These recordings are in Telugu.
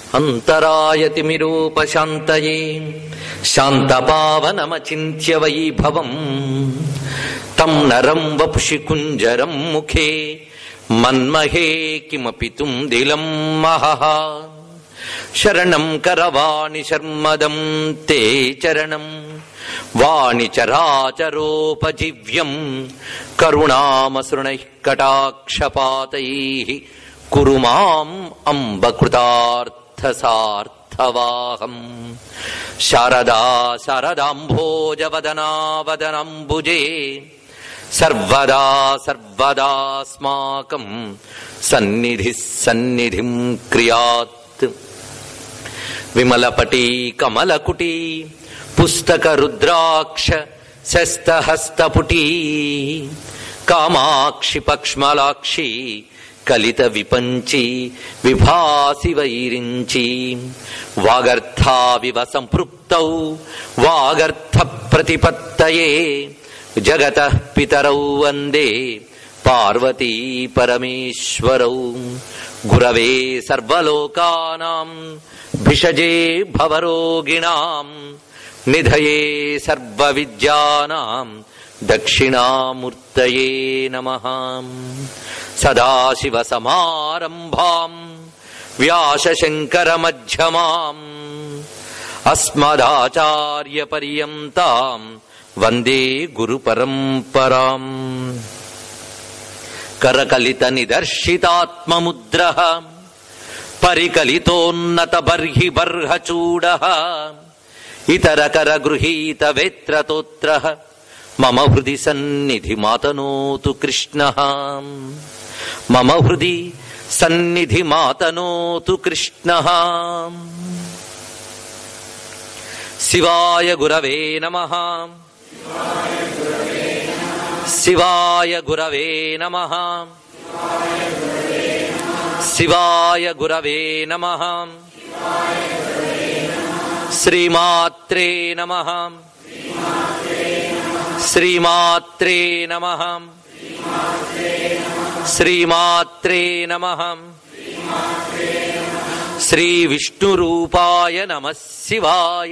అంతరాయతిమిరూపశాంతయే శాంతపావనమచింత్య వైభవం తం నరం వపుషి కుంజరం ముఖే మన్మహే కిమపి తుందిలం మహః శరణం కరవాణి శర్మదం తే చరణం వాణి చరాచరోపజీవ్యం కరుణామసృణైః కటాక్షపాతైః కురు మాం అంబకృతార్థసార్థవాహం శారదా శారదాంభోజవదనావదనంబుజే సర్వదా సర్వదాస్మాకం సన్నిధి సన్నిధిం క్రియాత్ విమలపటీ కమలకుటీ పుస్తక రుద్రాక్ష శస్తహస్తపుటీ కామాక్షి పక్ష్మలాక్షి కలిత విపంచి విభాసి వైరించి వాగర్థావివ సంపృక్తౌ వాగర్థ ప్రతిపత్తయే జగత పితరౌ వందే పార్వతీ పరమేశ్వరౌ గురవే సర్వలోకానాం భిషజే భవరోగిణాం నిధయే సర్వవిద్యానాం దక్షిణామూర్తయే నమః సదాశివసమారంభాం వ్యాసశంకరమధ్యమాం అస్మదాచార్యపర్యంతాం వందే గురుపరంపరాం కరకలిత నిదర్శితాత్మముద్ర పరికలితోన్నత బర్హి బర్హచూడ ఇతరకర గృహీత వేత్రతోత్ర మమ హృది సన్నిధి మాతనోతు కృష్ణ మమ హృది సన్నిధి మాతనోతు కృష్ణ శివాయ గురవే నమ శివాయ గురవే నమ శివాయ గురవే నమ శ్రీమాత్రే నమ శ్రీమాత్రే నమ శ్రీమాత్రే నమ శ్రీ విష్ణురూపాయ నమ శివాయ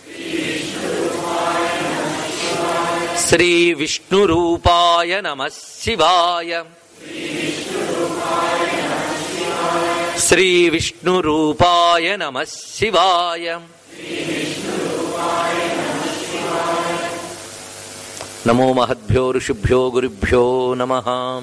శ్రీ విష్ణురూపాయ నమ శివాయ శ్రీ విష్ణురూపాయ నమ శివాయ నమో మహద్భ్యో ఋషిభ్యో గురుభ్యో నమ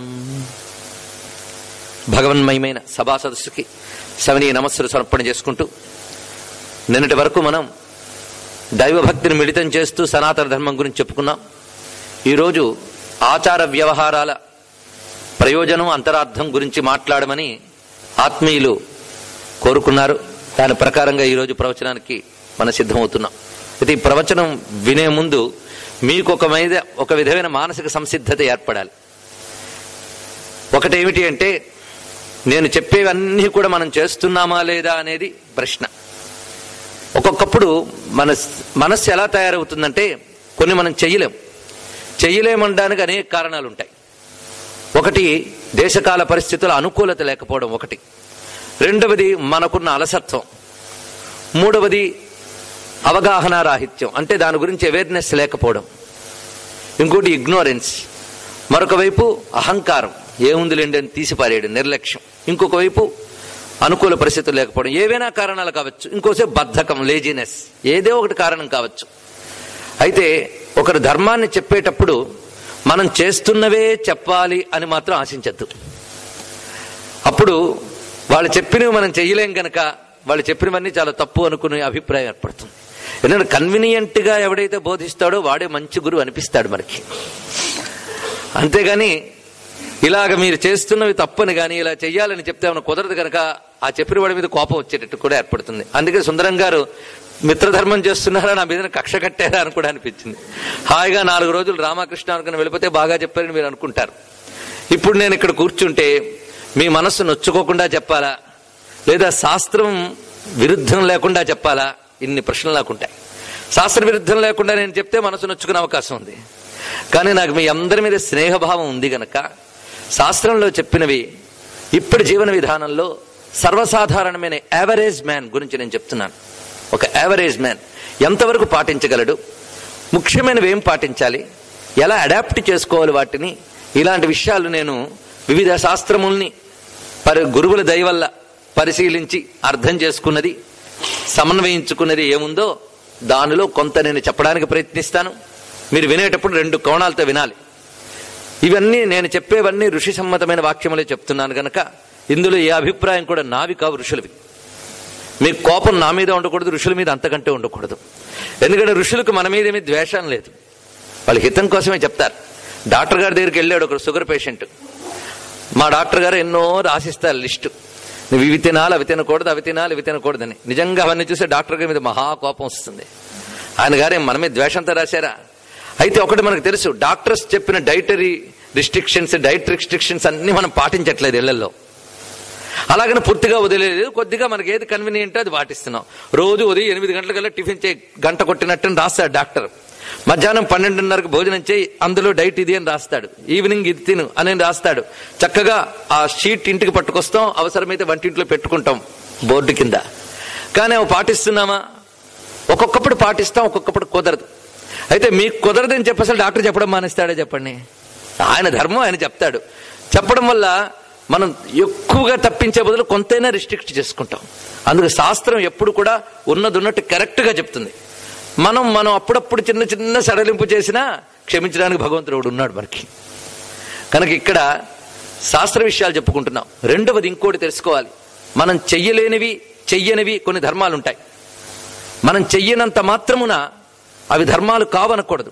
భగవన్మయమైన సభా సదస్సుకి సవనీయ నమస్సులు సమర్పణ చేసుకుంటూ నిన్నటి వరకు మనం దైవభక్తిని మిళితం చేస్తూ సనాతన ధర్మం గురించి చెప్పుకున్నాం ఈరోజు ఆచార వ్యవహారాల ప్రయోజనం అంతరార్థం గురించి మాట్లాడమని ఆత్మీయులు కోరుకున్నారు దాని ప్రకారంగా ఈరోజు ప్రవచనానికి మనం సిద్ధమవుతున్నాం అయితే ఈ ప్రవచనం వినే ముందు మీకు ఒక మీద ఒక విధమైన మానసిక సంసిద్ధత ఏర్పడాలి ఒకటేమిటి అంటే నేను చెప్పేవన్నీ కూడా మనం చేస్తున్నామా లేదా అనేది ప్రశ్న ఒక్కొక్కప్పుడు మన మనస్సు ఎలా తయారవుతుందంటే కొన్ని మనం చెయ్యలేం చెయ్యలేమనడానికి అనేక కారణాలు ఉంటాయి ఒకటి దేశకాల పరిస్థితుల అనుకూలత లేకపోవడం ఒకటి రెండవది మనకున్న అలసత్వం మూడవది అవగాహన రాహిత్యం అంటే దాని గురించి అవేర్నెస్ లేకపోవడం ఇంకోటి ఇగ్నోరెన్స్ మరొక వైపు అహంకారం ఏముందిలేండి అని తీసిపారేయడం నిర్లక్ష్యం ఇంకొక వైపు అనుకూల పరిస్థితులు లేకపోవడం ఏవైనా కారణాలు కావచ్చు ఇంకోసేపు బద్ధకం లేజినెస్ ఏదో ఒకటి కారణం కావచ్చు అయితే ఒకరు ధర్మాన్ని చెప్పేటప్పుడు మనం చేస్తున్నవే చెప్పాలి అని మాత్రం ఆశించద్దు అప్పుడు వాళ్ళు చెప్పినవి మనం చెయ్యలేం గనక వాళ్ళు చెప్పినవన్నీ చాలా తప్పు అనుకునే అభిప్రాయం ఏర్పడుతుంది ఎందుకంటే కన్వీనియంట్ గా ఎవడైతే బోధిస్తాడో వాడే మంచి గురువు అనిపిస్తాడు మనకి అంతేగాని ఇలాగ మీరు చేస్తున్నవి తప్పని కానీ ఇలా చెయ్యాలని చెప్తే ఏమైనా కుదరదు కనుక ఆ చెప్పిన వాడి మీద కోపం వచ్చేటట్టు కూడా ఏర్పడుతుంది అందుకే సుందరం గారు మిత్రధర్మం చేస్తున్నారా నా మీద కక్ష కట్టారా అని కూడా అనిపించింది హాయిగా నాలుగు రోజులు రామకృష్ణ అనుకుని వెళ్ళిపోతే బాగా చెప్పారని మీరు అనుకుంటారు ఇప్పుడు నేను ఇక్కడ కూర్చుంటే మీ మనస్సు నొచ్చుకోకుండా చెప్పాలా లేదా శాస్త్రం విరుద్ధం లేకుండా చెప్పాలా ఇన్ని ప్రశ్నలు నాకుంటాయి శాస్త్ర విరుద్ధం లేకుండా నేను చెప్తే మనసు నొచ్చుకునే అవకాశం ఉంది కానీ నాకు మీ అందరి మీద స్నేహభావం ఉంది గనక శాస్త్రంలో చెప్పినవి ఇప్పటి జీవన విధానంలో సర్వసాధారణమైన యావరేజ్ మ్యాన్ గురించి నేను చెప్తున్నాను ఒక యావరేజ్ మ్యాన్ ఎంతవరకు పాటించగలడు ముఖ్యమైనవి ఏం పాటించాలి ఎలా అడాప్ట్ చేసుకోవాలి వాటిని ఇలాంటి విషయాలు నేను వివిధ శాస్త్రముల్ని పరి గురువుల దయ వల్ల పరిశీలించి అర్థం చేసుకున్నది సమన్వయించుకున్నది ఏముందో దానిలో కొంత నేను చెప్పడానికి ప్రయత్నిస్తాను మీరు వినేటప్పుడు రెండు కోణాలతో వినాలి ఇవన్నీ నేను చెప్పేవన్నీ ఋషి సమ్మతమైన వాక్యములే చెప్తున్నాను గనక ఇందులో ఏ అభిప్రాయం కూడా నావి కావు ఋషులవి మీకు కోపం నా మీద ఉండకూడదు ఋషుల మీద అంతకంటే ఉండకూడదు ఎందుకంటే ఋషులకు మన మీద ఏమీ ద్వేషం లేదు వాళ్ళ హితం కోసమే చెప్తారు డాక్టర్ గారి దగ్గరికి వెళ్ళాడు ఒక షుగర్ పేషెంట్ మా డాక్టర్ గారు ఎన్నో రాసిస్తారు లిస్టు నువ్వు ఇవి తినాలి అవి తినకూడదు అవి తినాలి ఇవి తినకూడదని నిజంగా అవన్నీ చూస్తే డాక్టర్ గారి మీద మహా కోపం వస్తుంది ఆయన గారే మన మీద ద్వేషంతో రాశారా అయితే ఒకటి మనకు తెలుసు డాక్టర్స్ చెప్పిన డైటరీ రిస్ట్రిక్షన్స్ డైట్ రిస్ట్రిక్షన్స్ అన్ని మనం పాటించట్లేదు ఇళ్లలో అలాగని పూర్తిగా వదిలేదు కొద్దిగా మనకి ఏది కన్వీనియంట్ అది పాటిస్తున్నాం రోజు ఉదయం ఎనిమిది గంటలకల్లా టిఫిన్ చేయి గంట కొట్టినట్టు రాస్తాడు డాక్టర్ మధ్యాహ్నం పన్నెండున్నరకు భోజనం చేయి అందులో డైట్ ఇది అని రాస్తాడు ఈవినింగ్ ఇది తిను అని రాస్తాడు చక్కగా ఆ షీట్ ఇంటికి పట్టుకొస్తాం అవసరమైతే వంటింట్లో పెట్టుకుంటాం బోర్డు కింద కానీ అవి పాటిస్తున్నామా ఒక్కొక్కప్పుడు పాటిస్తాం ఒక్కొక్కప్పుడు కుదరదు అయితే మీకు కుదరదని చెప్పేసి డాక్టర్ చెప్పడం మానేస్తాడే చెప్పండి ఆయన ధర్మం ఆయన చెప్తాడు చెప్పడం వల్ల మనం ఎక్కువగా తప్పించే బదులు కొంతైనా రిస్ట్రిక్ట్ చేసుకుంటాం అందుకు శాస్త్రం ఎప్పుడు కూడా ఉన్నది ఉన్నట్టు కరెక్ట్గా చెప్తుంది మనం మనం అప్పుడప్పుడు చిన్న చిన్న సడలింపు చేసినా క్షమించడానికి భగవంతుడు ఒకడు ఉన్నాడు మనకి కనుక ఇక్కడ శాస్త్ర విషయాలు చెప్పుకుంటున్నాం రెండవది ఇంకోటి తెలుసుకోవాలి మనం చెయ్యలేనివి చెయ్యనివి కొన్ని ధర్మాలు ఉంటాయి మనం చెయ్యనంత మాత్రమున అవి ధర్మాలు కావనకూడదు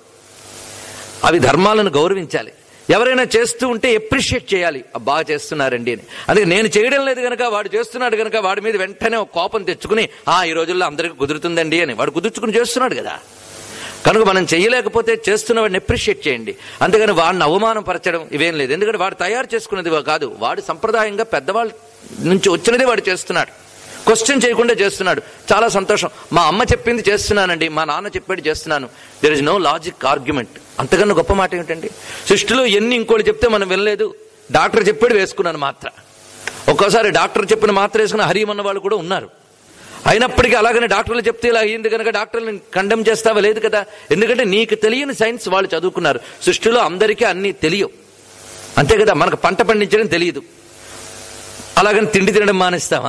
అవి ధర్మాలను గౌరవించాలి ఎవరైనా చేస్తూ ఉంటే ఎప్రిషియేట్ చేయాలి "ఆ, బాగా చేస్తున్నారండి అని అందుకే నేను చేయడం లేదు కనుక వాడు చేస్తున్నాడు కనుక వాడి మీద వెంటనే ఒక కోపం తెచ్చుకుని ఆ ఈ రోజుల్లో అందరికీ కుదురుతుందండి అని వాడు కుదుర్చుకుని చేస్తున్నాడు కదా కనుక మనం చేయలేకపోతే చేస్తున్న వాడిని ఎప్రిషియేట్ చేయండి అంతేగాని వాడిని అవమానం పరచడం ఇవేం లేదు ఎందుకంటే వాడు తయారు చేసుకున్నది కాదు వాడు సంప్రదాయంగా పెద్దవాళ్ళ నుంచి వచ్చినదే వాడు చేస్తున్నాడు క్వశ్చన్ చేయకుండా చేస్తున్నాడు చాలా సంతోషం మా అమ్మ చెప్పింది చేస్తున్నానండి మా నాన్న చెప్పాడు చేస్తున్నాను there is no logic argument అంతకన్నా గొప్ప మాట ఏమిటండి సృష్టిలో ఎన్ని ఇంకోటి చెప్తే మనం వినలేదు డాక్టర్ చెప్పాడు వేసుకున్నాను మాత్ర ఒక్కోసారి డాక్టర్ చెప్పిన మాత్ర వేసుకున్న హరియమన్న వాళ్ళు కూడా ఉన్నారు అయినప్పటికీ అలాగనే డాక్టర్లు చెప్తే ఇలా అయ్యింది కనుక డాక్టర్లను కండెమ్ చేస్తావా లేదు కదా ఎందుకంటే నీకు తెలియని సైన్స్ వాళ్ళు చదువుకున్నారు సృష్టిలో అందరికీ అన్నీ తెలియవు అంతే కదా మనకు పంట పండించడం తెలియదు అలాగని తిండి తినడం మానేస్తామా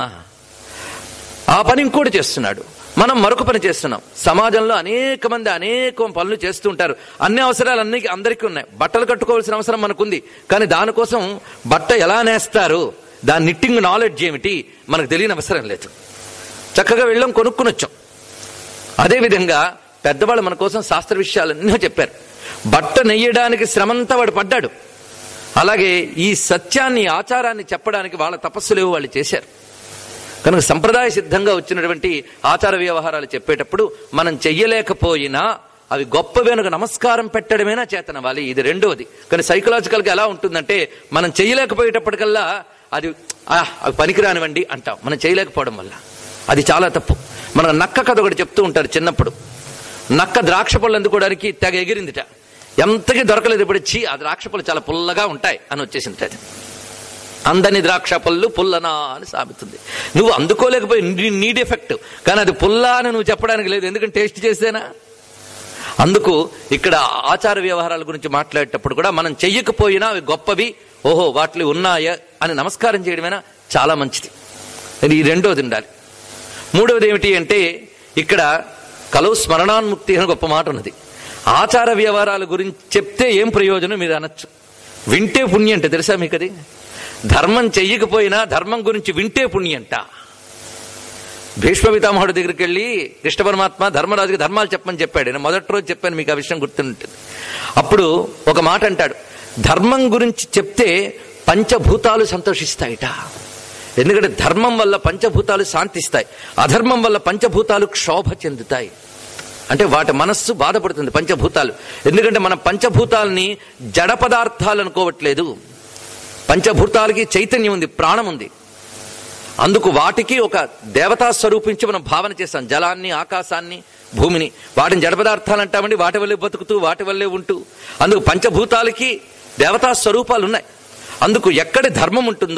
ఆ పని ఇంకోటి చేస్తున్నాడు మనం మరొక పని చేస్తున్నాం సమాజంలో అనేక మంది అనేక పనులు చేస్తూ ఉంటారు అన్ని అవసరాలు అన్ని అందరికీ ఉన్నాయి బట్టలు కట్టుకోవాల్సిన అవసరం మనకుంది కానీ దానికోసం బట్ట ఎలా నేస్తారు దాని నిట్టింగ్ నాలెడ్జ్ ఏమిటి మనకు తెలియని అవసరం లేదు చక్కగా వెళ్ళాం కొనుక్కుని వచ్చాం అదేవిధంగా పెద్దవాళ్ళు మన కోసం శాస్త్ర విషయాలన్నీ చెప్పారు బట్ట నెయ్యడానికి శ్రమంతా వాడు పడ్డాడు అలాగే ఈ సత్యాన్ని ఈ ఆచారాన్ని చెప్పడానికి వాళ్ళ తపస్సులేవు వాళ్ళు చేశారు కనుక సంప్రదాయ సిద్ధంగా వచ్చినటువంటి ఆచార వ్యవహారాలు చెప్పేటప్పుడు మనం చెయ్యలేకపోయినా అవి గొప్ప వెనుక నమస్కారం పెట్టడమేనా చేతనవాలి ఇది రెండవది కానీ సైకలాజికల్ గా ఎలా ఉంటుందంటే మనం చేయలేకపోయేటప్పటికల్లా అది "ఆ, అవి పనికిరానివ్వండి అంటాం మనం చేయలేకపోవడం వల్ల అది చాలా తప్పు మన నక్క కథ ఒకటి చెప్తూ ఉంటారు చిన్నప్పుడు నక్క ద్రాక్ష పళ్ళు అందుకోవడానికి తెగ ఎగిరిందిట ఎంతకీ దొరకలేదు ఇప్పుడు చీ ఆ ద్రాక్ష పళ్ళు చాలా పుల్లగా ఉంటాయి అని వచ్చేసింది అది అందని ద్రాక్ష పళ్ళు పుల్లనా అని సాగుతుంది నువ్వు అందుకోలేకపోయి నీ- నీ డిఫెక్ట్ కానీ అది పుల్లా అని నువ్వు చెప్పడానికి లేదు ఎందుకంటే టేస్ట్ చేసేనా అందుకు ఇక్కడ ఆచార వ్యవహారాల గురించి మాట్లాడేటప్పుడు కూడా మనం చెయ్యకపోయినా అవి గొప్పవి ఓహో వాటిలో ఉన్నాయా అని నమస్కారం చేయడమేనా చాలా మంచిది ఇది ఈ రెండోది ఉండాలి మూడవది ఏమిటి అంటే ఇక్కడ కలవు స్మరణాన్ముక్తి అని గొప్ప మాట ఉన్నది ఆచార వ్యవహారాల గురించి చెప్తే ఏం ప్రయోజనం మీరు అనొచ్చు వింటే పుణ్యం అంటే తెలుసా మీకు అది ధర్మం చెయ్యకపోయినా ధర్మం గురించి వింటే పుణ్యంట భీష్మ పితామహుడి దగ్గరికి వెళ్ళి కృష్ణ పరమాత్మ ధర్మరాజుకి ధర్మాలు చెప్పమని చెప్పాడు నేను మొదటి రోజు చెప్పాను మీకు ఆ విషయం గుర్తుంటుంది అప్పుడు ఒక మాట అంటాడు ధర్మం గురించి చెప్తే పంచభూతాలు సంతోషిస్తాయిట ఎందుకంటే ధర్మం వల్ల పంచభూతాలు శాంతిస్తాయి అధర్మం వల్ల పంచభూతాలు క్షోభ చెందుతాయి అంటే వాటి మనస్సు బాధపడుతుంది పంచభూతాలు ఎందుకంటే మనం పంచభూతాలని జడ పదార్థాలు అనుకోవట్లేదు పంచభూతాలకి చైతన్యం ఉంది ప్రాణం ఉంది అందుకు వాటికి ఒక దేవతా స్వరూపించి మనం భావన చేస్తాం జలాన్ని ఆకాశాన్ని భూమిని వాటిని జడ పదార్థాలు అంటామండి వాటి వల్లే బతుకుతూ వాటి వల్లే ఉంటూ అందుకు పంచభూతాలకి దేవతా స్వరూపాలు ఉన్నాయి అందుకు ఎక్కడి ధర్మం ఉంటుందో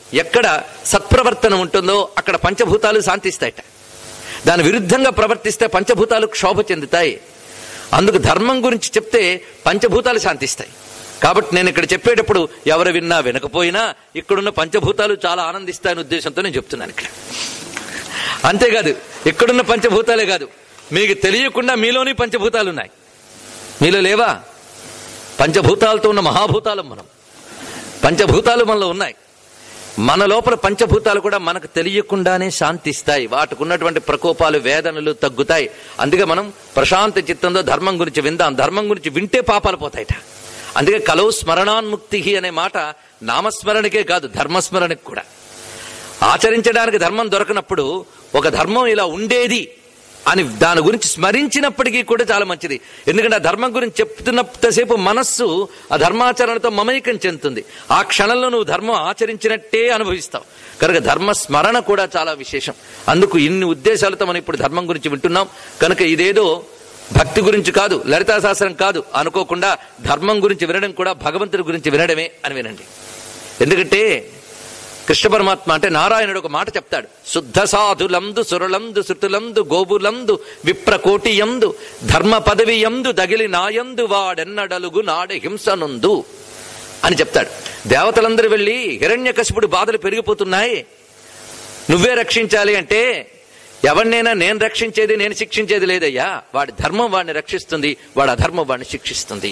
ఎక్కడ సత్ప్రవర్తన ఉంటుందో అక్కడ పంచభూతాలు శాంతిస్తాయట దాని విరుద్ధంగా ప్రవర్తిస్తే పంచభూతాలు క్షోభ చెందుతాయి అందుకు ధర్మం గురించి చెప్తే పంచభూతాలు శాంతిస్తాయి కాబట్టి నేను ఇక్కడ చెప్పేటప్పుడు ఎవరు విన్నా వినకపోయినా ఇక్కడున్న పంచభూతాలు చాలా ఆనందిస్తాయనే ఉద్దేశంతో నేను చెప్తున్నాను ఇక్కడ అంతేకాదు ఇక్కడున్న పంచభూతాలే కాదు మీకు తెలియకుండా మీలోని పంచభూతాలు ఉన్నాయి మీలో లేవా పంచభూతాలతో ఉన్న మహాభూతాలం మనం పంచభూతాలు మనలో ఉన్నాయి మన లోపల పంచభూతాలు కూడా మనకు తెలియకుండానే శాంతిస్తాయి వాటికి ఉన్నటువంటి ప్రకోపాలు వేదనలు తగ్గుతాయి అందుకే మనం ప్రశాంత చిత్తంతో ధర్మం గురించి విందాం ధర్మం గురించి వింటే పాపాలు పోతాయట అందుకే కలవు స్మరణాన్ముక్తి అనే మాట నామస్మరణకే కాదు ధర్మస్మరణకి కూడా ఆచరించడానికి ధర్మం దొరకనప్పుడు ఒక ధర్మం ఇలా ఉండేది అని దాని గురించి స్మరించినప్పటికీ కూడా చాలా మంచిది ఎందుకంటే ఆ ధర్మం గురించి చెప్తున్నంతసేపు మనస్సు ఆ ధర్మాచరణతో మమేకం చెందుతుంది ఆ క్షణంలో నువ్వు ధర్మం ఆచరించినట్టే అనుభవిస్తావు కనుక ధర్మ స్మరణ కూడా చాలా విశేషం అందుకు ఇన్ని ఉద్దేశాలతో మనం ఇప్పుడు ధర్మం గురించి వింటున్నాం కనుక ఇదేదో భక్తి గురించి కాదు లలితా శాస్త్రం కాదు అనుకోకుండా ధర్మం గురించి వినడం కూడా భగవంతుడి గురించి వినడమే అని వినండి ఎందుకంటే కృష్ణ పరమాత్మ అంటే నారాయణుడు ఒక మాట చెప్తాడు శుద్ధ సాధులందు సురలందు శృతులందు గోబులందు విప్రకోటియందు ధర్మ పదవియందు దగిలి నాయందు వాడెన్నడలుగు నాడ హింసనుందు అని చెప్తాడు దేవతలందరూ వెళ్ళి హిరణ్యకశిపుడు బాధలు పెరిగిపోతున్నాయి నువ్వే రక్షించాలి అంటే ఎవరినైనా నేను రక్షించేది నేను శిక్షించేది లేదయ్యా వాడి ధర్మం వాడిని రక్షిస్తుంది వాడి అధర్మం వాడిని శిక్షిస్తుంది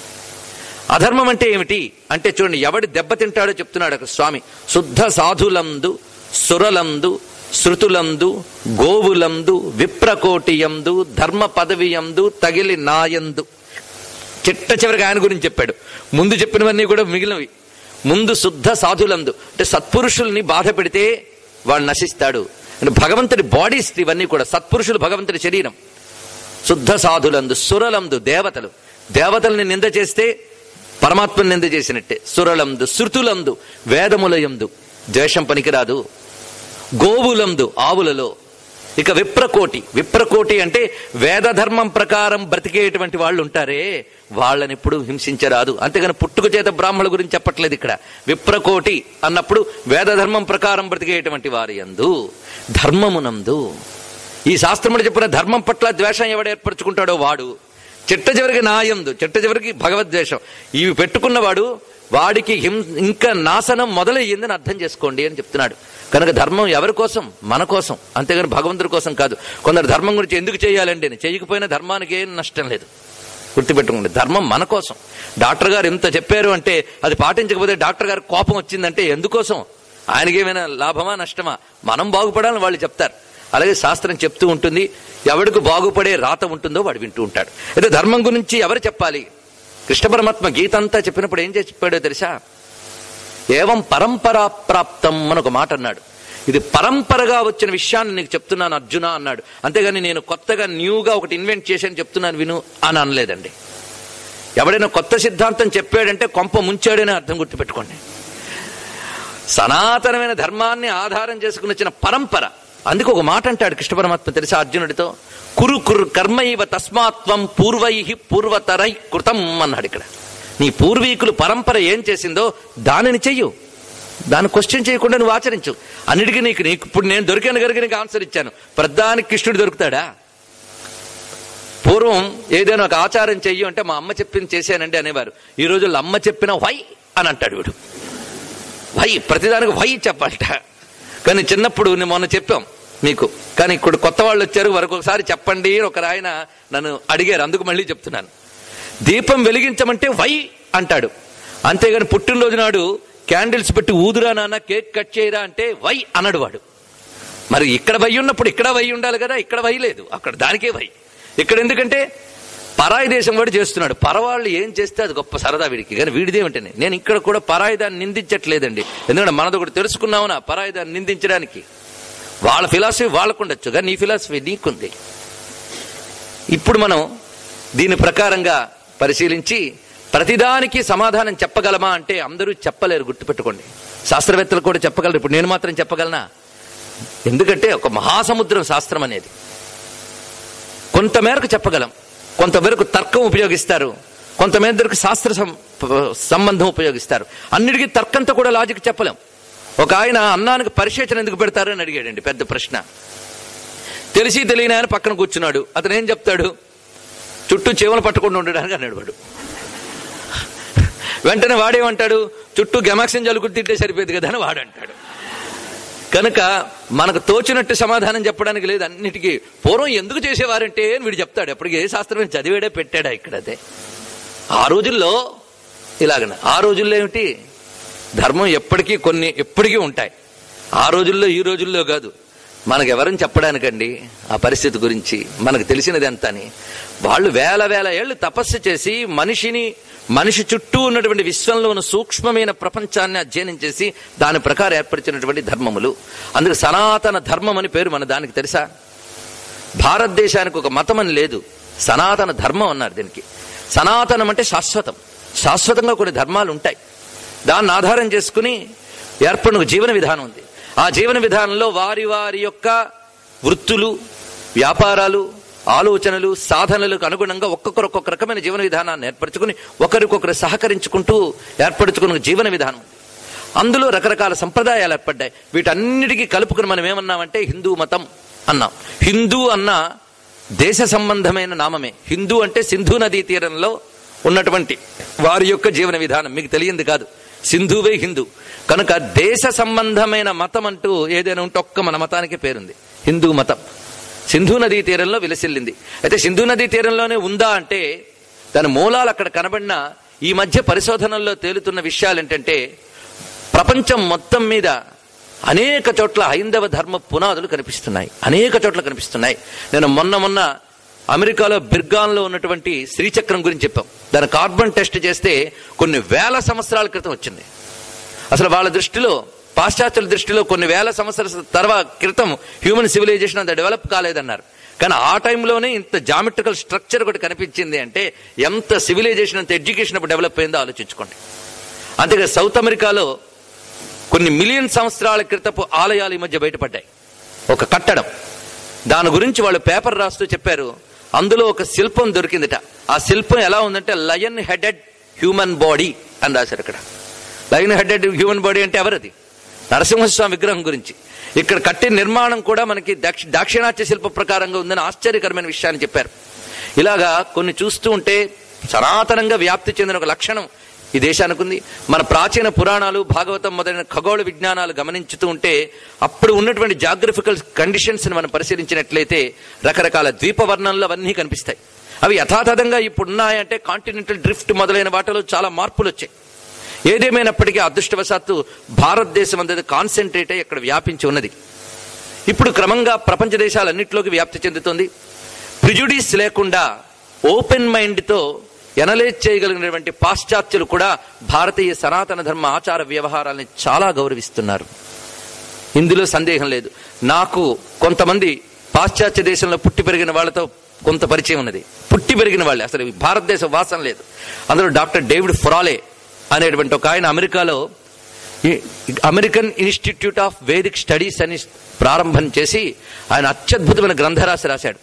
అధర్మం అంటే ఏమిటి అంటే చూడండి ఎవడి దెబ్బతింటాడో చెప్తున్నాడు అక్కడ స్వామి శుద్ధ సాధులందు సురలందు శృతులందు గోవులందు విప్రకోటియందు ధర్మ పదవియందు తగిలి నాయందు చిట్ట చివరికి ఆయన గురించి చెప్పాడు ముందు చెప్పినవన్నీ కూడా మిగిలినవి ముందు శుద్ధ సాధులందు అంటే సత్పురుషుల్ని బాధ పెడితే వాడు నశిస్తాడు అంటే భగవంతుడి బాడీస్ ఇవన్నీ కూడా సత్పురుషులు భగవంతుడి శరీరం శుద్ధ సాధులందు సురలందు దేవతలు దేవతల్ని నింద చేస్తే పరమాత్మని నింద చేసినట్టే సురలందు శృతులందు వేదములయందు ద్వేషం పనికిరాదు గోవులందు ఆవులలో ఇక విప్రకోటి విప్రకోటి అంటే వేదధర్మం ప్రకారం బ్రతికేటువంటి వాళ్ళు ఉంటారే వాళ్ళని ఎప్పుడు హింసించరాదు అంతేగాని పుట్టుక చేత బ్రాహ్మణుల గురించి చెప్పట్లేదు ఇక్కడ విప్రకోటి అన్నప్పుడు వేదధర్మం ప్రకారం బ్రతికేటువంటి వారి యందు ధర్మమునందు ఈ శాస్త్రముడు చెప్పిన ధర్మం పట్ల ద్వేషం ఎవడు ఏర్పరచుకుంటాడో వాడు చిట్ట చివరికి నాయందు చిట్ట చివరికి భగవద్వేషం ఇవి పెట్టుకున్నవాడు వాడికి హిం ఇంకా నాశనం మొదలయ్యిందని అర్థం చేసుకోండి అని చెప్తున్నాడు కనుక ధర్మం ఎవరి కోసం మన కోసం అంతేగాని భగవంతుడి కోసం కాదు కొందరు ధర్మం గురించి ఎందుకు చేయాలండి అని చేయకపోయినా ధర్మానికి ఏం నష్టం లేదు గుర్తుపెట్టుకోండి ధర్మం మన కోసం డాక్టర్ గారు ఎంత చెప్పారు అంటే అది పాటించకపోతే డాక్టర్ గారు కోపం వచ్చిందంటే ఎందుకోసం ఆయనకి ఏమైనా లాభమా నష్టమా మనం బాగుపడాలని వాళ్ళు చెప్తారు అలాగే శాస్త్రం చెప్తూ ఉంటుంది ఎవడికి బాగుపడే రాత ఉంటుందో వాడు వింటూ ఉంటాడు అయితే ధర్మం గురించి ఎవరు చెప్పాలి కృష్ణ పరమాత్మ గీత అంతా చెప్పినప్పుడు ఏం చేసి చెప్పాడో తెలుసా ఏవం పరంపరా ప్రాప్తం అని ఒక మాట అన్నాడు ఇది పరంపరగా వచ్చిన విషయాన్ని నీకు చెప్తున్నాను అర్జున అన్నాడు అంతేగాని నేను కొత్తగా న్యూగా ఒకటి ఇన్వెంట్ చేశాను చెప్తున్నాను విను అని అనలేదండి ఎవడైనా కొత్త సిద్ధాంతం చెప్పాడంటే కొంప ముంచాడనే అర్థం గుర్తుపెట్టుకోండి సనాతనమైన ధర్మాన్ని ఆధారం చేసుకుని వచ్చిన పరంపర అందుకు ఒక మాట అంటాడు కృష్ణ పరమాత్మ తెలుసా అర్జునుడితో కురు కురు కర్మైవ తస్మాత్వం పూర్వై పూర్వతరై కృతం అన్నాడు ఇక్కడ నీ పూర్వీకులు పరంపర ఏం చేసిందో దానిని చెయ్యు దాన్ని క్వశ్చన్ చేయకుండా నువ్వు ఆచరించు అన్నిటికీ నీకు నీకు ఇప్పుడు నేను దొరికాను కనుక నీకు ఆన్సర్ ఇచ్చాను ప్రధానికి కృష్ణుడు దొరుకుతాడా పూర్వం ఏదైనా ఒక ఆచారం చెయ్యి అంటే మా అమ్మ చెప్పింది చేశానండి అనేవారు ఈ రోజుల్లో అమ్మ చెప్పిన వై అని అంటాడు వీడు వై ప్రతిదానికి వై చెప్పాలట కానీ చిన్నప్పుడు నేను మొన్న చెప్పాం మీకు కానీ ఇప్పుడు కొత్త వాళ్ళు వచ్చారు వరకు ఒకసారి చెప్పండి అని ఒక ఆయన నన్ను అడిగారు అందుకు మళ్ళీ చెప్తున్నాను దీపం వెలిగించమంటే వై అంటాడు అంతేగాని పుట్టినరోజు నాడు క్యాండిల్స్ పెట్టి ఊదురా నాన్న కేక్ కట్ చేయరా అంటే వై అనడు వాడు మరి ఇక్కడ వై ఉన్నప్పుడు ఇక్కడ వై ఉండాలి కదా ఇక్కడ వై లేదు అక్కడ దానికే వై ఇక్కడ ఎందుకంటే పరాయి దేశం వాడు చేస్తున్నాడు పరవాళ్ళు ఏం చేస్తే అది గొప్ప సరదా వీడికి కానీ వీడిదేమిటని నేను ఇక్కడ కూడా పరాయి దాన్ని నిందించట్లేదండి ఎందుకంటే మనది ఒకటి తెలుసుకున్నావునా పరాయి దాన్ని నిందించడానికి వాళ్ళ ఫిలాసఫీ వాళ్ళకు ఉండొచ్చు కానీ నీ ఫిలాసఫీ నీకుంది ఇప్పుడు మనం దీని ప్రకారంగా పరిశీలించి ప్రతిదానికి సమాధానం చెప్పగలమా అంటే అందరూ చెప్పలేరు గుర్తుపెట్టుకోండి శాస్త్రవేత్తలు కూడా చెప్పగలరు ఇప్పుడు నేను మాత్రం చెప్పగలనా ఎందుకంటే ఒక మహాసముద్రం శాస్త్రం అనేది కొంతమేరకు చెప్పగలం కొంతమేరకు తర్కం ఉపయోగిస్తారు కొంతమేరకు శాస్త్ర సం- సంబంధం ఉపయోగిస్తారు అన్నిటికీ తర్కంతో కూడా లాజిక్ చెప్పలేం ఒక ఆయన అన్నానికి పరిశేచన ఎందుకు పెడతారు అని అడిగాడండి పెద్ద ప్రశ్న తెలిసి తెలియని ఆయన పక్కన కూర్చున్నాడు అతను ఏం చెప్తాడు చుట్టూ చెవులు పట్టకుండా ఉండడానికి అన్నాడు వాడు వెంటనే వాడేమంటాడు చుట్టూ గెమాక్సిన్ జలుకుడు తింటే సరిపోయేది కదా అని వాడంటాడు కనుక మనకు తోచినట్టు సమాధానం చెప్పడానికి లేదు అన్నిటికీ పూర్వం ఎందుకు చేసేవారంటే అని వీడు చెప్తాడు ఎప్పటికీ ఏ శాస్త్రం చదివాడే పెట్టాడా ఇక్కడ అదే ఆ రోజుల్లో ఇలాగన ఆ రోజుల్లో ఏమిటి ధర్మం ఎప్పటికీ కొన్ని ఎప్పటికీ ఉంటాయి ఆ రోజుల్లో ఈ రోజుల్లో కాదు మనకు ఎవరని చెప్పడానికండి ఆ పరిస్థితి గురించి మనకు తెలిసినది ఎంత అని వాళ్ళు వేల వేల ఏళ్ళు తపస్సు చేసి మనిషిని మనిషి చుట్టూ ఉన్నటువంటి విశ్వంలో ఉన్న సూక్ష్మమైన ప్రపంచాన్ని అధ్యయనం చేసి దాని ప్రకారం ఏర్పరిచినటువంటి ధర్మములు అందుకు సనాతన ధర్మం అని పేరు మన దానికి తెలుసా భారతదేశానికి ఒక మతం అని లేదు సనాతన ధర్మం అన్నారు దీనికి సనాతనం అంటే శాశ్వతం శాశ్వతంగా కొన్ని ధర్మాలు ఉంటాయి దాన్ని ఆధారం చేసుకుని ఏర్పడిన ఒక జీవన విధానం ఉంది ఆ జీవన విధానంలో వారి వారి యొక్క వృత్తులు వ్యాపారాలు ఆలోచనలు సాధనలకు అనుగుణంగా ఒక్కొక్కరు ఒక్కొక్క రకమైన జీవన విధానాన్ని ఏర్పరచుకుని ఒకరికొకరు సహకరించుకుంటూ ఏర్పరచుకున్న ఒక జీవన విధానం ఉంది. అందులో రకరకాల సంప్రదాయాలు ఏర్పడ్డాయి వీటన్నిటికీ కలుపుకుని మనం ఏమన్నామంటే హిందూ మతం అన్నాం హిందూ అన్న దేశ సంబంధమైన నామమే హిందూ అంటే సింధు నదీ తీరంలో ఉన్నటువంటి వారి యొక్క జీవన విధానం మీకు తెలియంది కాదు సింధువే హిందూ కనుక దేశ సంబంధమైన మతం అంటూ ఏదైనా ఉంటే ఒక్క మన మతానికి పేరుంది హిందూ మతం సింధు నదీ తీరంలో విలసిల్లింది అయితే సింధు నదీ తీరంలోనే ఉందా అంటే దాని మూలాలు అక్కడ కనబడిన ఈ మధ్య పరిశోధనల్లో తేలుతున్న విషయాలు ఏంటంటే ప్రపంచం మొత్తం మీద అనేక చోట్ల హైందవ ధర్మ పునాదులు కనిపిస్తున్నాయి అనేక చోట్ల కనిపిస్తున్నాయి నేను మొన్న మొన్న అమెరికాలో బిర్గాన్లో ఉన్నటువంటి శ్రీచక్రం గురించి చెప్పాం దాని కార్బన్ టెస్ట్ చేస్తే కొన్ని వేల సంవత్సరాల క్రితం వచ్చింది అసలు వాళ్ళ దృష్టిలో పాశ్చాత్యుల దృష్టిలో కొన్ని వేల సంవత్సరాల తర్వాత క్రితం హ్యూమన్ సివిలైజేషన్ అంత డెవలప్ కాలేదన్నారు కానీ ఆ టైంలోనే ఇంత జామెట్రికల్ స్ట్రక్చర్ ఒకటి కనిపించింది అంటే ఎంత సివిలైజేషన్ అంత ఎడ్యుకేషన్ అప్పుడు డెవలప్ అయిందో ఆలోచించుకోండి అంతేగా సౌత్ అమెరికాలో కొన్ని మిలియన్ సంవత్సరాల క్రితపు ఆలయాలు ఈ మధ్య బయటపడ్డాయి ఒక కట్టడం దాని గురించి వాళ్ళు పేపర్ రాస్తూ చెప్పారు అందులో ఒక శిల్పం దొరికిందట ఆ శిల్పం ఎలా ఉందంటే లయన్ హెడెడ్ హ్యూమన్ బాడీ అని రాశారు ఇక్కడ లయన్ హెడెడ్ హ్యూమన్ బాడీ అంటే ఎవరది నరసింహస్వామి విగ్రహం గురించి ఇక్కడ కట్టిన నిర్మాణం కూడా మనకి దక్ష దాక్షిణాత్య శిల్ప ప్రకారంగా ఉందని ఆశ్చర్యకరమైన విషయాన్ని చెప్పారు ఇలాగా కొన్ని చూస్తూ ఉంటే సనాతనంగా వ్యాప్తి చెందిన ఒక లక్షణం ఈ దేశానికి ఉంది మన ప్రాచీన పురాణాలు భాగవతం మొదలైన ఖగోళ విజ్ఞానాలు గమనించుతూ ఉంటే అప్పుడు ఉన్నటువంటి జాగ్రఫికల్ కండిషన్స్ మనం పరిశీలించినట్లయితే రకరకాల ద్వీపవర్ణంలో అవన్నీ కనిపిస్తాయి అవి యథాతథంగా ఇప్పుడు ఉన్నాయంటే కాంటినెంటల్ డ్రిఫ్ట్ మొదలైన వాటిలో చాలా మార్పులు వచ్చాయి ఏదేమైనప్పటికీ అదృష్టవశాత్తు భారతదేశం అనేది కాన్సన్ట్రేట్ అయి ఇక్కడ వ్యాపించి ఉన్నది ఇప్పుడు క్రమంగా ప్రపంచ దేశాలన్నింటిలోకి వ్యాప్తి చెందుతుంది ప్రిజుడీస్ లేకుండా ఓపెన్ మైండ్తో ఎనలేజ్ చేయగలిగినటువంటి పాశ్చాత్యులు కూడా భారతీయ సనాతన ధర్మ ఆచార వ్యవహారాలని చాలా గౌరవిస్తున్నారు ఇందులో సందేహం లేదు నాకు కొంతమంది పాశ్చాత్య దేశంలో పుట్టి పెరిగిన వాళ్ళతో కొంత పరిచయం ఉన్నది పుట్టి పెరిగిన వాళ్ళే అసలు భారతదేశ వాసన లేదు అందులో డాక్టర్ డేవిడ్ ఫ్రాలే అనేటువంటి ఒక ఆయన అమెరికాలో ఈ American Institute of Vedic Studies అని ప్రారంభం చేసి ఆయన అత్యద్భుతమైన గ్రంథరాశి రాశాడు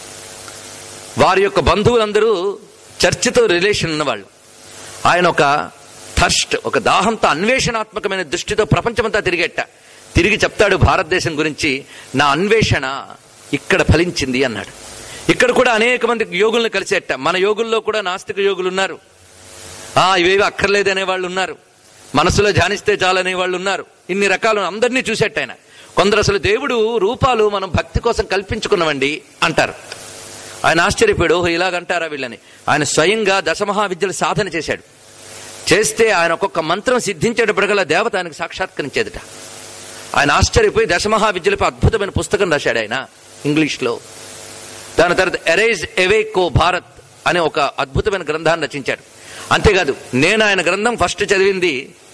వారి యొక్క బంధువులందరూ చర్చితో రిలేషన్ ఉన్నవాళ్ళు ఆయన ఒక థర్స్ట్ ఒక దాహంతో అన్వేషణాత్మకమైన దృష్టితో ప్రపంచమంతా తిరిగేట తిరిగి చెప్తాడు భారతదేశం గురించి నా అన్వేషణ ఇక్కడ ఫలించింది అన్నాడు ఇక్కడ కూడా అనేక మంది యోగులను కలిసేట మన యోగుల్లో కూడా నాస్తిక యోగులు ఉన్నారు ఆ ఇవేవి అక్కర్లేదనే వాళ్ళు ఉన్నారు మనసులో ధ్యానిస్తే చాలనే వాళ్ళు ఉన్నారు ఇన్ని రకాలు అందరినీ చూసేట ఆయన కొందరు అసలు దేవుడు రూపాలు మనం భక్తి కోసం కల్పించుకున్నామండి అంటారు ఆయన ఆశ్చర్యపోయాడు ఓహో ఇలాగంటారా వీళ్ళని ఆయన స్వయంగా దశమహా విద్యలు సాధన చేశాడు చేస్తే ఆయన ఒక్కొక్క మంత్రం సిద్ధించేటప్పటికల్లా దేవత ఆయనకు సాక్షాత్కరించేదట ఆయన ఆశ్చర్యపోయి దశమహా విద్యలపై అద్భుతమైన పుస్తకం రాశాడు ఆయన ఇంగ్లీష్లో దాని తర్వాత ఎరైజ్ ఎవేకో భారత్ అనే ఒక అద్భుతమైన గ్రంథాన్ని రచించాడు అంతేకాదు నేను ఆయన గ్రంథం ఫస్ట్ చదివింది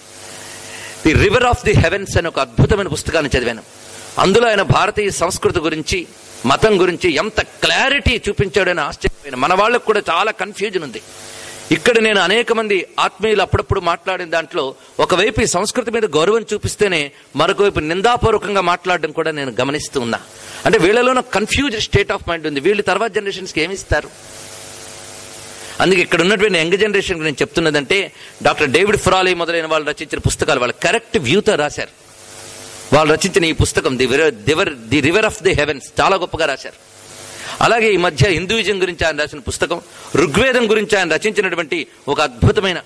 the River of the Heavens అనే ఒక అద్భుతమైన పుస్తకాన్ని చదివాను అందులో ఆయన భారతీయ సంస్కృతి గురించి మతం గురించి ఎంత క్లారిటీ చూపించాడని ఆశ్చర్యపోయిన మన వాళ్ళకు కూడా చాలా కన్ఫ్యూజన్ ఉంది ఇక్కడ నేను అనేక మంది ఆత్మీయులు అప్పుడప్పుడు మాట్లాడిన దాంట్లో ఒకవైపు ఈ సంస్కృతి మీద గౌరవం చూపిస్తేనే మరొక వైపు నిందాపూర్వకంగా మాట్లాడడం కూడా నేను గమనిస్తూ ఉన్నా అంటే వీళ్ళలోనూ కన్ఫ్యూజ్ స్టేట్ ఆఫ్ మైండ్ ఉంది వీళ్ళు తర్వాత జనరేషన్స్కి ఏమి ఇస్తారు అందుకే ఇక్కడ ఉన్నటువంటి యంగ్ జనరేషన్ నేను చెప్తున్నదంటే డాక్టర్ డేవిడ్ ఫ్రాలీ మొదలైన వాళ్ళు రచించిన పుస్తకాలు వాళ్ళు కరెక్ట్ వ్యూతో రాశారు వాళ్ళు రచించిన ఈ పుస్తకం ది దివర్ the River of the Heavens చాలా గొప్పగా రాశారు అలాగే ఈ మధ్య హిందూయిజం గురించి ఆయన రాసిన పుస్తకం ఋగ్వేదం గురించి ఆయన రచించినటువంటి ఒక అద్భుతమైన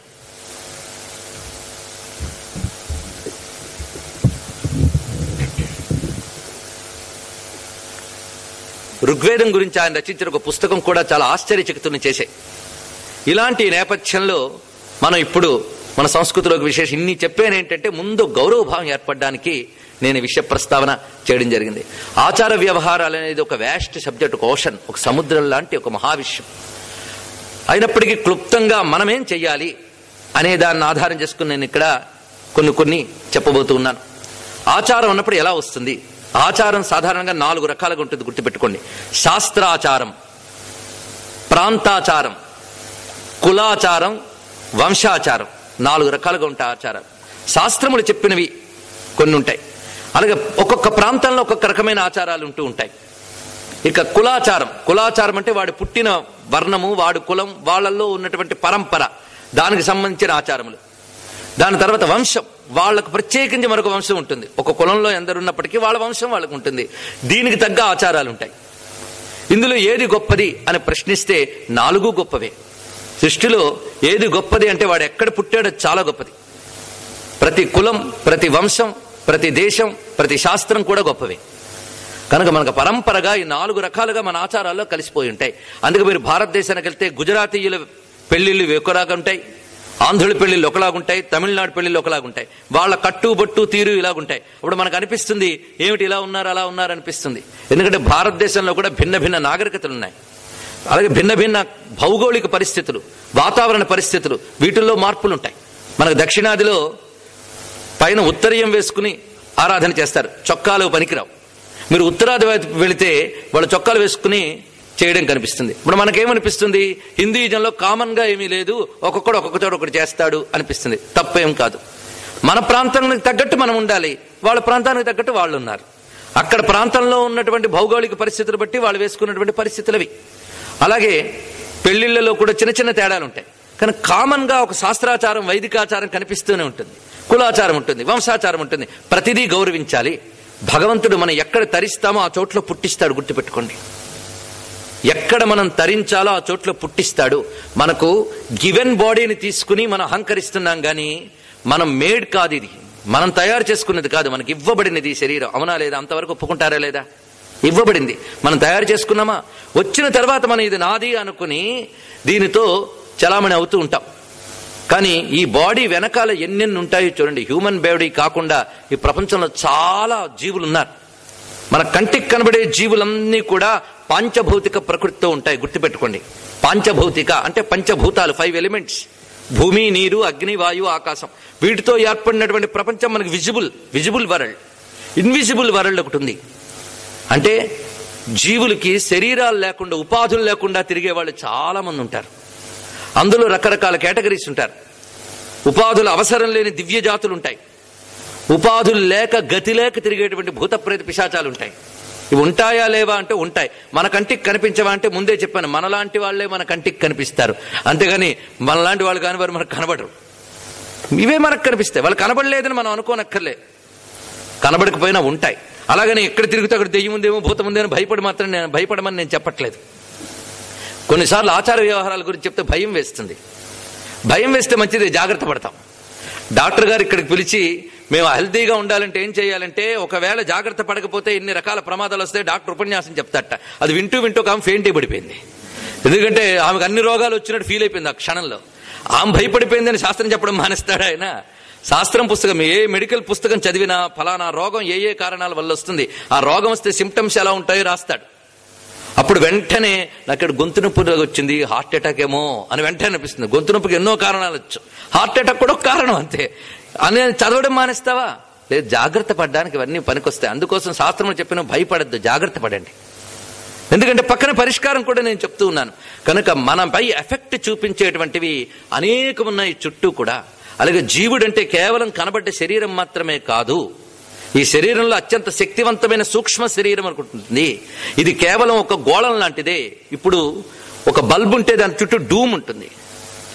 ఋగ్వేదం గురించి ఆయన రచించిన ఒక పుస్తకం కూడా చాలా ఆశ్చర్యచకితుల్ని చేశాయి ఇలాంటి నేపథ్యంలో మనం ఇప్పుడు మన సంస్కృతిలోకి విశేషం ఇన్ని చెప్పాను ఏంటంటే ముందు గౌరవభావం ఏర్పడడానికి నేను ఈ విషయ ప్రస్తావన చేయడం జరిగింది ఆచార వ్యవహారాలు అనేది ఒక వ్యాస్ట్ సబ్జెక్ట్ ఒక ఓషన్ ఒక సముద్రం లాంటి ఒక మహావిషయం అయినప్పటికీ క్లుప్తంగా మనమేం చెయ్యాలి అనే దాన్ని ఆధారం చేసుకుని నేను ఇక్కడ కొన్ని కొన్ని చెప్పబోతూ ఉన్నాను ఆచారం ఉన్నప్పుడు ఎలా వస్తుంది ఆచారం సాధారణంగా నాలుగు రకాలుగా ఉంటుంది గుర్తుపెట్టుకోండి శాస్త్రాచారం ప్రాంతాచారం కులాచారం వంశాచారం నాలుగు రకాలుగా ఉంటాయి ఆచారాలు శాస్త్రములు చెప్పినవి కొన్ని ఉంటాయి అలాగే ఒక్కొక్క ప్రాంతంలో ఒక్కొక్క రకమైన ఆచారాలు ఉంటూ ఉంటాయి ఇక కులాచారం కులాచారం అంటే వాడు పుట్టిన వర్ణము వాడు కులం వాళ్ళల్లో ఉన్నటువంటి పరంపర దానికి సంబంధించిన ఆచారములు దాని తర్వాత వంశం వాళ్ళకు ప్రత్యేకించి మరొక వంశం ఉంటుంది ఒక కులంలో ఎందరున్నప్పటికీ వాళ్ళ వంశం వాళ్ళకు ఉంటుంది దీనికి తగ్గ ఆచారాలు ఉంటాయి ఇందులో ఏది గొప్పది అని ప్రశ్నిస్తే నాలుగు గొప్పవే సృష్టిలో ఏది గొప్పది అంటే వాడు ఎక్కడ పుట్టాడో చాలా గొప్పది ప్రతి కులం ప్రతి వంశం ప్రతి దేశం ప్రతి శాస్త్రం కూడా గొప్పవే కనుక మనకు పరంపరగా ఈ నాలుగు రకాలుగా మన ఆచారాల్లో కలిసిపోయి ఉంటాయి అందుకే మీరు భారతదేశానికి వెళ్తే గుజరాతీయుల పెళ్లిళ్ళు ఒకలాగా ఉంటాయి ఆంధ్రుల పెళ్లిళ్ళు ఒకలాగుంటాయి తమిళనాడు పెళ్లిళ్ళు ఒకలాగుంటాయి వాళ్ళ కట్టు బొట్టు తీరు ఇలాగుంటాయి ఇప్పుడు మనకు అనిపిస్తుంది ఏమిటి ఇలా ఉన్నారు అలా ఉన్నారు అనిపిస్తుంది ఎందుకంటే భారతదేశంలో కూడా భిన్న భిన్న నాగరికతలు ఉన్నాయి అలాగే భిన్న భిన్న భౌగోళిక పరిస్థితులు వాతావరణ పరిస్థితులు వీటిల్లో మార్పులు ఉంటాయి మనకు దక్షిణాదిలో పైన ఉత్తరీయం వేసుకుని ఆరాధన చేస్తారు చొక్కాలు పనికిరావు మీరు ఉత్తరాది వైపు వెళితే వాళ్ళు చొక్కాలు వేసుకుని చేయడం కనిపిస్తుంది ఇప్పుడు మనకేమనిపిస్తుంది హిందూయిజంలో కామన్ గా ఏమీ లేదు ఒక్కొక్కడు ఒక్కొక్క చోట ఒకటి చేస్తాడు అనిపిస్తుంది తప్పేం కాదు మన ప్రాంతానికి తగ్గట్టు మనం ఉండాలి వాళ్ళ ప్రాంతానికి తగ్గట్టు వాళ్ళు ఉన్నారు అక్కడ ప్రాంతంలో ఉన్నటువంటి భౌగోళిక పరిస్థితులు బట్టి వాళ్ళు వేసుకున్నటువంటి పరిస్థితులవి అలాగే పెళ్లిళ్లలో కూడా చిన్న చిన్న తేడాలు ఉంటాయి కానీ కామన్ గా ఒక శాస్త్రాచారం వైదికాచారం కనిపిస్తూనే ఉంటుంది కులాచారం ఉంటుంది వంశాచారం ఉంటుంది ప్రతిదీ గౌరవించాలి భగవంతుడు మనం ఎక్కడ తరిస్తామో ఆ చోట్ల పుట్టిస్తాడు గుర్తుపెట్టుకోండి ఎక్కడ మనం తరించాలో ఆ చోట్ల పుట్టిస్తాడు మనకు గివెన్ బాడీని తీసుకుని మనం అహంకరిస్తున్నాం కానీ మనం మేడ్ కాదు ఇది మనం తయారు చేసుకున్నది కాదు మనకి ఇవ్వబడినది ఈ శరీరం అవునా లేదా అంతవరకు ఒప్పుకుంటారా లేదా ఇవ్వబడింది మనం తయారు చేసుకున్నామా వచ్చిన తర్వాత మనం ఇది నాది అనుకుని దీనితో చలామణి అవుతూ ఉంటాం కానీ ఈ బాడీ వెనకాల ఎన్నెన్ని ఉంటాయో చూడండి హ్యూమన్ బాడీ కాకుండా ఈ ప్రపంచంలో చాలా జీవులు ఉన్నారు మన కంటికి కనబడే జీవులన్నీ కూడా పాంచభౌతిక ప్రకృతితో ఉంటాయి గుర్తుపెట్టుకోండి పాంచభౌతిక అంటే పంచభూతాలు ఫైవ్ ఎలిమెంట్స్ భూమి నీరు అగ్ని వాయువు ఆకాశం వీటితో ఏర్పడినటువంటి ప్రపంచం మనకి visible visible world invisible world ఒకటి ఉంది అంటే జీవులకి శరీరాలు లేకుండా ఉపాధులు లేకుండా తిరిగే వాళ్ళు చాలా మంది ఉంటారు అందులో రకరకాల కేటగిరీస్ ఉంటారు ఉపాధులు అవసరం లేని దివ్య జాతులు ఉంటాయి ఉపాధులు లేక గతి లేక తిరిగేటువంటి భూత ప్రేత పిశాచాలు ఉంటాయి ఇవి ఉంటాయా లేవా అంటే ఉంటాయి మన కంటికి కనిపించవా అంటే ముందే చెప్పాను మనలాంటి వాళ్ళే మన కంటికి కనిపిస్తారు అంతేగాని మనలాంటి వాళ్ళు కాని వారు మనకు కనబడరు ఇవే మనకు కనిపిస్తాయి వాళ్ళు కనబడలేదని మనం అనుకోనక్కర్లే కనబడకపోయినా ఉంటాయి అలాగని ఎక్కడ తిరుగుతూ అక్కడ దెయ్యం ఉందేమో భూతం ఉందేమో భయపడి మాత్రం నేను భయపడమని నేను చెప్పట్లేదు కొన్నిసార్లు ఆచార వ్యవహారాల గురించి చెప్తే భయం వేస్తుంది భయం వేస్తే మంచిది జాగ్రత్త పడతాం డాక్టర్ గారు ఇక్కడికి పిలిచి మేము హెల్తీగా ఉండాలంటే ఏం చేయాలంటే ఒకవేళ జాగ్రత్త పడకపోతే ఇన్ని రకాల ప్రమాదాలు వస్తే డాక్టర్ ఉపన్యాసం చెప్తాట అది వింటూ వింటూ ఒక ఆమె ఫెయింట్ పడిపోయింది ఎందుకంటే ఆమెకు అన్ని రోగాలు వచ్చినట్టు ఫీల్ అయిపోయింది ఆ క్షణంలో ఆమె భయపడిపోయిందని శాస్త్రం చెప్పడం మానేస్తాడా ఆయన శాస్త్రం పుస్తకం ఏ మెడికల్ పుస్తకం చదివినా ఫలానా రోగం ఏ ఏ కారణాల వల్ల వస్తుంది ఆ రోగం వస్తే సిమ్టమ్స్ ఎలా ఉంటాయో రాస్తాడు అప్పుడు వెంటనే నాకు ఇక్కడ గొంతు నొప్పి వచ్చింది హార్ట్ అటాక్ ఏమో అని వెంటనే అనిపిస్తుంది గొంతు నొప్పికి ఎన్నో కారణాలు వచ్చు హార్ట్ అటాక్ కూడా ఒక కారణం అంతే అని చదవడం మానేస్తావా లేదు జాగ్రత్త పడడానికి ఇవన్నీ పనికొస్తాయి అందుకోసం శాస్త్రంలో చెప్పిన భయపడద్దు జాగ్రత్త పడండి ఎందుకంటే పక్కన పరిష్కారం కూడా నేను చెప్తూ ఉన్నాను కనుక మనపై ఎఫెక్ట్ చూపించేటువంటివి అనేకం ఉన్నాయి చుట్టూ కూడా అలాగే జీవుడంటే కేవలం కనబడ్డ శరీరం మాత్రమే కాదు ఈ శరీరంలో అత్యంత శక్తివంతమైన సూక్ష్మ శరీరం అనుకుంటుంది ఇది కేవలం ఒక గోళం లాంటిదే ఇప్పుడు ఒక బల్బ్ ఉంటే దాని చుట్టూ డూమ్ ఉంటుంది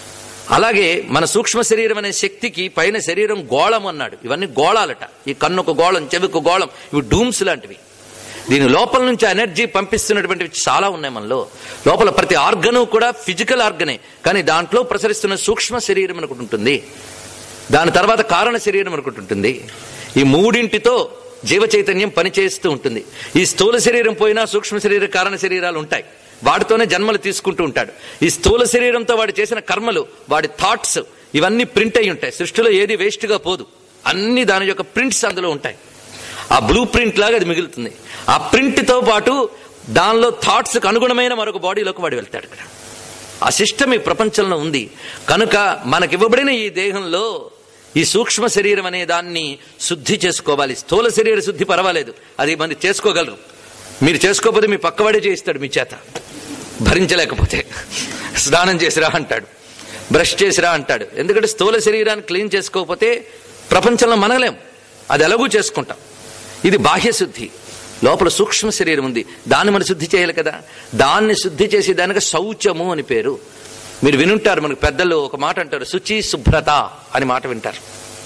అలాగే మన సూక్ష్మ శరీరం అనే శక్తికి పైన శరీరం గోళం అన్నాడు ఇవన్నీ గోళాలట ఈ కన్నుకు గోళం చెవికు గోళం ఇవి డూమ్స్ లాంటివి దీని లోపల నుంచి ఎనర్జీ పంపిస్తున్నటువంటివి చాలా ఉన్నాయి మనలో లోపల ప్రతి ఆర్గను కూడా ఫిజికల్ ఆర్గనే కానీ దాంట్లో ప్రసరిస్తున్న సూక్ష్మ శరీరం అనుకుంటు ఉంటుంది దాని తర్వాత కారణ శరీరం అనుకుంటు ఉంటుంది ఈ మూడింటితో జీవ చైతన్యం పనిచేస్తూ ఉంటుంది ఈ స్థూల శరీరం పోయినా సూక్ష్మ శరీర కారణ శరీరాలు ఉంటాయి వాటితోనే జన్మలు తీసుకుంటూ ఉంటాడు ఈ స్థూల శరీరంతో వాడు చేసిన కర్మలు వాడి థాట్స్ ఇవన్నీ ప్రింట్ అయి ఉంటాయి సృష్టిలో ఏది వేస్ట్గా పోదు అన్ని దాని యొక్క ప్రింట్స్ అందులో ఉంటాయి ఆ బ్లూ ప్రింట్ లాగా అది మిగులుతుంది ఆ ప్రింట్ తో పాటు దానిలో థాట్స్ కు అనుగుణమైన మరొక బాడీలోకి వాడు వెళ్తాడు ఇక్కడ ఆ సిస్టమ్ ఈ ప్రపంచంలో ఉంది కనుక మనకివ్వబడిన ఈ దేహంలో ఈ సూక్ష్మ శరీరం అనే దాన్ని శుద్ధి చేసుకోవాలి స్థూల శరీర శుద్ధి పర్వాలేదు అది మంది చేసుకోగలరు మీరు చేసుకోకపోతే మీ పక్కవాడే చేయిస్తాడు మీ చేత భరించలేకపోతే స్నానం చేసిరా అంటాడు బ్రష్ చేసిరా అంటాడు ఎందుకంటే స్థూల శరీరాన్ని క్లీన్ చేసుకోకపోతే ప్రపంచంలో మనగలేం అది ఎలాగూ చేసుకుంటాం ఇది బాహ్య శుద్ధి లోపల సూక్ష్మ శరీరం ఉంది దాన్ని మనం శుద్ధి చేయాలి కదా దాన్ని శుద్ధి చేసి దానికి శౌచము అని పేరు మీరు వినుంటారు మనకు పెద్దలు ఒక మాట అంటారు శుచి శుభ్రత అని మాట వింటారు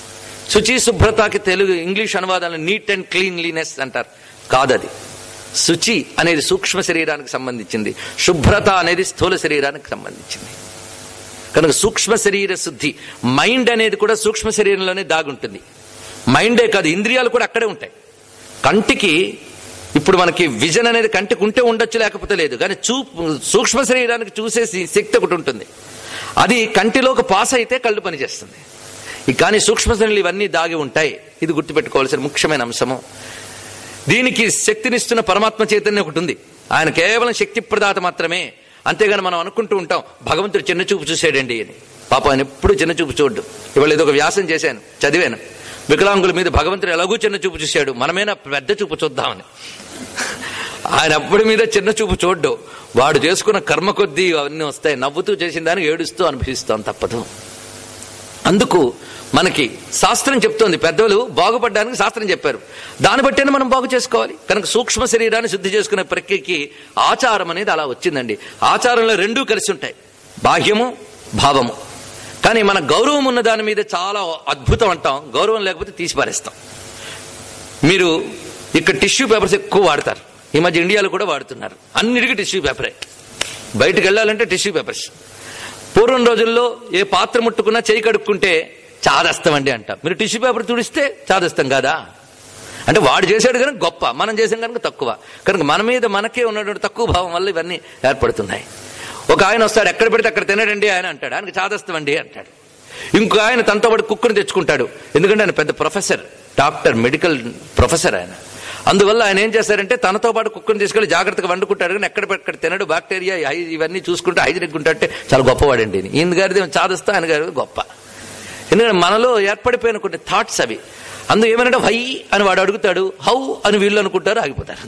శుచి శుభ్రతకి తెలుగు ఇంగ్లీష్ అనువాదాలు నీట్ అండ్ క్లీన్లీనెస్ అంటారు కాదది శుచి అనేది సూక్ష్మ శరీరానికి సంబంధించింది శుభ్రత అనేది స్థూల శరీరానికి సంబంధించింది కనుక సూక్ష్మ శరీర శుద్ధి మైండ్ అనేది కూడా సూక్ష్మ శరీరంలోనే దాగుంటుంది మైండే కాదు ఇంద్రియాలు కూడా అక్కడే ఉంటాయి కంటికి ఇప్పుడు మనకి విజన్ అనేది కంటికి ఉంటే ఉండొచ్చు లేకపోతే లేదు కానీ చూ సూక్ష్మ శరీరానికి చూసే శక్తి ఒకటి ఉంటుంది అది కంటిలోకి పాస్ అయితే కళ్ళు పనిచేస్తుంది ఈ కానీ సూక్ష్మ శరీరాలు ఇవన్నీ దాగి ఉంటాయి ఇది గుర్తుపెట్టుకోవాల్సిన ముఖ్యమైన అంశము దీనికి శక్తినిస్తున్న పరమాత్మ చైతన్యం ఒకటి ఉంది ఆయన కేవలం శక్తి ప్రదాత మాత్రమే అంతేగాని మనం అనుకుంటూ ఉంటాం భగవంతుడు చిన్న చూపు చూసాడండి అని పాప ఆయన ఎప్పుడు చిన్న చూపు చూడ్డు ఇవాళ ఏదో ఒక వ్యాసం చేశాను చదివాను వికలాంగుల మీద భగవంతుడు ఎలాగూ చిన్న చూపు చూశాడు మనమేనా పెద్ద చూపు చూద్దామని ఆయన అప్పటి మీద చిన్న చూపు చూడ్డు వాడు చేసుకున్న కర్మ కొద్దీ అవన్నీ వస్తాయి నవ్వుతూ చేసిన దానికి ఏడుస్తూ అనుభవిస్తాం తప్పదు అందుకు మనకి శాస్త్రం చెప్తోంది పెద్దలు బాగుపడడానికి శాస్త్రం చెప్పారు దాన్ని బట్టేనే మనం బాగు చేసుకోవాలి కనుక సూక్ష్మ శరీరాన్ని శుద్ధి చేసుకునే ప్రక్రియకి ఆచారం అనేది అలా వచ్చిందండి ఆచారంలో రెండూ కలిసి ఉంటాయి బాహ్యము భావము కానీ మన గౌరవం ఉన్న దాని మీద చాలా అద్భుతం అంటాం గౌరవం లేకపోతే తీసి పారేస్తాం మీరు ఇక్కడ టిష్యూ పేపర్స్ ఎక్కువ వాడతారు ఈ మధ్య ఇండియాలో కూడా వాడుతున్నారు అన్నిటికీ టిష్యూ పేపరే బయటకు వెళ్ళాలంటే టిష్యూ పేపర్స్ పూర్వం రోజుల్లో ఏ పాత్ర ముట్టుకున్నా చేయి కడుక్కుంటే చాదస్తామండి అంట మీరు టిష్యూ పేపర్ తుడిస్తే చాదస్తాం కదా అంటే వాడు చేశాడు కనుక గొప్ప మనం చేసాం కనుక తక్కువ కనుక మన మీద మనకే ఉన్నటువంటి తక్కువ భావం వల్ల ఇవన్నీ ఏర్పడుతున్నాయి ఒక ఆయన వస్తాడు ఎక్కడ పెడితే అక్కడ తినడండి ఆయన అంటాడు ఆయనకి చాదస్తామండి అంటాడు ఇంకో ఆయన తనతో పాటు కుక్కను తెచ్చుకుంటాడు ఎందుకంటే ఆయన పెద్ద ప్రొఫెసర్ డాక్టర్ మెడికల్ ప్రొఫెసర్ ఆయన అందువల్ల ఆయన ఏం చేస్తారంటే తనతో పాటు కుక్కను తీసుకెళ్లి జాగ్రత్తగా వండుకుంటాడు కానీ ఎక్కడ ఎక్కడ తినడు బాక్టీరియా హై- ఇవన్నీ చూసుకుంటే హైజీనిక్ ఉంటాడంటే చాలా గొప్పవాడండి ఈయన. ఈయన గారిది ఏమో చాదస్తా ఆయన గారి గొప్ప ఎందుకంటే మనలో ఏర్పడిపోయిన కొన్ని థాట్స్ అవి అందు ఏమనంటే వై అని వాడు అడుగుతాడు హౌ అని వీళ్ళు అనుకుంటారు ఆగిపోతారు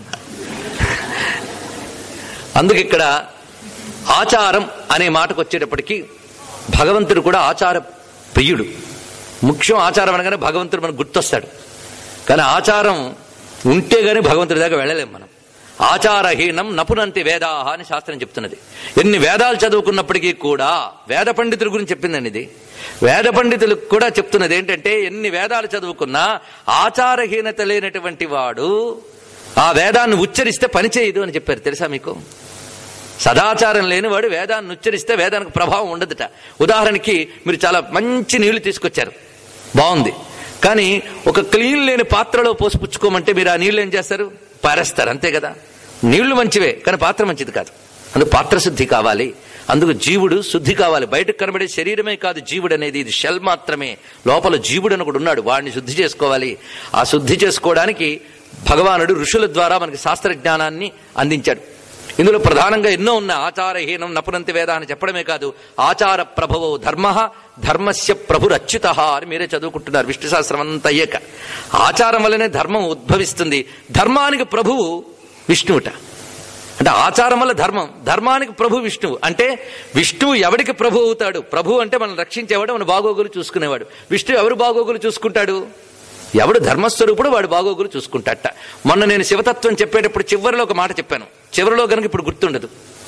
అందుకు ఇక్కడ ఆచారం అనే మాటకు వచ్చేటప్పటికి భగవంతుడు కూడా ఆచార ప్రియుడు ముఖ్యం ఆచారం అనగానే భగవంతుడు మనకు గుర్తొస్తాడు కానీ ఆచారం ఉంటే గానీ భగవంతుడి దాకా వెళ్ళలేం మనం ఆచారహీనం నపునంతి వేదాహ అని శాస్త్రం చెప్తున్నది ఎన్ని వేదాలు చదువుకున్నప్పటికీ కూడా వేద పండితుల గురించి చెప్పిందండి ఇది వేద పండితులకు కూడా చెప్తున్నది ఏంటంటే ఎన్ని వేదాలు చదువుకున్నా ఆచారహీనత లేనటువంటి వాడు ఆ వేదాన్ని ఉచ్చరిస్తే పనిచేయదు అని చెప్పారు తెలుసా మీకు సదాచారం లేనివాడు వేదాన్ని ఉచ్చరిస్తే వేదానికి ప్రభావం ఉండదుట ఉదాహరణకి మీరు చాలా మంచి నీళ్లు తీసుకొచ్చారు బాగుంది కానీ ఒక క్లీన్ లేని పాత్రలో పోసి పుచ్చుకోమంటే మీరు ఆ నీళ్లు ఏం చేస్తారు పారేస్తారు అంతే కదా నీళ్లు మంచివే కానీ పాత్ర మంచిది కాదు అందుకు పాత్ర శుద్ధి కావాలి అందుకు జీవుడు శుద్ధి కావాలి బయటకు కనబడే శరీరమే కాదు జీవుడు అనేది ఇది షెల్ మాత్రమే లోపల జీవుడు అని ఒకడు ఉన్నాడు వాడిని శుద్ధి చేసుకోవాలి ఆ శుద్ధి చేసుకోవడానికి భగవానుడు ఋషుల ద్వారా మనకి శాస్త్ర జ్ఞానాన్ని అందించాడు ఇందులో ప్రధానంగా ఎన్నో ఉన్నాయి ఆచారహీనం నపునంతి వేద అని చెప్పడమే కాదు ఆచార ప్రభవో ధర్మ ధర్మస్య ప్రభురచ్యుత అని మీరే చదువుకుంటున్నారు విష్ణు శాస్త్రం అంతా అయ్యాక ఆచారం వల్లనే ధర్మం ఉద్భవిస్తుంది ధర్మానికి ప్రభువు విష్ణువుట అంటే ఆచారం వల్ల ధర్మం ధర్మానికి ప్రభు విష్ణువు అంటే విష్ణువు ఎవడికి ప్రభు అవుతాడు ప్రభు అంటే మనం రక్షించేవాడు మన బాగోగులు చూసుకునేవాడు విష్ణువు ఎవరు బాగోగులు చూసుకుంటాడు ఎవడు ధర్మస్వరూపుడు వాడు బాగోగులు చూసుకుంటాట మొన్న నేను శివతత్వం చెప్పేటప్పుడు చివరిలో ఒక మాట చెప్పాను చివరిలో కనుక ఇప్పుడు గుర్తుండదు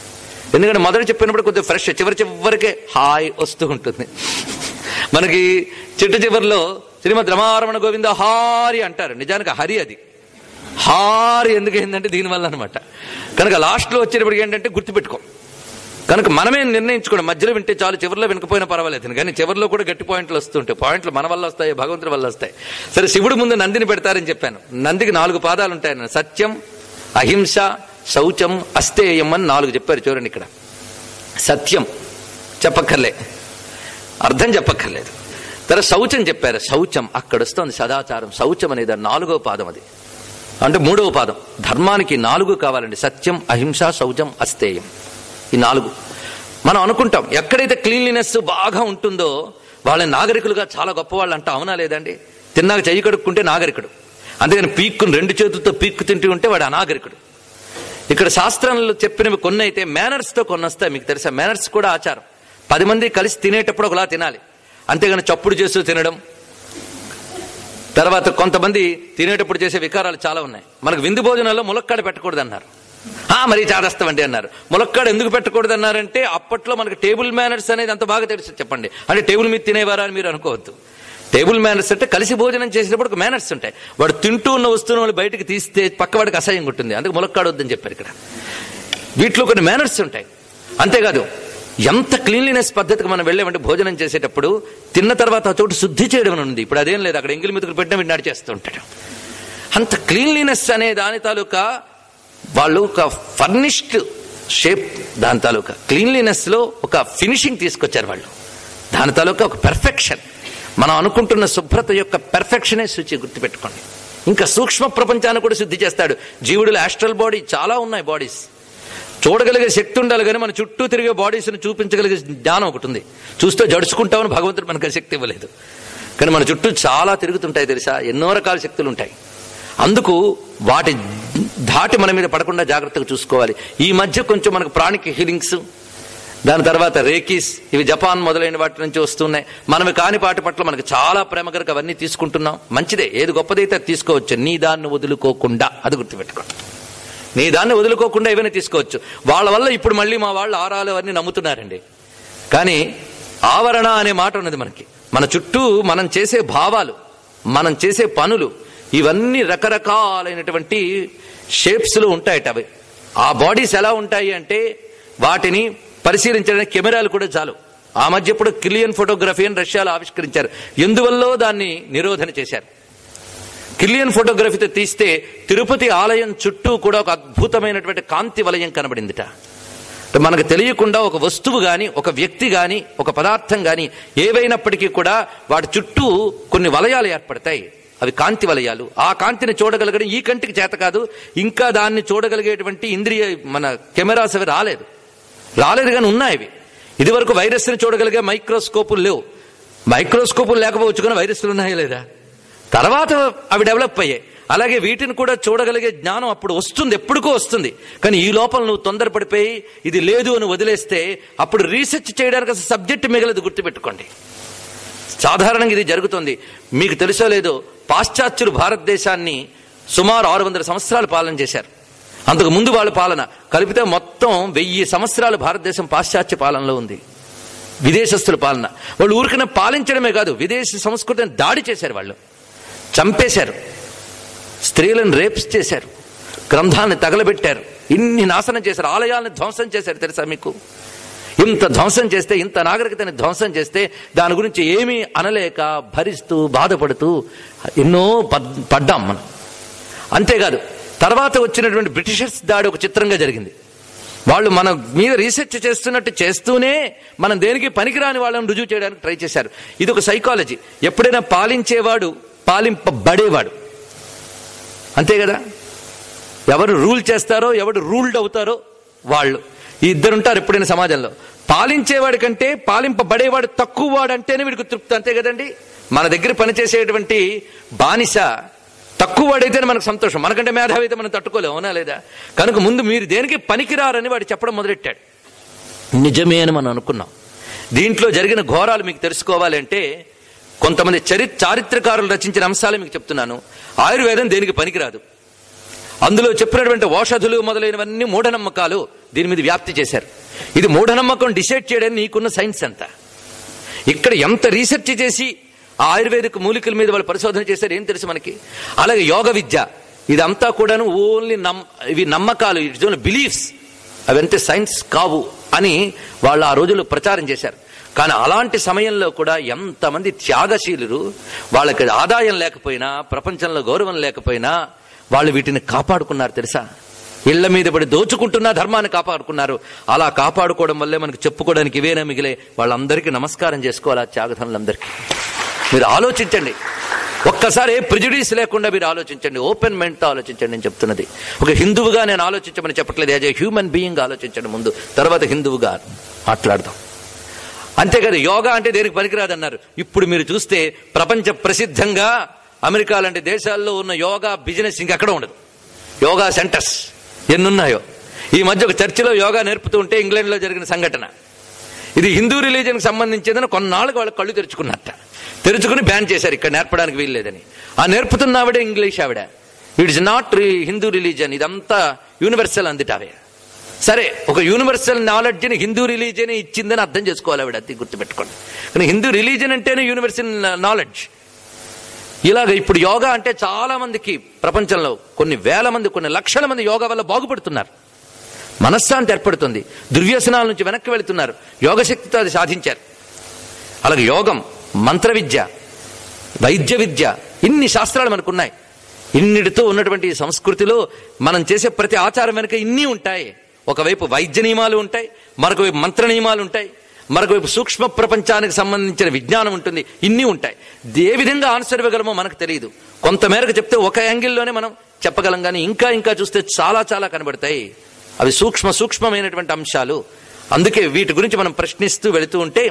ఎందుకంటే మొదట చెప్పినప్పుడు కొద్దిగా ఫ్రెష్ చివరి చివరికే హాయ్ వస్తూ ఉంటుంది మనకి చిట్ట చివరిలో శ్రీమద్ రమారమణ గోవింద హారి అంటారు నిజానికి హరి అది హారి ఎందుకు ఏంటంటే దీనివల్ల అనమాట కనుక లాస్ట్లో వచ్చేటప్పటికి ఏంటంటే గుర్తుపెట్టుకో కనుక మనమే నిర్ణయించుకోండి మధ్యలో వింటే చాలు చివరిలో వినకపోయినా పర్వాలేదు కానీ చివరిలో కూడా గట్టి పాయింట్లు వస్తుంటాయి పాయింట్లు మన వల్ల వస్తాయి భగవంతుడి వల్ల వస్తాయి సరే శివుడు ముందు నందిని పెడతారని చెప్పాను నందికి నాలుగు పాదాలు ఉంటాయన్న సత్యం అహింస శౌచం అస్తేయం అని నాలుగు చెప్పారు చూడండి ఇక్కడ సత్యం చెప్పక్కర్లే అర్థం చెప్పక్కర్లేదు తర్వాత శౌచం చెప్పారు శౌచం అక్కడ వస్తుంది సదాచారం శౌచం అనేది నాలుగో పాదం అది అంటే మూడవ పాదం ధర్మానికి నాలుగు కావాలండి సత్యం అహింస శౌచం అస్తేయం ఈ నాలుగు మనం అనుకుంటాం ఎక్కడైతే క్లీన్లీనెస్ బాగా ఉంటుందో వాళ్ళని నాగరికులుగా చాలా గొప్పవాళ్ళు అంట అవునా లేదండి తిన్నాక చెయ్యి కడుక్కుంటే నాగరికుడు అందుకని పీక్కుని రెండు చేతులతో పీక్కు తింటూ ఉంటే వాడు అనాగరికుడు ఇక్కడ శాస్త్రంలో చెప్పినవి కొన్ని అయితే మేనర్స్ తో కొన్ని వస్తాయి మీకు తెలుసా మేనర్స్ కూడా ఆచారం పది మంది కలిసి తినేటప్పుడు ఒకలా తినాలి అంతేగాని చప్పుడు చేస్తూ తినడం తర్వాత కొంతమంది తినేటప్పుడు చేసే వికారాలు చాలా ఉన్నాయి మనకు విందు భోజనాల్లో ములక్కాడ పెట్టకూడదు అన్నారు ఆ మరీ చాదస్తామండి అన్నారు ములక్కాడ ఎందుకు పెట్టకూడదు అన్నారంటే అప్పట్లో మనకు టేబుల్ మేనర్స్ అనేది అంత బాగా తెలుసు చెప్పండి అంటే టేబుల్ మీద తినేవారా అని మీరు అనుకోవద్దు టేబుల్ మేనర్స్ అంటే కలిసి భోజనం చేసేటప్పుడు ఒక మేనర్స్ ఉంటాయి వాడు తింటూ ఉన్న వస్తువును వాళ్ళు బయటకు తీస్తే పక్కవాడికి అసహ్యం ఉంటుంది అందుకు ములక్కాడ వద్దని చెప్పారు ఇక్కడ వీటిలో కొన్ని మేనర్స్ ఉంటాయి అంతేకాదు ఎంత క్లీన్లీనెస్ పద్ధతికి మనం వెళ్ళామంటే భోజనం చేసేటప్పుడు తిన్న తర్వాత ఆ చోటు శుద్ధి చేయడం అని ఉంది ఇప్పుడు అదేం లేదు అక్కడ ఎంగిలి మెతుకులు పెట్టిన వీడు నడిచేస్తూ ఉంటాడు అంత క్లీన్లీనెస్ అనే దాని తాలూకా వాళ్ళు ఒక ఫర్నిష్డ్ షేప్ దాని తాలూకా క్లీన్లీనెస్ లో ఒక ఫినిషింగ్ తీసుకొచ్చారు వాళ్ళు దాని తాలూకా ఒక పెర్ఫెక్షన్ మనం అనుకుంటున్న శుభ్రత యొక్క పెర్ఫెక్షనే శుచి గుర్తుపెట్టుకోండి ఇంకా సూక్ష్మ ప్రపంచాన్ని కూడా శుద్ధి చేస్తాడు జీవుడుల ఆస్ట్రల్ బాడీ చాలా ఉన్నాయి బాడీస్ చూడగలిగే శక్తి ఉండాలి కానీ మన చుట్టూ తిరిగే బాడీస్ని చూపించగలిగే జ్ఞానం ఒకటి ఉంది చూస్తే జడుచుకుంటామని భగవంతుడు మనకు ఆ శక్తి ఇవ్వలేదు కానీ మన చుట్టూ చాలా తిరుగుతుంటాయి తెలుసా ఎన్నో రకాల శక్తులు ఉంటాయి అందుకు వాటి ధాటి మన మీద పడకుండా జాగ్రత్తగా చూసుకోవాలి ఈ మధ్య కొంచెం మనకు ప్రాణిక్ హీలింగ్స్ దాని తర్వాత రేకీస్ ఇవి జపాన్ మొదలైన వాటి నుంచి వస్తున్నాయి మనవి కాని వాటి పట్ల మనకు చాలా ప్రేమ కనుక అవన్నీ తీసుకుంటున్నాం మంచిదే ఏది గొప్పదైతే అది తీసుకోవచ్చు నీ దాన్ని వదులుకోకుండా అది గుర్తుపెట్టుకోండి నీ దాన్ని వదులుకోకుండా ఏవైనా తీసుకోవచ్చు వాళ్ళ వల్ల ఇప్పుడు మళ్ళీ మా వాళ్ళు ఆరాలు అవన్నీ నమ్ముతున్నారండి కానీ ఆవరణ అనే మాట ఉన్నది మనకి మన చుట్టూ మనం చేసే భావాలు మనం చేసే పనులు ఇవన్నీ రకరకాలైనటువంటి షేప్స్ లో ఉంటాయట అవి ఆ బాడీస్ ఎలా ఉంటాయి అంటే వాటిని పరిశీలించడానికి కెమెరాలు కూడా చాలు ఆ మధ్య ఇప్పుడు కిలియన్ ఫోటోగ్రఫీ అని రష్యాలో ఆవిష్కరించారు ఎందువల్లో దాన్ని నిరోధన చేశారు కిలియన్ ఫోటోగ్రఫీతో తీస్తే తిరుపతి ఆలయం చుట్టూ కూడా ఒక అద్భుతమైనటువంటి కాంతి వలయం కనబడిందిట అంటే మనకు తెలియకుండా ఒక వస్తువు గాని ఒక వ్యక్తి గాని ఒక పదార్థం గాని ఏవైనప్పటికీ కూడా వాటి చుట్టూ కొన్ని వలయాలు ఏర్పడతాయి అవి కాంతి వలయాలు ఆ కాంతిని చూడగలగడం ఈ కంటికి చేత కాదు ఇంకా దాన్ని చూడగలిగేటువంటి ఇంద్రియ మన కెమెరాస్ అవి రాలేదు రాలేదు కానీ ఉన్నాయి ఇవి ఇదివరకు వైరస్ని చూడగలిగే మైక్రోస్కోపులు లేవు మైక్రోస్కోపులు లేకపోవచ్చు కానీ వైరస్లు ఉన్నాయా లేదా తర్వాత అవి డెవలప్ అయ్యాయి అలాగే వీటిని కూడా చూడగలిగే జ్ఞానం అప్పుడు వస్తుంది ఎప్పుడుకో వస్తుంది కానీ ఈ లోపల నువ్వు తొందరపడిపోయి ఇది లేదు అని వదిలేస్తే అప్పుడు రీసెర్చ్ చేయడానికి అసలు సబ్జెక్ట్ మిగలదు గుర్తుపెట్టుకోండి సాధారణంగా ఇది జరుగుతుంది మీకు తెలుసో లేదో పాశ్చాత్యులు భారతదేశాన్ని సుమారు ఆరు వందల సంవత్సరాలు పాలన చేశారు అంతకు ముందు వాళ్ళ పాలన కలిపితే మొత్తం వెయ్యి సంవత్సరాలు భారతదేశం పాశ్చాత్య పాలనలో ఉంది విదేశస్తుల పాలన వాళ్ళు ఊరికనే పాలించడమే కాదు విదేశీ సంస్కృతిని దాడి చేశారు వాళ్ళు చంపేశారు స్త్రీలను రేప్స్ చేశారు గ్రంథాలను తగలబెట్టారు ఇన్ని నాశనం చేశారు ఆలయాలను ధ్వంసం చేశారు తెలుసా మీకు ఇంత ధ్వంసం చేస్తే ఇంత నాగరికతని ధ్వంసం చేస్తే దాని గురించి ఏమీ అనలేక భరిస్తూ బాధపడుతూ ఎన్నో పడ్- పడ్డాం మనం అంతేకాదు తర్వాత వచ్చినటువంటి బ్రిటిషర్స్ దాడి ఒక చిత్రంగా జరిగింది వాళ్ళు మన మీద రీసెర్చ్ చేస్తున్నట్టు చేస్తూనే మనం దేనికి పనికిరాని వాళ్ళని రుజువు చేయడానికి ట్రై చేశారు ఇది ఒక సైకాలజీ ఎప్పుడైనా పాలించేవాడు పాలింపబడేవాడు అంతే కదా ఎవరు రూల్ చేస్తారో ఎవడు రూల్డ్ అవుతారో వాళ్ళు ఈ ఇద్దరు ఉంటారు ఎప్పుడైనా సమాజంలో పాలించేవాడి కంటే పాలింపబడేవాడు తక్కువ వాడు అంటేనే వీడికి తృప్తి అంతే కదండి మన దగ్గర పనిచేసేటువంటి బానిస తక్కువ వాడైతేనే మనకు సంతోషం మనకంటే మేధావి అయితే మనం తట్టుకోలేము అవునా లేదా కనుక ముందు మీరు దేనికి పనికిరారని వాడు చెప్పడం మొదలెట్టాడు నిజమే అని మనం అనుకున్నాం దీంట్లో జరిగిన ఘోరాలు మీకు తెలుసుకోవాలి అంటే కొంతమంది చరి చారిత్రకారులు రచించిన అంశాలు మీకు చెప్తున్నాను ఆయుర్వేదం దేనికి పనికిరాదు అందులో చెప్పినటువంటి ఔషధులు మొదలైనవన్నీ మూఢనమ్మకాలు దీని మీద వ్యాప్తి చేశారు ఇది మూఢనమ్మకం డిసైడ్ చేయడానికి నీకున్న సైన్స్ ఎంత ఇక్కడ ఎంత రీసెర్చ్ చేసి ఆ ఆయుర్వేదిక మూలికల మీద వాళ్ళు పరిశోధన చేశారు ఏం తెలుసు మనకి అలాగే యోగ విద్య ఇదంతా కూడాను ఓన్లీ నమ్ ఇవి నమ్మకాలు ఇట్స్ ఓన్లీ బిలీఫ్స్ అవంతే సైన్స్ కావు అని వాళ్ళు ఆ రోజుల్లో ప్రచారం చేశారు కానీ అలాంటి సమయంలో కూడా ఎంతమంది త్యాగశీలురు వాళ్ళకి ఆదాయం లేకపోయినా ప్రపంచంలో గౌరవం లేకపోయినా వాళ్ళు వీటిని కాపాడుకున్నారు తెలుసా ఇళ్ల మీద పడి దోచుకుంటున్న ధర్మాన్ని కాపాడుకున్నారు అలా కాపాడుకోవడం వల్లే మనకు చెప్పుకోవడానికి ఇవేనా మిగిలే వాళ్ళందరికీ నమస్కారం చేసుకోవాలి ఆ త్యాగధనులందరికీ మీరు ఆలోచించండి ఒక్కసారి ఏ ప్రిజుడీస్ లేకుండా మీరు ఆలోచించండి ఓపెన్ మైండ్తో ఆలోచించండి నేను చెప్తున్నది ఒక హిందువుగా నేను ఆలోచించమని చెప్పట్లేదు యాజ్ ఏ హ్యూమన్ బీయింగ్ ఆలోచించండి ముందు తర్వాత హిందువుగా మాట్లాడదాం అంతేకాదు యోగా అంటే దేనికి పనికిరాదన్నారు ఇప్పుడు మీరు చూస్తే ప్రపంచ ప్రసిద్ధంగా అమెరికా లాంటి దేశాల్లో ఉన్న యోగా బిజినెస్ ఇంకెక్కడ ఉండదు యోగా సెంటర్స్ ఎన్నున్నాయో ఈ మధ్య ఒక చర్చిలో యోగా నేర్పుతూ ఉంటే ఇంగ్లాండ్లో జరిగిన సంఘటన ఇది హిందూ రిలీజన్కి సంబంధించిందని కొన్నాళ్ళకి వాళ్ళు కళ్ళు తెరుచుకున్నట్ట తెరుచుకుని బ్యాన్ చేశారు ఇక్కడ నేర్పడానికి వీల్లేదని ఆ నేర్పుతున్న ఆవిడ ఇంగ్లీష్ ఆవిడ it is not Hindu religion ఇదంతా యూనివర్సల్ అందిటావే సరే ఒక యూనివర్సల్ నాలెడ్జ్ని హిందూ రిలీజియన్ ఇచ్చిందని అర్థం చేసుకోవాలి ఆవిడ అది గుర్తుపెట్టుకోండి కానీ హిందూ రిలీజన్ అంటేనే యూనివర్సల్ నాలెడ్జ్ ఇలాగ ఇప్పుడు యోగా అంటే చాలా మందికి ప్రపంచంలో కొన్ని వేల మంది కొన్ని లక్షల మంది యోగా వల్ల బాగుపడుతున్నారు మనశ్శాంతి ఏర్పడుతుంది దుర్వ్యసనాల నుంచి వెనక్కి వెళుతున్నారు యోగశక్తితో అది సాధించారు అలాగే యోగం మంత్ర విద్య వైద్య విద్య ఇన్ని శాస్త్రాలు మనకున్నాయి ఇన్నిటితో ఉన్నటువంటి ఈ సంస్కృతిలో మనం చేసే ప్రతి ఆచారం వెనుక ఇన్ని ఉంటాయి ఒకవైపు వైద్య నియమాలు ఉంటాయి మరొక వైపు మంత్ర నియమాలు ఉంటాయి మరొక వైపు సూక్ష్మ ప్రపంచానికి సంబంధించిన విజ్ఞానం ఉంటుంది ఇన్ని ఉంటాయి ఇది ఏ విధంగా ఆన్సర్ ఇవ్వగలమో మనకు తెలియదు కొంతమేరకు చెప్తే ఒక యాంగిల్లోనే మనం చెప్పగలం కానీ ఇంకా ఇంకా చూస్తే చాలా చాలా కనబడతాయి అవి సూక్ష్మ సూక్ష్మమైనటువంటి అంశాలు అందుకే వీటి గురించి మనం ప్రశ్నిస్తూ వెళుతూ ఉంటే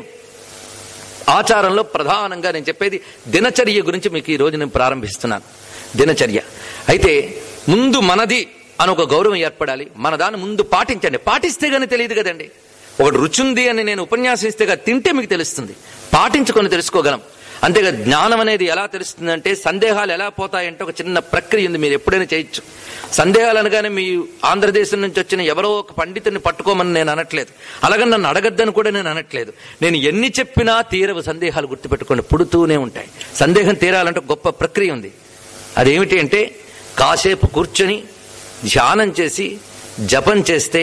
ఆచారంలో ప్రధానంగా నేను చెప్పేది దినచర్య గురించి మీకు ఈ రోజు నేను ప్రారంభిస్తున్నాను దినచర్య అయితే ముందు మనది అని ఒక గౌరవం ఏర్పడాలి మన దాన్ని ముందు పాటించండి పాటిస్తే గానీ తెలియదు కదండి ఒకటి రుచి ఉంది అని నేను ఉపన్యాసం ఇస్తే గాని తింటే మీకు తెలుస్తుంది పాటించుకొని తెలుసుకోగలం అంతేగా జ్ఞానం అనేది ఎలా తెలుస్తుందంటే సందేహాలు ఎలా పోతాయంటే ఒక చిన్న ప్రక్రియ ఉంది మీరు ఎప్పుడైనా చేయొచ్చు సందేహాలు అనగానే మీ ఆంధ్రదేశం నుంచి వచ్చిన ఎవరో ఒక పండితుని పట్టుకోమని నేను అనట్లేదు అలాగే నన్ను అడగద్దని కూడా నేను అనట్లేదు నేను ఎన్ని చెప్పినా తీరవు సందేహాలు గుర్తుపెట్టుకోండి పుడుతూనే ఉంటాయి సందేహం తీరాలంటే ఒక గొప్ప ప్రక్రియ ఉంది అదేమిటి అంటే కాసేపు కూర్చొని ధ్యానం చేసి జపం చేస్తే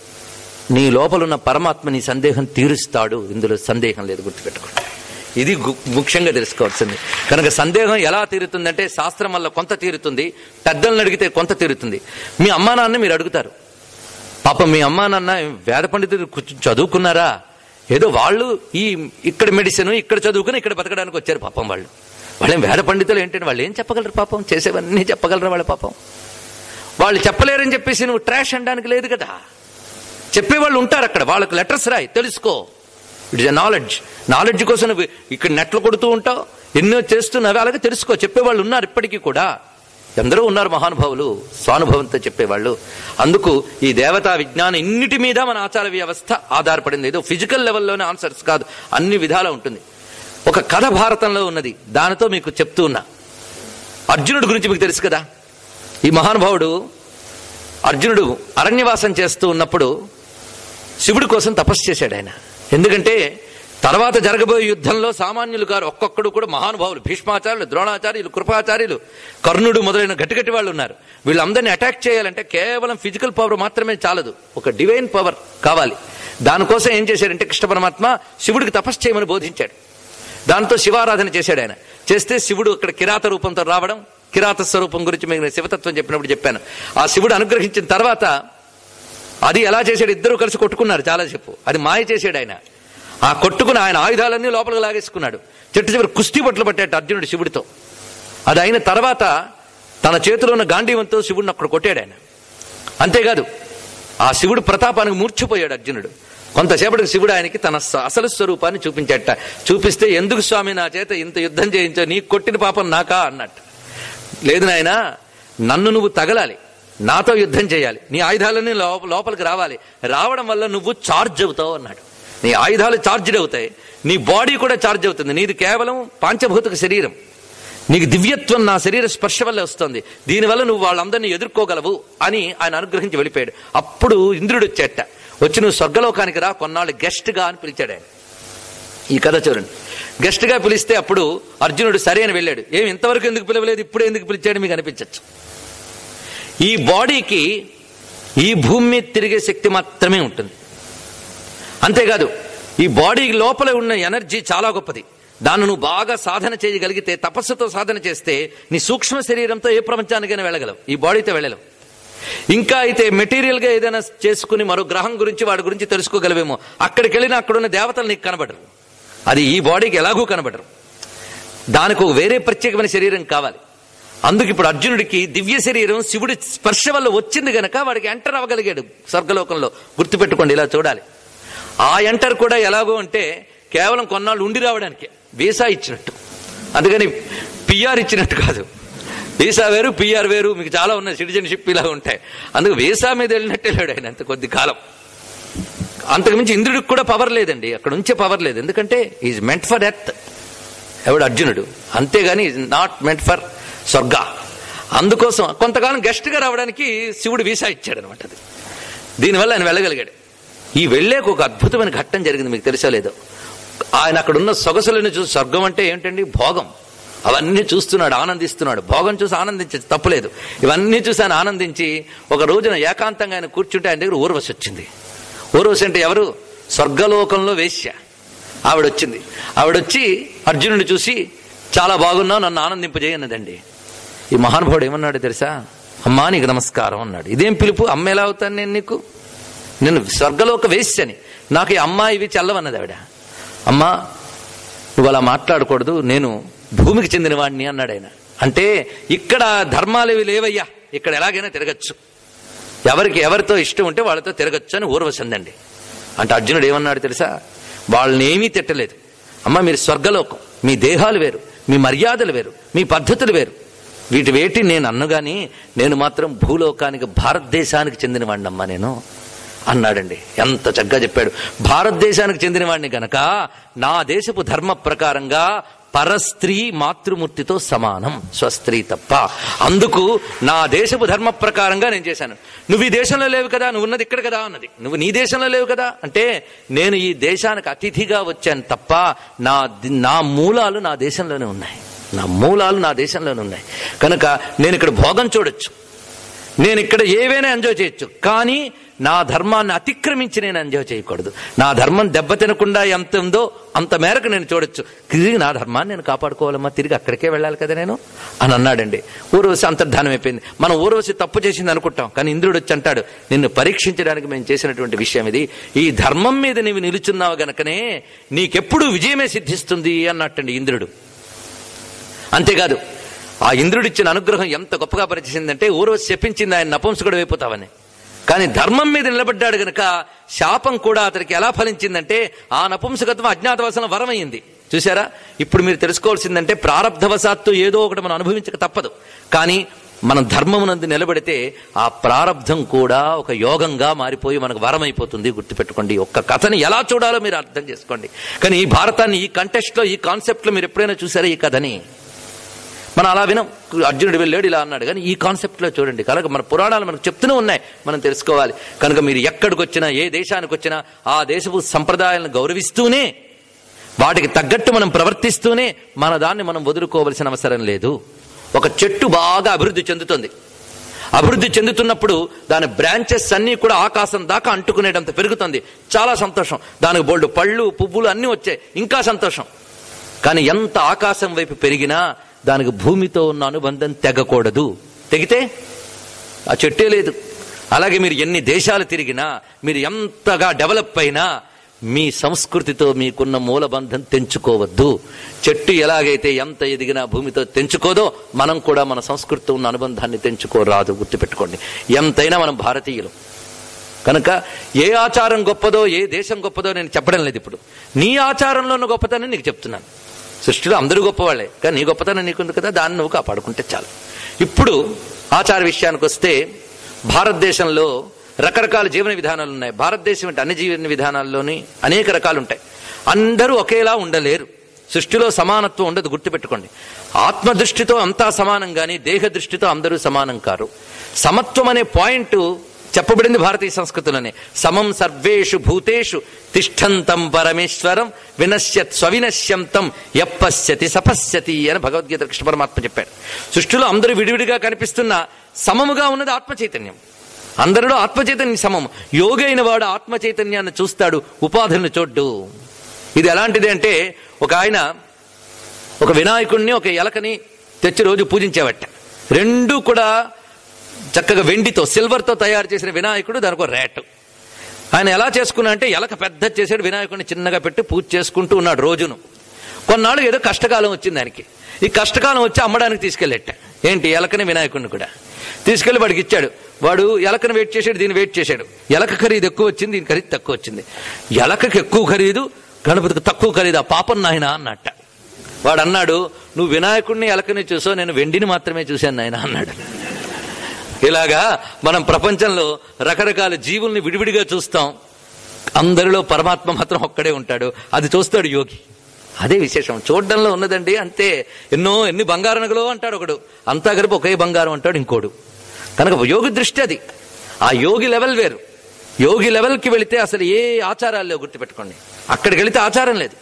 నీ లోపలున్న పరమాత్మ నీ సందేహం తీరుస్తాడు ఇందులో సందేహం లేదు గుర్తుపెట్టుకోండి ఇది గు- ముఖ్యంగా తెలుసుకోవాల్సింది కనుక సందేహం ఎలా తీరుతుందంటే శాస్త్రం వల్ల కొంత తీరుతుంది పెద్దలను అడిగితే కొంత తీరుతుంది మీ అమ్మా నాన్న మీరు అడుగుతారు పాపం మీ అమ్మా నాన్న వేద పండితులు కూర్చొని చదువుకున్నారా ఏదో వాళ్ళు ఈ ఇక్కడ మెడిసిన్ ఇక్కడ చదువుకుని ఇక్కడ బతకడానికి వచ్చారు పాపం వాళ్ళు వాళ్ళేం వేద పండితులు ఏంటంటే వాళ్ళు ఏం చెప్పగలరు పాపం చేసేవన్నీ చెప్పగలరు వాళ్ళ పాపం వాళ్ళు చెప్పలేరని చెప్పేసి నువ్వు ట్రాష్ అనడానికి లేదు కదా చెప్పేవాళ్ళు ఉంటారు అక్కడ వాళ్ళకి లెటర్స్ రాయి తెలుసుకో it is a knowledge knowledge కోసం నువ్వు ఇక్కడ నెట్లు కొడుతూ ఉంటావు ఎన్నో చేస్తున్నావు అలాగే తెలుసుకో చెప్పేవాళ్ళు ఉన్నారు ఇప్పటికీ కూడా ఎందరో ఉన్నారు మహానుభావులు స్వానుభవంతో చెప్పేవాళ్ళు అందుకు ఈ దేవతా విజ్ఞానం ఇన్నిటి మీద మన ఆచార వ్యవస్థ ఆధారపడింది ఏదో ఫిజికల్ లెవెల్లోనే ఆన్సర్స్ కాదు అన్ని విధాలా ఉంటుంది ఒక కథ భారతంలో ఉన్నది దానితో మీకు చెప్తూ ఉన్నా అర్జునుడి గురించి మీకు తెలుసు కదా ఈ మహానుభావుడు అర్జునుడు అరణ్యవాసం చేస్తూ ఉన్నప్పుడు శివుడి కోసం తపస్సు చేశాడు ఆయన ఎందుకంటే తర్వాత జరగబోయే యుద్ధంలో సామాన్యులు గారు ఒక్కొక్కడు కూడా మహానుభావులు భీష్మాచార్యులు ద్రోణాచార్యులు కృపాచార్యులు కర్ణుడు మొదలైన గట్టి గట్టి వాళ్ళు ఉన్నారు వీళ్ళందరినీ అటాక్ చేయాలంటే కేవలం ఫిజికల్ పవర్ మాత్రమే చాలదు ఒక డివైన్ పవర్ కావాలి దానికోసం ఏం చేశాడంటే కృష్ణ పరమాత్మ శివుడికి తపస్సు చేయమని బోధించాడు దాంతో శివారాధన చేశాడు ఆయన చేస్తే శివుడు అక్కడ కిరాత రూపంతో రావడం కిరాత స్వరూపం గురించి మీకు నేను శివతత్వం చెప్పినప్పుడు చెప్పాను ఆ శివుడు అనుగ్రహించిన తర్వాత అది ఎలా చేశాడు ఇద్దరు కలిసి కొట్టుకున్నారు చాలా చెప్పు అది మాయ చేశాడు ఆయన ఆ కొట్టుకుని ఆయన ఆయుధాలన్నీ లోపలికి లాగేసుకున్నాడు చెట్టు చివరి కుస్తీ బొట్లు పట్టాడు అర్జునుడు శివుడితో అది అయిన తర్వాత తన చేతిలో ఉన్న గాంధీవంతో శివుడిని అక్కడ కొట్టాడు ఆయన అంతేకాదు ఆ శివుడు ప్రతాపానికి మూర్చిపోయాడు అర్జునుడు కొంతసేపటికి శివుడు ఆయనకి తన స- అసలు స్వరూపాన్ని చూపించట చూపిస్తే ఎందుకు స్వామి నా చేత ఇంత యుద్ధం చేయించావు నీ కొట్టిన పాపం నాకా అన్నట్టు లేదు నాయన నన్ను నువ్వు తగలాలి నాతో యుద్ధం చేయాలి నీ ఆయుధాలన్నీ లోప- లోపలికి రావాలి రావడం వల్ల నువ్వు చార్జ్ అవుతావు అన్నాడు నీ ఆయుధాలు చార్జ్డ్ అవుతాయి నీ బాడీ కూడా చార్జ్ అవుతుంది నీది కేవలం పాంచభౌతిక శరీరం నీకు దివ్యత్వం నా శరీర స్పర్శ వల్ల వస్తుంది దీనివల్ల నువ్వు వాళ్ళందరినీ ఎదుర్కోగలవు అని ఆయన అనుగ్రహించి వెళ్ళిపోయాడు అప్పుడు ఇంద్రుడు వచ్చేట వచ్చి నువ్వు స్వర్గలోకానికి రా కొన్నాళ్ళు గెస్ట్గా అని పిలిచాడు ఆయన ఈ కథ చూడండి గెస్ట్గా పిలిస్తే అప్పుడు అర్జునుడు సరే అని వెళ్ళాడు ఏమి ఇంతవరకు ఎందుకు పిలవలేదు ఇప్పుడు ఎందుకు పిలిచాడు మీకు అనిపించవచ్చు ఈ బాడీకి ఈ భూమి మీద తిరిగే శక్తి మాత్రమే ఉంటుంది అంతేకాదు ఈ బాడీ లోపల ఉన్న ఎనర్జీ చాలా గొప్పది దాన్ని నువ్వు బాగా సాధన చేయగలిగితే తపస్సుతో సాధన చేస్తే నీ సూక్ష్మ శరీరంతో ఏ ప్రపంచానికైనా వెళ్ళగలవు ఈ బాడీతో వెళ్ళలేవు ఇంకా అయితే మెటీరియల్ గా ఏదైనా చేసుకుని మరో గ్రహం గురించి వాడి గురించి తెలుసుకోగలవేమో అక్కడికి వెళ్ళినా అక్కడున్న దేవతలు నీకు కనబడరు అది ఈ బాడీకి ఎలాగూ కనబడరు దానికి ఒక వేరే ప్రత్యేకమైన శరీరం కావాలి అందుకు ఇప్పుడు అర్జునుడికి దివ్య శరీరం శివుడి స్పర్శ వల్ల వచ్చింది గనక వాడికి ఎంటర్ అవ్వగలిగాడు స్వర్గలోకంలో గుర్తుపెట్టుకోండి ఇలా చూడాలి ఆ ఎంటర్ కూడా ఎలాగో అంటే కేవలం కొన్నాళ్ళు ఉండి రావడానికి వీసా ఇచ్చినట్టు అందుకని పిఆర్ ఇచ్చినట్టు కాదు వీసా వేరు పిఆర్ వేరు మీకు చాలా ఉన్నాయి సిటిజన్షిప్ ఇలా ఉంటాయి అందుకు వీసా మీద వెళ్ళినట్టు వెళ్ళాడు ఆయన అంత కొద్ది కాలం అంతకుమించి ఇంద్రుడికి కూడా పవర్ లేదండి అక్కడ ఉంచే పవర్ లేదు ఎందుకంటే ఈజ్ మెంట్ ఫర్ ఎర్త్ ఎవడు అర్జునుడు అంతేగాని ఈజ్ నాట్ మెంట్ ఫర్ స్వర్గ అందుకోసం కొంతకాలం గెస్ట్గా రావడానికి శివుడు వీసా ఇచ్చాడు అనమాట అది దీనివల్ల ఆయన వెళ్ళగలిగాడు ఈ వెళ్ళేకు ఒక అద్భుతమైన ఘట్టం జరిగింది మీకు తెలుసో లేదో ఆయన అక్కడ ఉన్న సొగసులను చూసి స్వర్గం అంటే ఏంటండి భోగం అవన్నీ చూస్తున్నాడు ఆనందిస్తున్నాడు భోగం చూసి ఆనందించే తప్పులేదు ఇవన్నీ చూసి ఆయన ఆనందించి ఒక రోజున ఏకాంతంగా ఆయన కూర్చుంటే ఆయన దగ్గర ఊర్వశి వచ్చింది ఊర్వశి అంటే ఎవరు స్వర్గలోకంలో వేశ్య ఆవిడొచ్చింది ఆవిడొచ్చి అర్జునుడిని చూసి చాలా బాగున్నావు నన్ను ఆనందింపజేయన్నదండి ఈ మహానుభావుడు ఏమన్నాడు తెలుసా అమ్మా నీకు నమస్కారం అన్నాడు ఇదేం పిలుపు అమ్మ ఎలా అవుతాను నేను నీకు నేను స్వర్గలోక వేశ్యని నాకు ఈ అమ్మ ఇవి చల్లవన్నది ఆవిడ అమ్మా నువ్వు అలా మాట్లాడకూడదు నేను భూమికి చెందిన వాడిని అన్నాడు ఆయన అంటే ఇక్కడ ధర్మాలు ఇవి లేవయ్యా ఇక్కడ ఎలాగైనా తిరగచ్చు ఎవరికి ఎవరితో ఇష్టం ఉంటే వాళ్ళతో తిరగచ్చు అని ఊర్వశందండి అంటే అర్జునుడు ఏమన్నాడు తెలుసా వాళ్ళని ఏమీ తిట్టలేదు అమ్మ మీరు స్వర్గలోకం మీ దేహాలు వేరు మీ మర్యాదలు వేరు మీ పద్ధతులు వేరు వీటి వేటి నేను అన్నగాని నేను మాత్రం భూలోకానికి భారతదేశానికి చెందినవాడినమ్మా నేను అన్నాడండి ఎంత చక్కగా చెప్పాడు భారతదేశానికి చెందినవాడిని గనక నా దేశపు ధర్మ ప్రకారంగా పరస్త్రీ మాతృమూర్తితో సమానం స్వస్త్రీ తప్ప అందుకు నా దేశపు ధర్మ ప్రకారంగా నేను చేశాను నువ్వు ఈ దేశంలో లేవు కదా నువ్వు ఉన్నది ఇక్కడ కదా అన్నది నువ్వు నీ దేశంలో లేవు కదా అంటే నేను ఈ దేశానికి అతిథిగా వచ్చాను తప్ప నా నా మూలాలు నా దేశంలోనే ఉన్నాయి నా మూలాలు నా దేశంలోనే ఉన్నాయి కనుక నేను ఇక్కడ భోగం చూడొచ్చు నేను ఇక్కడ ఏవైనా ఎంజాయ్ చేయొచ్చు కానీ నా ధర్మాన్ని అతిక్రమించి నేను ఎంజాయ్ చేయకూడదు నా ధర్మం దెబ్బతినకుండా ఎంత ఉందో అంత మేరకు నేను చూడొచ్చు తిరిగి నా ధర్మాన్ని నేను కాపాడుకోవాలమ్మా తిరిగి అక్కడికే వెళ్ళాలి కదా నేను అని అన్నాడండి ఊరవసి అంతర్ధానం అయిపోయింది మనం ఊరవసి తప్పు చేసింది అనుకుంటాం కానీ ఇంద్రుడు వచ్చి అంటాడు నిన్ను పరీక్షించడానికి మేము చేసినటువంటి విషయం ఇది ఈ ధర్మం మీద నీవు నిలుచున్నావు గనకనే నీకెప్పుడు విజయమే సిద్ధిస్తుంది అన్నట్టండి ఇంద్రుడు అంతేకాదు ఆ ఇంద్రుడిచ్చిన అనుగ్రహం ఎంత గొప్పగా పరిచేసిందంటే ఊరవసి చెప్పించింది ఆయన నపుంసకుడు అయిపోతావని కానీ ధర్మం మీద నిలబడ్డాడు గనక శాపం కూడా అతనికి ఎలా ఫలించిందంటే ఆ నపుంసకత్వం అజ్ఞాతవాసన వరమైంది చూసారా ఇప్పుడు మీరు తెలుసుకోవాల్సిందంటే ప్రారంధవశాత్తు ఏదో ఒకటి మనం అనుభవించక తప్పదు కానీ మనం ధర్మమునందు నిలబడితే ఆ ప్రారంధం కూడా ఒక యోగంగా మారిపోయి మనకు వరమైపోతుంది గుర్తుపెట్టుకోండి ఒక్క కథని ఎలా చూడాలో మీరు అర్థం చేసుకోండి కానీ ఈ భారతాన్ని ఈ కంటెస్ట్ లో ఈ కాన్సెప్ట్ లో మీరు ఎప్పుడైనా చూసారా ఈ కథని మనం అలా వినం అర్జునుడు వెళ్ళాడు ఇలా అన్నాడు కానీ ఈ కాన్సెప్ట్ లో చూడండి కనుక మన పురాణాలు మనకు చెప్తూనే ఉన్నాయి మనం తెలుసుకోవాలి కనుక మీరు ఎక్కడికి వచ్చినా ఏ దేశానికి వచ్చినా ఆ దేశపు సంప్రదాయాలను గౌరవిస్తూనే వాటికి తగ్గట్టు మనం ప్రవర్తిస్తూనే మన దాన్ని మనం వదులుకోవలసిన అవసరం లేదు ఒక చెట్టు బాగా అభివృద్ధి చెందుతుంది అభివృద్ధి చెందుతున్నప్పుడు దాని బ్రాంచెస్ అన్నీ కూడా ఆకాశం దాకా అంటుకునేటంత పెరుగుతుంది చాలా సంతోషం దానికి బోల్డ్ పళ్ళు పువ్వులు అన్నీ వచ్చాయి ఇంకా సంతోషం కానీ ఎంత ఆకాశం వైపు పెరిగినా దానికి భూమితో ఉన్న అనుబంధం తెగకూడదు తెగితే ఆ చెట్టే లేదు అలాగే మీరు ఎన్ని దేశాలు తిరిగినా మీరు ఎంతగా డెవలప్ అయినా మీ సంస్కృతితో మీకున్న మూలబంధం తెంచుకోవద్దు చెట్టు ఎలాగైతే ఎంత ఎదిగినా భూమితో తెంచుకోదో మనం కూడా మన సంస్కృతితో ఉన్న అనుబంధాన్ని తెంచుకోరాదు గుర్తుపెట్టుకోండి ఎంతైనా మనం భారతీయులు కనుక ఏ ఆచారం గొప్పదో ఏ దేశం గొప్పదో నేను చెప్పడం లేదు ఇప్పుడు నీ ఆచారంలో ఉన్న గొప్పతనం నీకు చెప్తున్నాను సృష్టిలో అందరూ గొప్పవాళ్లే కానీ నీ గొప్పతనం నీకుంది కదా దాన్ని నువ్వు కాపాడుకుంటే చాలు ఇప్పుడు ఆచార విషయానికి వస్తే భారతదేశంలో రకరకాల జీవన విధానాలు ఉన్నాయి భారతదేశం అంటే అన్ని జీవన విధానాల్లోని అనేక రకాలు ఉంటాయి అందరూ ఒకేలా ఉండలేరు సృష్టిలో సమానత్వం ఉండదు గుర్తుపెట్టుకోండి ఆత్మ దృష్టితో అంతా సమానం కానీ దేహ దృష్టితో అందరూ సమానం కారు సమత్వం అనే పాయింట్ చెప్పబడింది భారతీయ సంస్కృతిలోనే సమం సర్వేషు భూతేషు తిష్టంతం పరమేశ్వరం వినశ్యత్ స్వవినశ్యంతం ఎప్పశ్యతి సపశ్యతి అని భగవద్గీత కృష్ణ పరమాత్మ చెప్పాడు సృష్టిలో అందరూ విడివిడిగా కనిపిస్తున్న సమముగా ఉన్నది ఆత్మ చైతన్యం అందరిలో ఆత్మ చైతన్యం సమం యోగి అయిన వాడు ఆత్మ చైతన్యాన్ని చూస్తాడు ఉపాధులను చూడ్డు ఇది ఎలాంటిది అంటే ఒక ఆయన ఒక వినాయకుడిని ఒక ఎలకని తెచ్చి రోజు పూజించేవట రెండు కూడా చక్కగా వెండితో సిల్వర్తో తయారు చేసిన వినాయకుడు దానికి ఒక రేటు ఆయన ఎలా చేసుకున్నా అంటే ఎలక పెద్ద చేసాడు వినాయకుడిని చిన్నగా పెట్టి పూజ చేసుకుంటూ ఉన్నాడు రోజును కొన్నాళ్ళు ఏదో కష్టకాలం వచ్చింది ఆయనకి ఈ కష్టకాలం వచ్చి అమ్మడానికి తీసుకెళ్ళేట ఏంటి ఎలకని వినాయకుడిని కూడా తీసుకెళ్లి వాడికి ఇచ్చాడు వాడు ఎలకని వెయిట్ చేశాడు దీన్ని వెయిట్ చేశాడు ఎలక ఖరీదు ఎక్కువ వచ్చింది దీని ఖరీదు తక్కువ వచ్చింది ఎలకకి ఎక్కువ ఖరీదు గణపతికి తక్కువ ఖరీదు ఆ పాపం నాయన అన్నట్ట వాడు అన్నాడు నువ్వు వినాయకుడిని ఎలకని చూసావు నేను వెండిని మాత్రమే చూశాను నాయన అన్నాడు ఇలాగా మనం ప్రపంచంలో రకరకాల జీవుల్ని విడివిడిగా చూస్తాం అందరిలో పరమాత్మ మాత్రం ఒక్కడే ఉంటాడు అది చూస్తాడు యోగి అదే విశేషం చూడడంలో ఉన్నదండి అంతే ఎన్నో ఎన్ని బంగారు నగలో అంటాడు ఒకడు అంతా కలిపి ఒకే బంగారం అంటాడు ఇంకోడు కనుక యోగి దృష్టి అది ఆ యోగి లెవెల్ వేరు యోగి లెవెల్కి వెళితే అసలు ఏ ఆచారాలు లేవు గుర్తుపెట్టుకోండి అక్కడికి వెళితే ఆచారం లేదు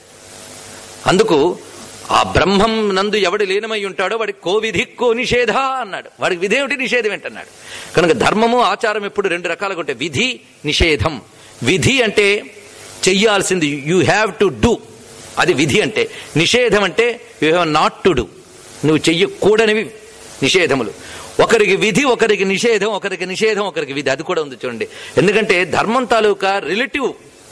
అందుకు ఆ బ్రహ్మం నందు ఎవడు లీనమై ఉంటాడో వాడికి కో విధి కో నిషేధ అన్నాడు వాడికి విధేమిటి నిషేధం ఏంటన్నాడు కనుక ధర్మము ఆచారం ఎప్పుడు రెండు రకాలుగా ఉంటాయి విధి నిషేధం విధి అంటే చెయ్యాల్సింది యూ హ్యావ్ టు డూ అది విధి అంటే నిషేధం అంటే you have not to do నువ్వు చెయ్యకూడనివి నిషేధములు ఒకరికి విధి ఒకరికి నిషేధం ఒకరికి నిషేధం ఒకరికి విధి అది కూడా ఉంది చూడండి ఎందుకంటే ధర్మం తాలూకా రిలేటివ్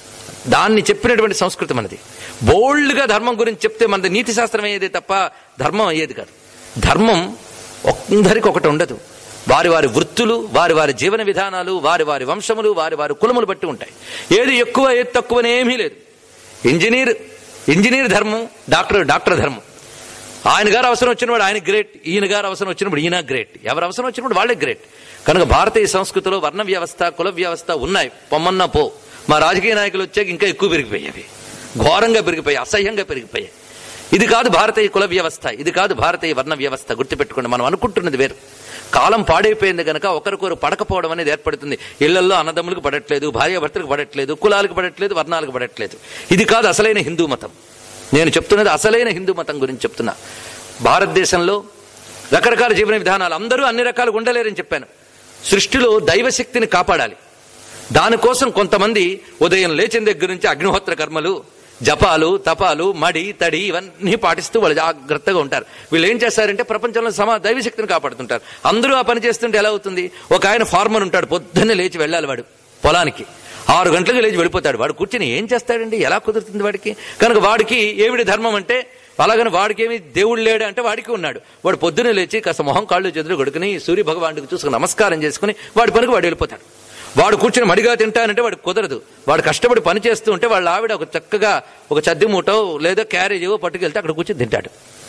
దాన్ని చెప్పినటువంటి సంస్కృతి మనది బోల్డ్గా ధర్మం గురించి చెప్తే మనది నీతి శాస్త్రం అయ్యేది తప్ప ధర్మం అయ్యేది కాదు ధర్మం అందరికి ఒకటి ఉండదు వారి వారి వృత్తులు వారి వారి జీవన విధానాలు వారి వారి వంశములు వారి వారి కులములు బట్టి ఉంటాయి ఏది ఎక్కువ ఏది తక్కువని ఏమీ లేదు ఇంజనీర్ ఇంజనీర్ ధర్మం డాక్టర్ డాక్టర్ ధర్మం ఆయన గారు అవసరం వచ్చినప్పుడు ఆయన గ్రేట్ ఈయన గారు అవసరం వచ్చినప్పుడు ఈయన గ్రేట్ ఎవరు అవసరం వచ్చినప్పుడు వాళ్ళే గ్రేట్ కనుక భారతీయ సంస్కృతిలో వర్ణ వ్యవస్థ కుల వ్యవస్థ ఉన్నాయి పొమ్మన్నా పో మా రాజకీయ నాయకులు వచ్చాక ఇంకా ఎక్కువ పెరిగిపోయాయి ఘోరంగా పెరిగిపోయాయి అసహ్యంగా పెరిగిపోయాయి ఇది కాదు భారతీయ కుల వ్యవస్థ ఇది కాదు భారతీయ వర్ణ వ్యవస్థ గుర్తుపెట్టుకోండి మనం అనుకుంటున్నది వేరు కాలం పాడైపోయింది కనుక ఒకరికొకరు పడకపోవడం అనేది ఏర్పడుతుంది ఇళ్లలో అన్నదమ్ములకు పడట్లేదు భార్యాభర్తలకు పడట్లేదు కులాలకు పడట్లేదు వర్ణాలకు పడట్లేదు ఇది కాదు అసలైన హిందూ మతం నేను చెప్తున్నది అసలైన హిందూ మతం గురించి చెప్తున్నా భారతదేశంలో రకరకాల జీవన విధానాలు అందరూ అన్ని రకాలుగా ఉండలేరని చెప్పాను సృష్టిలో దైవశక్తిని కాపాడాలి దానికోసం కొంతమంది ఉదయం లేచిన దగ్గర నుంచి అగ్నిహోత్ర కర్మలు జపాలు తపాలు మడి తడి ఇవన్నీ పాటిస్తూ వాళ్ళు జాగ్రత్తగా ఉంటారు వీళ్ళు ఏం చేస్తారంటే ప్రపంచంలో సమా దైవశక్తిని కాపాడుతుంటారు అందరూ ఆ పని చేస్తుంటే ఎలా అవుతుంది ఒక ఆయన ఫార్మర్ ఉంటాడు పొద్దున్నే లేచి వెళ్ళాలి వాడు పొలానికి ఆరు గంటలకు లేచి వెళ్ళిపోతాడు వాడు కూర్చొని ఏం చేస్తాడండి ఎలా కుదురుతుంది వాడికి కనుక వాడికి ఏమిడి ధర్మం అంటే అలాగని వాడికి ఏమి దేవుడు లేడు అంటే వాడికి ఉన్నాడు వాడు పొద్దున్నే లేచి కాస్త మొహం కాళ్ళు చేతులు కొడుకుని సూర్య భగవానుడికి చూసుకుని నమస్కారం చేసుకుని వాడి పనికి వాడు వెళ్ళిపోతాడు వాడు కూర్చొని మడిగా తింటానంటే వాడికి కుదరదు వాడు కష్టపడి పని చేస్తూ ఉంటే వాళ్ళ ఆవిడ ఒక చక్కగా ఒక చద్ది మూటో లేదా క్యారేజో పట్టుకెళ్తే అక్కడ కూర్చొని తింటాడు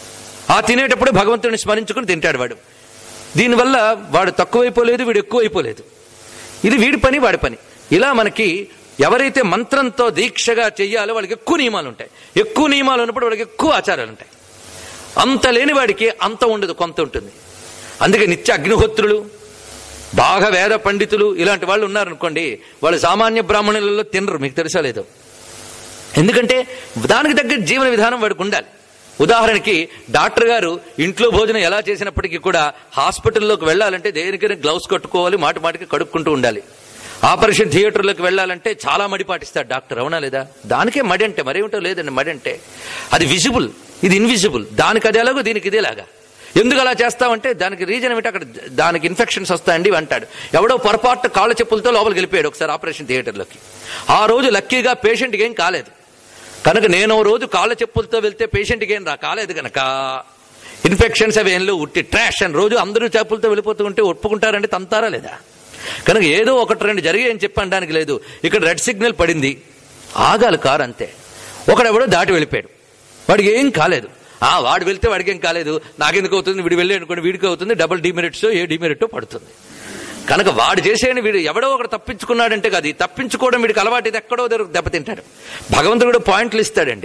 ఆ తినేటప్పుడు భగవంతుడిని స్మరించుకుని తింటాడు వాడు దీనివల్ల వాడు తక్కువైపోలేదు వీడు ఎక్కువైపోలేదు ఇది వీడి పని వాడి పని ఇలా మనకి ఎవరైతే మంత్రంతో దీక్షగా చెయ్యాలో వాళ్ళకి ఎక్కువ నియమాలు ఉంటాయి ఎక్కువ నియమాలు ఉన్నప్పుడు వాళ్ళకి ఎక్కువ ఆచారాలు ఉంటాయి అంత లేని వాడికి అంత ఉండదు కొంత ఉంటుంది అందుకే నిత్య అగ్నిహోత్రులు బాగా వేద పండితులు ఇలాంటి వాళ్ళు ఉన్నారనుకోండి వాళ్ళు సామాన్య బ్రాహ్మణులలో తినరు మీకు తెలుసా లేదో ఎందుకంటే దానికి తగ్గ జీవన విధానం వాడికి ఉండాలి ఉదాహరణకి డాక్టర్ గారు ఇంట్లో భోజనం ఎలా చేసినప్పటికీ కూడా హాస్పిటల్లోకి వెళ్ళాలంటే దేనికైనా గ్లౌస్ కట్టుకోవాలి మాటి మాటికి కడుక్కుంటూ ఉండాలి ఆపరేషన్ థియేటర్లోకి వెళ్ళాలంటే చాలా మడి పాటిస్తాడు డాక్టర్ అవునా లేదా దానికే మడి అంటే మరేమిటో లేదండి మడి అంటే అది విజిబుల్ ఇది ఇన్విజిబుల్ దానికి అది ఎలాగో దీనికి ఇదేలాగా ఎందుకు అలా చేస్తామంటే దానికి రీజన్ ఏమిటి అక్కడ దానికి ఇన్ఫెక్షన్స్ వస్తాయండి అంటాడు ఎవడో పొరపాటు కాళ్ళ చెప్పులతో లోపలికి వెళ్ళిపోయాడు ఒకసారి ఆపరేషన్ థియేటర్లోకి ఆ రోజు లక్కీగా పేషెంట్కి ఏం కాలేదు కనుక నేను ఓ రోజు కాళ్ళ చెప్పులతో వెళ్తే పేషెంట్కి ఏం రా కాలేదు కనుక ఇన్ఫెక్షన్స్ అవి ఏం లేవు ఉట్టి ట్రాష్ అని రోజు అందరూ చెప్పులతో వెళ్ళిపోతూ ఉంటే ఒప్పుకుంటారంటే తంతారా లేదా కనుక ఏదో ఒకటి రెండు జరిగాయని చెప్పి అనడానికి లేదు ఇక్కడ రెడ్ సిగ్నల్ పడింది ఆగాలి కారు అంతే ఒకడెవడో దాటి వెళ్ళిపోయాడు వాడికి ఏం కాలేదు ఆ వాడు వెళ్తే వాడికి ఏం కాలేదు నాకెందుకు అవుతుంది వీడు వెళ్ళి అనుకోండి వీడికి అవుతుంది డబుల్ డిమెరిట్స్ ఏ డిమెరిట్ పడుతుంది కనుక వాడు చేసేని వీడు ఎవడో ఒకడు తప్పించుకున్నాడంటే కాదు ఈ తప్పించుకోవడం వీడికి అలవాటు ఇది ఎక్కడో దొరికి దెబ్బతింటాడు భగవంతుడు కూడా పాయింట్లు ఇస్తాడండి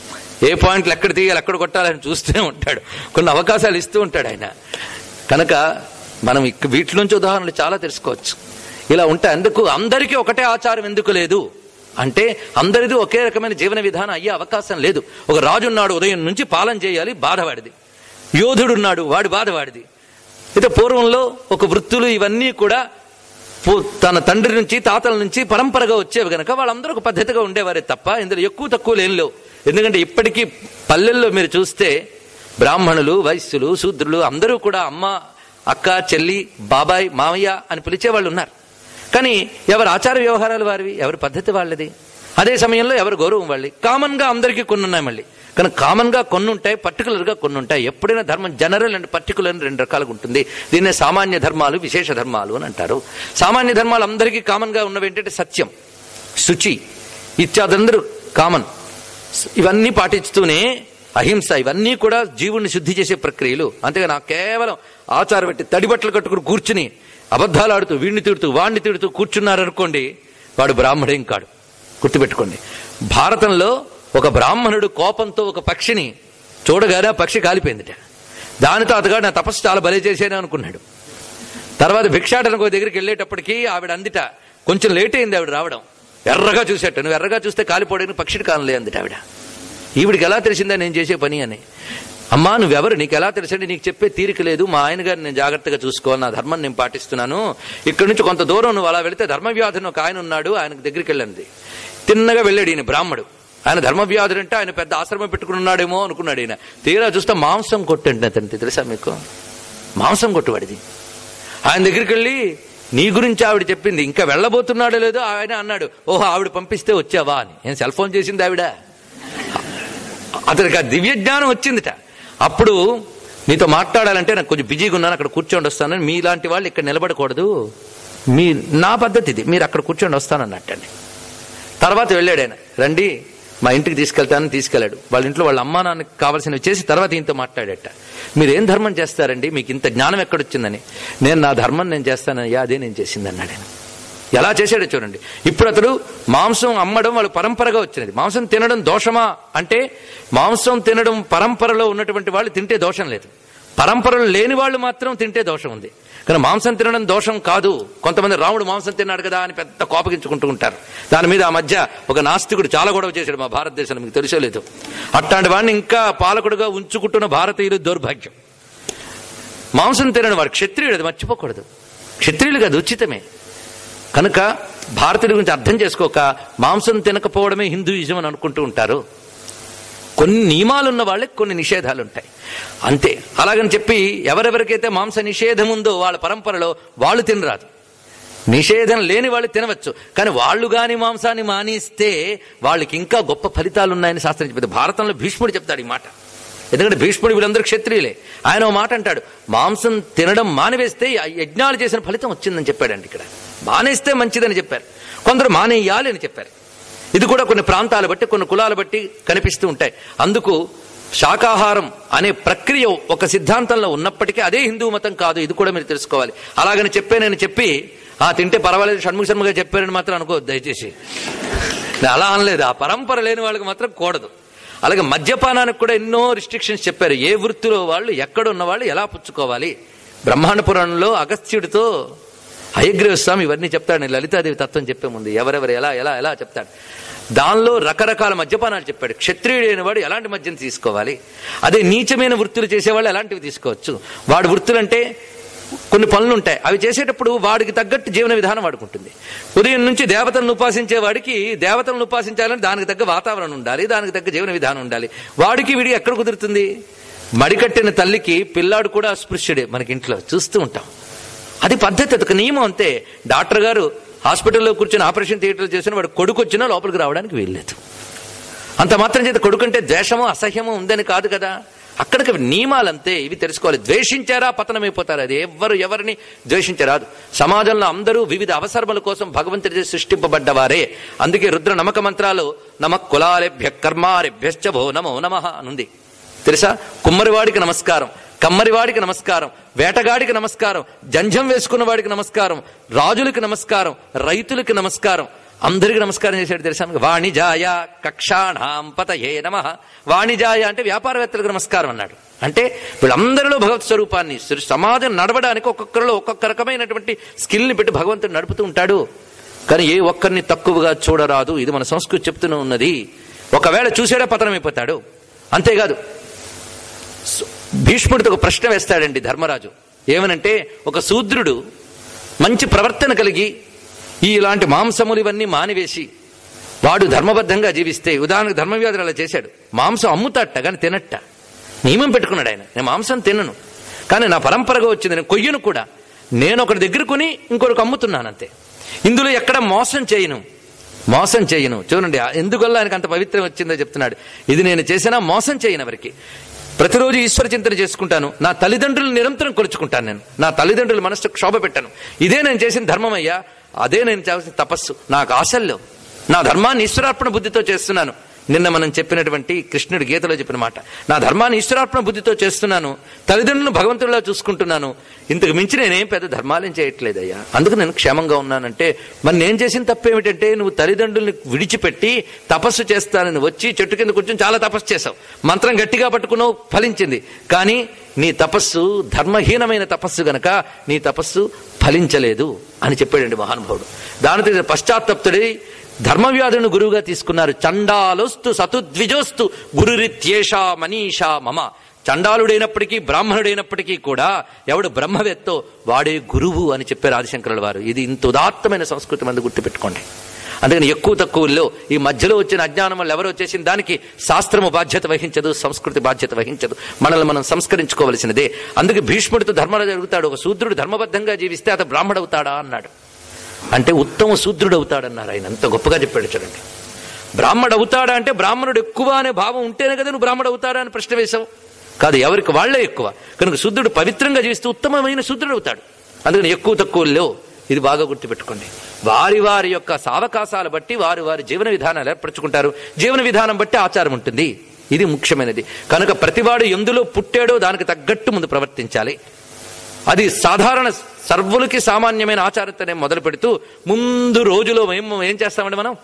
ఏ పాయింట్లు ఎక్కడ తీయాలి ఎక్కడ కొట్టాలని చూస్తూనే ఉంటాడు కొన్ని అవకాశాలు ఇస్తూ ఉంటాడు ఆయన కనుక మనం ఇక వీటి నుంచి ఉదాహరణలు చాలా తెలుసుకోవచ్చు ఇలా ఉంటాయి అందుకు అందరికీ ఒకటే ఆచారం ఎందుకు లేదు అంటే అందరిది ఒకే రకమైన జీవన విధానం అయ్యే అవకాశం లేదు ఒక రాజు ఉన్నాడు ఉదయం నుంచి పాలన చేయాలి బాధవాడిది యోధుడున్నాడు వాడి బాధవాడిది అయితే పూర్వంలో ఒక వృత్తులు ఇవన్నీ కూడా పూ- తన తండ్రి నుంచి తాతల నుంచి పరంపరగా వచ్చేవి గనక వాళ్ళందరూ ఒక పద్ధతిగా ఉండేవారే తప్ప ఇందులో ఎక్కువ తక్కువ లేనిలో ఎందుకంటే ఇప్పటికీ పల్లెల్లో మీరు చూస్తే బ్రాహ్మణులు వైశ్యులు శూద్రులు అందరూ కూడా అమ్మ అక్క చెల్లి బాబాయ్ మామయ్య అని పిలిచే వాళ్ళు ఉన్నారు కానీ ఎవరి ఆచార వ్యవహారాలు వారివి ఎవరి పద్ధతి వాళ్ళది అదే సమయంలో ఎవరి గౌరవం వాళ్ళది కామన్ గా అందరికీ కొన్ని ఉన్నాయి మళ్ళీ కానీ కామన్ గా కొన్ని ఉంటాయి పర్టికులర్ గా కొన్ని ఉంటాయి ఎప్పుడైనా ధర్మం జనరల్ అండ్ పర్టికులర్ అని రెండు రకాలుగా ఉంటుంది దీన్నే సామాన్య ధర్మాలు విశేష ధర్మాలు అని అంటారు సామాన్య ధర్మాలు అందరికీ కామన్ గా ఉన్నవి ఏంటంటే సత్యం శుచి ఇత్యాదందరూ కామన్ ఇవన్నీ పాటిస్తూనే అహింస ఇవన్నీ కూడా జీవుణ్ణి శుద్ధి చేసే ప్రక్రియలు అంతేగా కేవలం ఆచారం పెట్టి తడిబట్టలు కట్టుకుని కూర్చుని అబద్ధాలు ఆడుతూ వీడిని తిడుతూ వాడిని తిడుతూ కూర్చున్నారనుకోండి వాడు బ్రాహ్మడేం కాడు గుర్తుపెట్టుకోండి భారతంలో ఒక బ్రాహ్మణుడు కోపంతో ఒక పక్షిని చూడగానే ఆ పక్షి కాలిపోయిందిట దానితో అతగాడు నా తపస్సు చాలా బలి చేశాను అనుకున్నాడు తర్వాత భిక్షాటనకు దగ్గరికి వెళ్ళేటప్పటికి ఆవిడ అందిట కొంచెం లేట్ అయింది ఆవిడ రావడం ఎర్రగా చూసేట నువ్వు ఎర్రగా చూస్తే కాలిపోవడానికి పక్షిని కానలే అందిట ఆవిడ ఈవిడికి ఎలా తెలిసిందా నేను చేసే పని అని అమ్మా నువ్వెవరు నీకు ఎలా తెలుసండి నీకు చెప్పే తీరిక లేదు మా ఆయన గారిని నేను జాగ్రత్తగా చూసుకోవాలి నా ధర్మం నేను పాటిస్తున్నాను ఇక్కడి నుంచి కొంత దూరం నువ్వు అలా వెళితే ధర్మవ్యాధుని ఒక ఆయన ఉన్నాడు ఆయనకు దగ్గరికి వెళ్ళండి తిన్నగా వెళ్ళాడు ఈయన బ్రాహ్మడు ఆయన ధర్మవ్యాధుడు అంటే ఆయన పెద్ద ఆశ్రమం పెట్టుకుని ఉన్నాడేమో అనుకున్నాడు ఈయన తీరా చూస్తే మాంసం కొట్టండి అతనికి తెలుసా మీకు మాంసం కొట్టువాడిది ఆయన దగ్గరికి వెళ్ళి నీ గురించి ఆవిడ చెప్పింది ఇంకా వెళ్ళబోతున్నాడో లేదో ఆయన అన్నాడు ఓహో ఆవిడ పంపిస్తే వచ్చావా అని నేను సెల్ ఫోన్ చేసింది ఆవిడ అతనికి ఆ దివ్య జ్ఞానం వచ్చిందిట అప్పుడు నీతో మాట్లాడాలంటే నాకు కొంచెం బిజీగా ఉన్నాను అక్కడ కూర్చోండి వస్తానని మీలాంటి వాళ్ళు ఇక్కడ నిలబడకూడదు మీ నా పద్ధతి ఇది మీరు అక్కడ కూర్చోండి వస్తానన్నట్టండి తర్వాత వెళ్ళాడు ఆయన రండి మా ఇంటికి తీసుకెళ్తానని తీసుకెళ్ళాడు వాళ్ళ ఇంట్లో వాళ్ళ అమ్మా నాన్నకి కావాల్సినవి చేసి తర్వాత ఈయనతో మాట్లాడేట మీరు ఏం ధర్మం చేస్తారండి మీకు ఇంత జ్ఞానం ఎక్కడొచ్చిందని నేను నా ధర్మం నేను చేస్తానయ్యా అదే నేను చేసింది అన్నాడు ఆయన ఎలా చేశాడో చూడండి ఇప్పుడు అతడు మాంసం అమ్మడం వాళ్ళు పరంపరగా వచ్చినది మాంసం తినడం దోషమా అంటే మాంసం తినడం పరంపరలో ఉన్నటువంటి వాళ్ళు తింటే దోషం లేదు పరంపరలు లేని వాళ్ళు మాత్రం తింటే దోషం ఉంది కానీ మాంసం తినడం దోషం కాదు కొంతమంది రాముడు మాంసం తిన్నాడు కదా అని పెద్ద కోపగించుకుంటూ ఉంటారు దాని మీద ఆ మధ్య ఒక నాస్తికుడు చాలా గొడవ చేశాడు మా భారతదేశంలో మీకు తెలుసో లేదు అట్లాంటి వాడిని ఇంకా పాలకుడుగా ఉంచుకుంటున్న భారతీయులు దౌర్భాగ్యం మాంసం తినడం వాడు క్షత్రియుడు అది మర్చిపోకూడదు క్షత్రియులు కాదు ఉచితమే కనుక భారతీయుల గురించి అర్థం చేసుకోక మాంసం తినకపోవడమే హిందూయిజం అని అనుకుంటూ ఉంటారు కొన్ని నియమాలు ఉన్న వాళ్ళకి కొన్ని నిషేధాలు ఉంటాయి అంతే అలాగని చెప్పి ఎవరెవరికైతే మాంస నిషేధం ఉందో వాళ్ళ పరంపరలో వాళ్ళు తినరాదు నిషేధం లేని వాళ్ళు తినవచ్చు కానీ వాళ్ళు గాని మాంసాన్ని మానేస్తే వాళ్ళకి ఇంకా గొప్ప ఫలితాలు ఉన్నాయని శాస్త్రం చెప్పింది భారతంలో భీష్ముడు చెప్తాడు ఈ మాట ఎందుకంటే భీష్ముడు వీళ్ళందరూ క్షత్రియులే ఆయన ఓ మాట అంటాడు మాంసం తినడం మానివేస్తే ఆ యజ్ఞాలు చేసిన ఫలితం వచ్చిందని చెప్పాడండి ఇక్కడ మానేస్తే మంచిదని చెప్పారు కొందరు మానేయాలి అని చెప్పారు ఇది కూడా కొన్ని ప్రాంతాలు బట్టి కొన్ని కులాలు బట్టి కనిపిస్తూ ఉంటాయి అందుకు శాకాహారం అనే ప్రక్రియ ఒక సిద్ధాంతంలో ఉన్నప్పటికీ అదే హిందూ మతం కాదు ఇది కూడా మీరు తెలుసుకోవాలి అలాగని చెప్పే నేను చెప్పి ఆ తింటే పర్వాలేదు షణ్ముఖ శర్మగా చెప్పారని మాత్రం అనుకోవద్దు దయచేసి నేను అలా అనలేదు ఆ పరంపర లేని వాళ్ళకి మాత్రం కూడదు అలాగే మద్యపానానికి కూడా ఎన్నో రిస్ట్రిక్షన్స్ చెప్పారు ఏ వృత్తిలో వాళ్ళు ఎక్కడ ఉన్న వాళ్ళు ఎలా పుచ్చుకోవాలి బ్రహ్మాండ పురాణంలో అగస్త్యుడితో హయగ్రీవ స్వామి ఇవన్నీ చెప్తాడు లలితాదేవి తత్వం చెప్పే ముందు ఎవరెవరు ఎలా ఎలా ఎలా చెప్తాడు దానిలో రకరకాల మద్యపానాలు చెప్పాడు క్షత్రియుడైన వాడు ఎలాంటి మద్యం తీసుకోవాలి అదే నీచమైన వృత్తులు చేసేవాళ్ళు ఎలాంటివి తీసుకోవచ్చు వాడు వృత్తులంటే కొన్ని పనులు ఉంటాయి అవి చేసేటప్పుడు వాడికి తగ్గట్టు జీవన విధానం వాడుకుంటుంది ఉదయం నుంచి దేవతలను ఉపాసించే వాడికి దేవతలను ఉపాసించాలని దానికి తగ్గ వాతావరణం ఉండాలి దానికి తగ్గ జీవన విధానం ఉండాలి వాడికి వీడికి ఎక్కడ కుదురుతుంది మడికట్టిన తల్లికి పిల్లాడు కూడా అస్పృశ్యుడే మనకి ఇంట్లో చూస్తూ ఉంటాం అది పద్ధతి అది ఒక నియమం అంతే డాక్టర్ గారు హాస్పిటల్లో కూర్చొని ఆపరేషన్ థియేటర్లు చేసిన వాడు కొడుకు వచ్చినా లోపలికి రావడానికి వీల్లేదు అంత మాత్రం చేత కొడుకుంటే ద్వేషమో అసహ్యమో ఉందని కాదు కదా అక్కడికి నియమాలంతే ఇవి తెలుసుకోవాలి ద్వేషించారా పతనమైపోతారు అది ఎవరు ఎవరిని ద్వేషించరాదు సమాజంలో అందరూ వివిధ అవసరముల కోసం భగవంతుడి సృష్టింపబడ్డవారే అందుకే రుద్ర నమక మంత్రాలు నమ కులాలభ్య కర్మారెభ్యశ్చ భో నమో నమ అనుంది తెలుసా కుమ్మరివాడికి నమస్కారం కమ్మరివాడికి నమస్కారం వేటగాడికి నమస్కారం జంజం వేసుకున్న వాడికి నమస్కారం రాజులకి నమస్కారం రైతులకి నమస్కారం అందరికీ నమస్కారం చేశాడు తెలుసా మీకు? వాణిజాయ కక్షాణాం పతయే నమ వాణిజాయ అంటే వ్యాపారవేత్తలకు నమస్కారం అన్నాడు అంటే వీళ్ళందరిలో భగవత్ స్వరూపాన్ని సృ- సమాజం నడవడానికి ఒక్కొక్కరిలో ఒక్కొక్క రకమైనటువంటి స్కిల్ని పెట్టి భగవంతుడు నడుపుతూ ఉంటాడు కానీ ఏ ఒక్కరిని తక్కువగా చూడరాదు ఇది మన సంస్కృతి చెప్తూనే ఉన్నది ఒకవేళ చూసాడే పతనమైపోతాడు అంతేకాదు సు- భీష్ముడితో ఒక ప్రశ్న వేస్తాడండి ధర్మరాజు ఏమనంటే ఒక శూద్రుడు మంచి ప్రవర్తన కలిగి ఈ ఇలాంటి మాంసములు ఇవన్నీ మానివేసి వాడు ధర్మబద్ధంగా జీవిస్తే ఉదాహరణకు ధర్మవ్యాధులు అలా చేశాడు మాంసం అమ్ముతాట కానీ తినట్ట నియమం పెట్టుకున్నాడు ఆయన నేను మాంసం తినను కానీ నా పరంపరగా వచ్చింది నేను కొయ్యను కూడా నేను ఒకటి దగ్గర కొని ఇంకొకరికి అమ్ముతున్నాను అంతే ఇందులో ఎక్కడ మోసం చేయను మోసం చేయను చూడండి ఆ- ఎందువల్ల ఆయనకు అంత పవిత్రం వచ్చిందో చెప్తున్నాడు ఇది నేను చేసినా మోసం చేయను ఎవరికి ప్రతిరోజు ఈశ్వర చింతన చేసుకుంటాను నా తల్లిదండ్రులు నిరంతరం కొలుచుకుంటాను నేను నా తల్లిదండ్రుల మనసు క్షోభ పెట్టాను ఇదే నేను చేసిన ధర్మం అయ్యా అదే నేను చేసిన తపస్సు నాకు ఆశల్లో నా ధర్మాన్ని ఈశ్వరార్పణ బుద్ధితో చేస్తున్నాను నిన్న మనం చెప్పినటువంటి కృష్ణుడి గీతలో చెప్పిన మాట నా ధర్మాన్ని ఈశ్వరార్పణ బుద్ధితో చేస్తున్నాను తల్లిదండ్రులను భగవంతుడిలా చూసుకుంటున్నాను ఇంతకు మించి నేనేం పెద్ద ధర్మాలేం చేయట్లేదయ్యా అందుకు నేను క్షేమంగా ఉన్నానంటే మరి నేను చేసిన తప్పు ఏమిటంటే నువ్వు తల్లిదండ్రుల్ని విడిచిపెట్టి తపస్సు చేస్తానని వచ్చి చెట్టు కింద కూర్చొని చాలా తపస్సు చేశావు మంత్రం గట్టిగా పట్టుకున్నావు ఫలించింది కానీ నీ తపస్సు ధర్మహీనమైన తపస్సు గనక నీ తపస్సు ఫలించలేదు అని చెప్పాడండి మహానుభావుడు దానితో పశ్చాత్తప్తుడై ధర్మవ్యాధులను గురువుగా తీసుకున్నారు చండాలోస్తు సతుద్విజోస్తు గురురిత్యేషా మనీషా మమ చండాలుడైనప్పటికీ బ్రాహ్మణుడైనప్పటికీ కూడా ఎవడు బ్రహ్మవేత్తో వాడే గురువు అని చెప్పారు ఆదిశంకరుల వారు ఇది ఇంత ఉదాత్తమైన సంస్కృతి మంది గుర్తుపెట్టుకోండి అందుకని ఎక్కువ తక్కువల్లో ఈ మధ్యలో వచ్చిన అజ్ఞానం వల్ల ఎవరు వచ్చేసిన దానికి శాస్త్రము బాధ్యత వహించదు సంస్కృతి బాధ్యత వహించదు మనల్ని మనం సంస్కరించుకోవలసినదే అందుకే భీష్ముడితో ధర్మరాజు అడుగుతాడు ఒక శూద్రుడు ధర్మబద్ధంగా జీవిస్తే అతను బ్రాహ్మడవుతాడా అన్నాడు అంటే ఉత్తమ శూద్రుడు అవుతాడన్నారు ఆయన అంత గొప్పగా చెప్పాడు చూడండి బ్రాహ్మడు అవుతాడా అంటే బ్రాహ్మణుడు ఎక్కువ అనే భావం ఉంటేనే కదా నువ్వు బ్రాహ్మడు అవుతాడా అని ప్రశ్న వేశావు కాదు ఎవరికి వాళ్లే ఎక్కువ కనుక శుద్ధుడు పవిత్రంగా జీవిస్తూ ఉత్తమమైన శుద్ధుడు అవుతాడు అందుకని ఎక్కువ తక్కువలో ఇది బాగా గుర్తుపెట్టుకోండి వారి వారి యొక్క సావకాశాలు బట్టి వారి వారి జీవన విధానాలు ఏర్పరచుకుంటారు జీవన విధానం బట్టి ఆచారం ఉంటుంది ఇది ముఖ్యమైనది కనుక ప్రతివాడు ఎందులో పుట్టాడో దానికి తగ్గట్టు ముందు ప్రవర్తించాలి అది సాధారణ సర్వులకి సామాన్యమైన ఆచారంతోనే మొదలు పెడుతూ ముందు రోజులో మేము ఏం చేస్తామండి మనం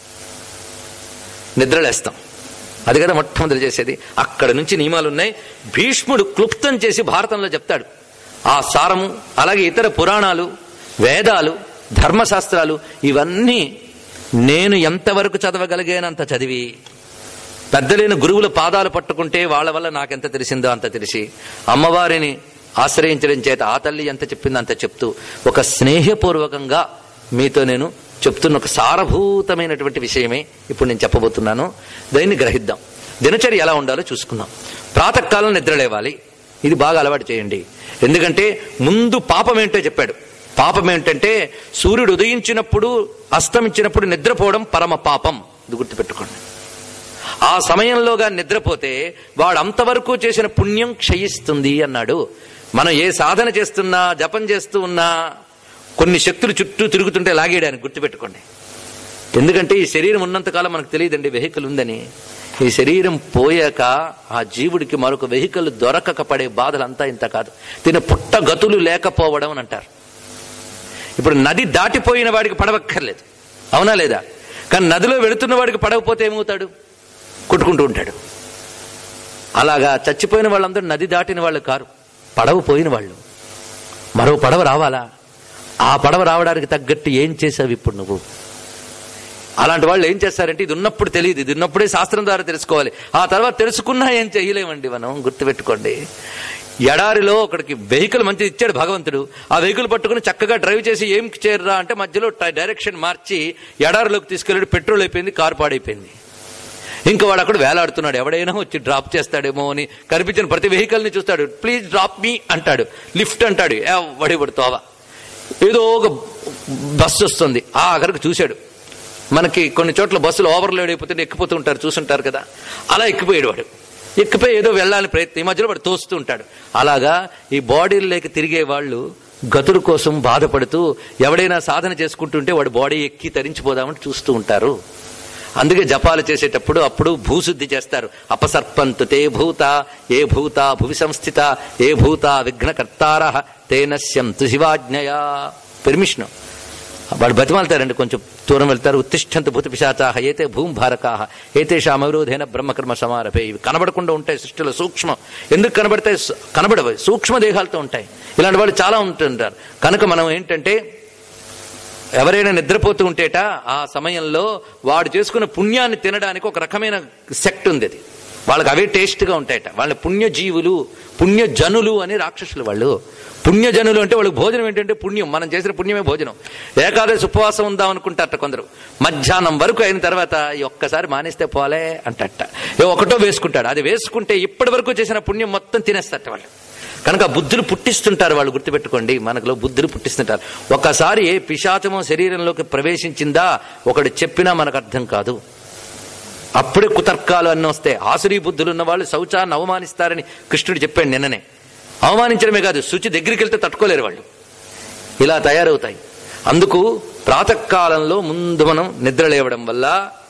నిద్రలేస్తాం అది కదా మొట్టమొదటి చేసేది అక్కడ నుంచి నియమాలు ఉన్నాయి భీష్ముడు క్లుప్తం చేసి భారతంలో చెప్తాడు ఆ సారము అలాగే ఇతర పురాణాలు వేదాలు ధర్మశాస్త్రాలు ఇవన్నీ నేను ఎంతవరకు చదవగలిగానంత చదివి పెద్దలైన గురువుల పాదాలు పట్టుకుంటే వాళ్ళ వల్ల నాకెంత తెలిసిందో అంత తెలిసి అమ్మవారిని ఆశ్రయించడం చేత ఆ తల్లి ఎంత చెప్పిందో అంత చెప్తూ ఒక స్నేహపూర్వకంగా మీతో నేను చెప్తున్న ఒక సారభూతమైనటువంటి విషయమే ఇప్పుడు నేను చెప్పబోతున్నాను దాన్ని గ్రహిద్దాం దినచర్య ఎలా ఉండాలో చూసుకుందాం ప్రాతకాలం నిద్ర లేవాలి ఇది బాగా అలవాటు చేయండి ఎందుకంటే ముందు పాపం ఏంటో చెప్పాడు పాపం ఏంటంటే సూర్యుడు ఉదయించినప్పుడు అస్తమించినప్పుడు నిద్రపోవడం పరమ పాపం ఇది గుర్తుపెట్టుకోండి ఆ సమయంలోగా నిద్రపోతే వాడు అంతవరకు చేసిన పుణ్యం క్షయిస్తుంది అన్నాడు మనం ఏ సాధన చేస్తున్నా జపం చేస్తూ ఉన్నా కొన్ని శక్తులు చుట్టూ తిరుగుతుంటే లాగేయడానికి గుర్తుపెట్టుకోండి ఎందుకంటే ఈ శరీరం ఉన్నంతకాలం మనకు తెలియదండి వెహికల్ ఉందని ఈ శరీరం పోయాక ఆ జీవుడికి మరొక వెహికల్ దొరకక పడే బాధలంతా ఇంత కాదు దీని పుట్ట గతులు లేకపోవడం అని అంటారు ఇప్పుడు నది దాటిపోయిన వాడికి పడవక్కర్లేదు అవునా లేదా కానీ నదిలో వెళుతున్న వాడికి పడవపోతే ఏమవుతాడు కొట్టుకుంటూ ఉంటాడు అలాగా చచ్చిపోయిన వాళ్ళందరూ నది దాటిన వాళ్ళు కారు పడవ పోయిన వాళ్ళు మరో పడవ రావాలా ఆ పడవ రావడానికి తగ్గట్టు ఏం చేసావు ఇప్పుడు నువ్వు అలాంటి వాళ్ళు ఏం చేస్తారంటే ఇది ఉన్నప్పుడు తెలియదు ఇది ఉన్నప్పుడే శాస్త్రం ద్వారా తెలుసుకోవాలి ఆ తర్వాత తెలుసుకున్నా ఏం చేయలేమండి మనం గుర్తుపెట్టుకోండి ఎడారిలో ఒకడికి వెహికల్ మంచిది ఇచ్చాడు భగవంతుడు ఆ వెహికల్ పట్టుకుని చక్కగా డ్రైవ్ చేసి ఏం చేరరా అంటే మధ్యలో ట- డైరెక్షన్ మార్చి ఎడారిలోకి తీసుకెళ్ళాడు పెట్రోల్ అయిపోయింది కారు పాడైపోయింది ఇంకా వాడు అక్కడ వేలాడుతున్నాడు ఎవడైనా వచ్చి డ్రాప్ చేస్తాడేమో అని కనిపించిన ప్రతి వెహికల్ ని చూస్తాడు ప్లీజ్ డ్రాప్ మీ అంటాడు లిఫ్ట్ అంటాడు ఎవడి తోవ ఏదో ఒక బస్సు వస్తుంది ఆ అక్కడికి చూశాడు మనకి కొన్ని చోట్ల బస్సులు ఓవర్లోడ్ అయిపోతుంటే ఎక్కిపోతూ ఉంటారు చూసుంటారు కదా అలా ఎక్కిపోయాడు వాడు ఎక్కిపోయి ఏదో వెళ్ళాలని ప్రయత్నం ఈ మధ్యలో వాడు తోస్తూ ఉంటాడు అలాగా ఈ బాడీలోకి తిరిగే వాళ్ళు గతుల కోసం బాధపడుతూ ఎవడైనా సాధన చేసుకుంటుంటే వాడు బాడీ ఎక్కి తరించిపోదామని చూస్తూ ఉంటారు అందుకే జపాలు చేసేటప్పుడు అప్పుడు భూశుద్ధి చేస్తారు అపసర్పంతు తే భూత ఏ భూత భువి సంస్థిత ఏ భూత విఘ్నకర్తార తేనశ్యంతు శివాజ్ఞయా పెర్మిషన్ వాళ్ళు బతిమాలతారండి కొంచెం దూరం వెళ్తారు ఉత్తిష్టంత భూత పిశాచాహ ఏతే భూమి భారకాహ ఏతేషాం అవిరోధైన బ్రహ్మకర్మ సమారభే ఇవి కనబడకుండా ఉంటాయి సృష్టిలో సూక్ష్మం ఎందుకు కనబడతాయి సు- కనబడవు సూక్ష్మ దేహాలతో ఉంటాయి ఇలాంటి వాళ్ళు చాలా ఉంటుంటారు కనుక మనం ఏంటంటే ఎవరైనా నిద్రపోతూ ఉంటేట ఆ సమయంలో వాడు చేసుకున్న పుణ్యాన్ని తినడానికి ఒక రకమైన సెక్ట్ ఉంది అది వాళ్ళకి అవే టేస్ట్గా ఉంటాయట వాళ్ళ పుణ్యజీవులు పుణ్యజనులు అని రాక్షసులు వాళ్ళు పుణ్యజనులు అంటే వాళ్ళకి భోజనం ఏంటంటే పుణ్యం మనం చేసిన పుణ్యమే భోజనం ఏకాదశి ఉపవాసం ఉందాం అనుకుంటారట కొందరు మధ్యాహ్నం వరకు అయిన తర్వాత "ఈ ఒక్కసారి మానేస్తే పోలే అంటట ఏ ఒకటో వేసుకుంటాడు అది వేసుకుంటే ఇప్పటి వరకు చేసిన పుణ్యం మొత్తం తినేస్తారట వాళ్ళు కనుక బుద్ధులు పుట్టిస్తుంటారు వాళ్ళు గుర్తుపెట్టుకోండి మనకులో బుద్ధులు పుట్టిస్తుంటారు ఒకసారి ఏ పిశాచమో శరీరంలోకి ప్రవేశించిందా ఒకడు చెప్పినా మనకు అర్థం కాదు అప్పుడే కుతర్కాలు అన్నీ వస్తాయి ఆసురీ బుద్ధులు ఉన్న వాళ్ళు శౌచాన్ని అవమానిస్తారని కృష్ణుడు చెప్పాడు నిన్ననే అవమానించడమే కాదు శుచి దగ్గరికి వెళ్తే తట్టుకోలేరు వాళ్ళు ఇలా తయారవుతాయి అందుకు ప్రాతకాలంలో ముందు మనం నిద్ర లేవడం వల్ల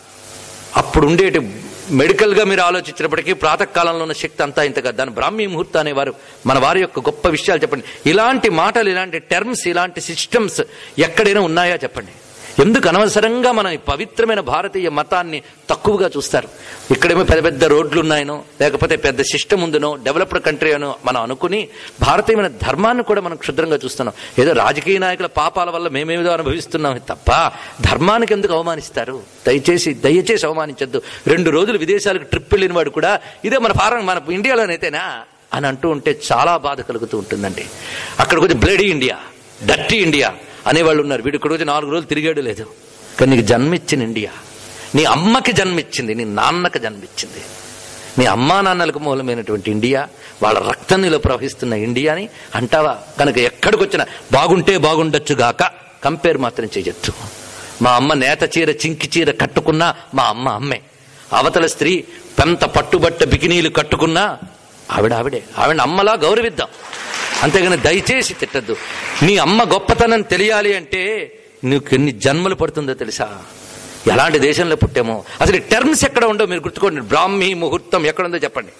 అప్పుడు ఉండేటి మెడికల్ గా మీరు ఆలోచించినప్పటికీ ప్రాతకాలంలో ఉన్న శక్తి అంతా ఇంత కాదు దాని బ్రాహ్మీ ముహూర్త అనేవారు మన వారి యొక్క గొప్ప విషయాలు చెప్పండి ఇలాంటి మాటలు ఇలాంటి టర్మ్స్ ఇలాంటి సిస్టమ్స్ ఎక్కడైనా ఉన్నాయా చెప్పండి ఎందుకు అనవసరంగా మన ఈ పవిత్రమైన భారతీయ మతాన్ని తక్కువగా చూస్తారు ఇక్కడేమో పెద్ద పెద్ద రోడ్లు ఉన్నాయనో లేకపోతే పెద్ద సిస్టమ్ ఉందనో డెవలప్డ్ కంట్రీ అనో మనం అనుకుని భారతీయమైన ధర్మాన్ని కూడా మనం క్షుద్రంగా చూస్తున్నాం ఏదో రాజకీయ నాయకుల పాపాల వల్ల మేమేదో అనుభవిస్తున్నాం తప్ప ధర్మానికి ఎందుకు అవమానిస్తారు దయచేసి దయచేసి అవమానించద్దు రెండు రోజులు విదేశాలకు ట్రిప్ వెళ్ళిన వాడు కూడా ఇదే మన ఫారం మన ఇండియాలోనైతేనా అని అంటూ ఉంటే చాలా బాధ కలుగుతూ ఉంటుందండి అక్కడికి వచ్చి బ్లడీ ఇండియా డర్టీ ఇండియా అనేవాళ్ళు ఉన్నారు వీడు ఇక్కడికి వచ్చి నాలుగు రోజులు తిరిగాడు లేదు కానీ నీకు జన్మిచ్చిన ఇండియా నీ అమ్మకి జన్మిచ్చింది నీ నాన్నకి జన్మిచ్చింది నీ అమ్మా నాన్నలకు మూలమైనటువంటి ఇండియా వాళ్ళ రక్తం నీలో ప్రవహిస్తున్న ఇండియాని అంటావా కనుక ఎక్కడికి వచ్చినా బాగుంటే బాగుండొచ్చు గాక కంపేర్ మాత్రం చేయొచ్చు మా అమ్మ నేత చీర చింకి చీర కట్టుకున్నా మా అమ్మ అమ్మే అవతల స్త్రీ పెంత పట్టుబట్ట బికినీలు కట్టుకున్నా ఆవిడ ఆవిడే ఆవిడ అమ్మలా గౌరవిద్దాం అంతేగాని దయచేసి తిట్టద్దు నీ అమ్మ గొప్పతనం తెలియాలి అంటే నీకు ఎన్ని జన్మలు పడుతుందో తెలుసా ఎలాంటి దేశంలో పుట్టామో అసలు ఈ టర్మ్స్ ఎక్కడ ఉండవు మీరు గుర్తుకోండి బ్రాహ్మీ ముహూర్తం ఎక్కడుందో చెప్పండి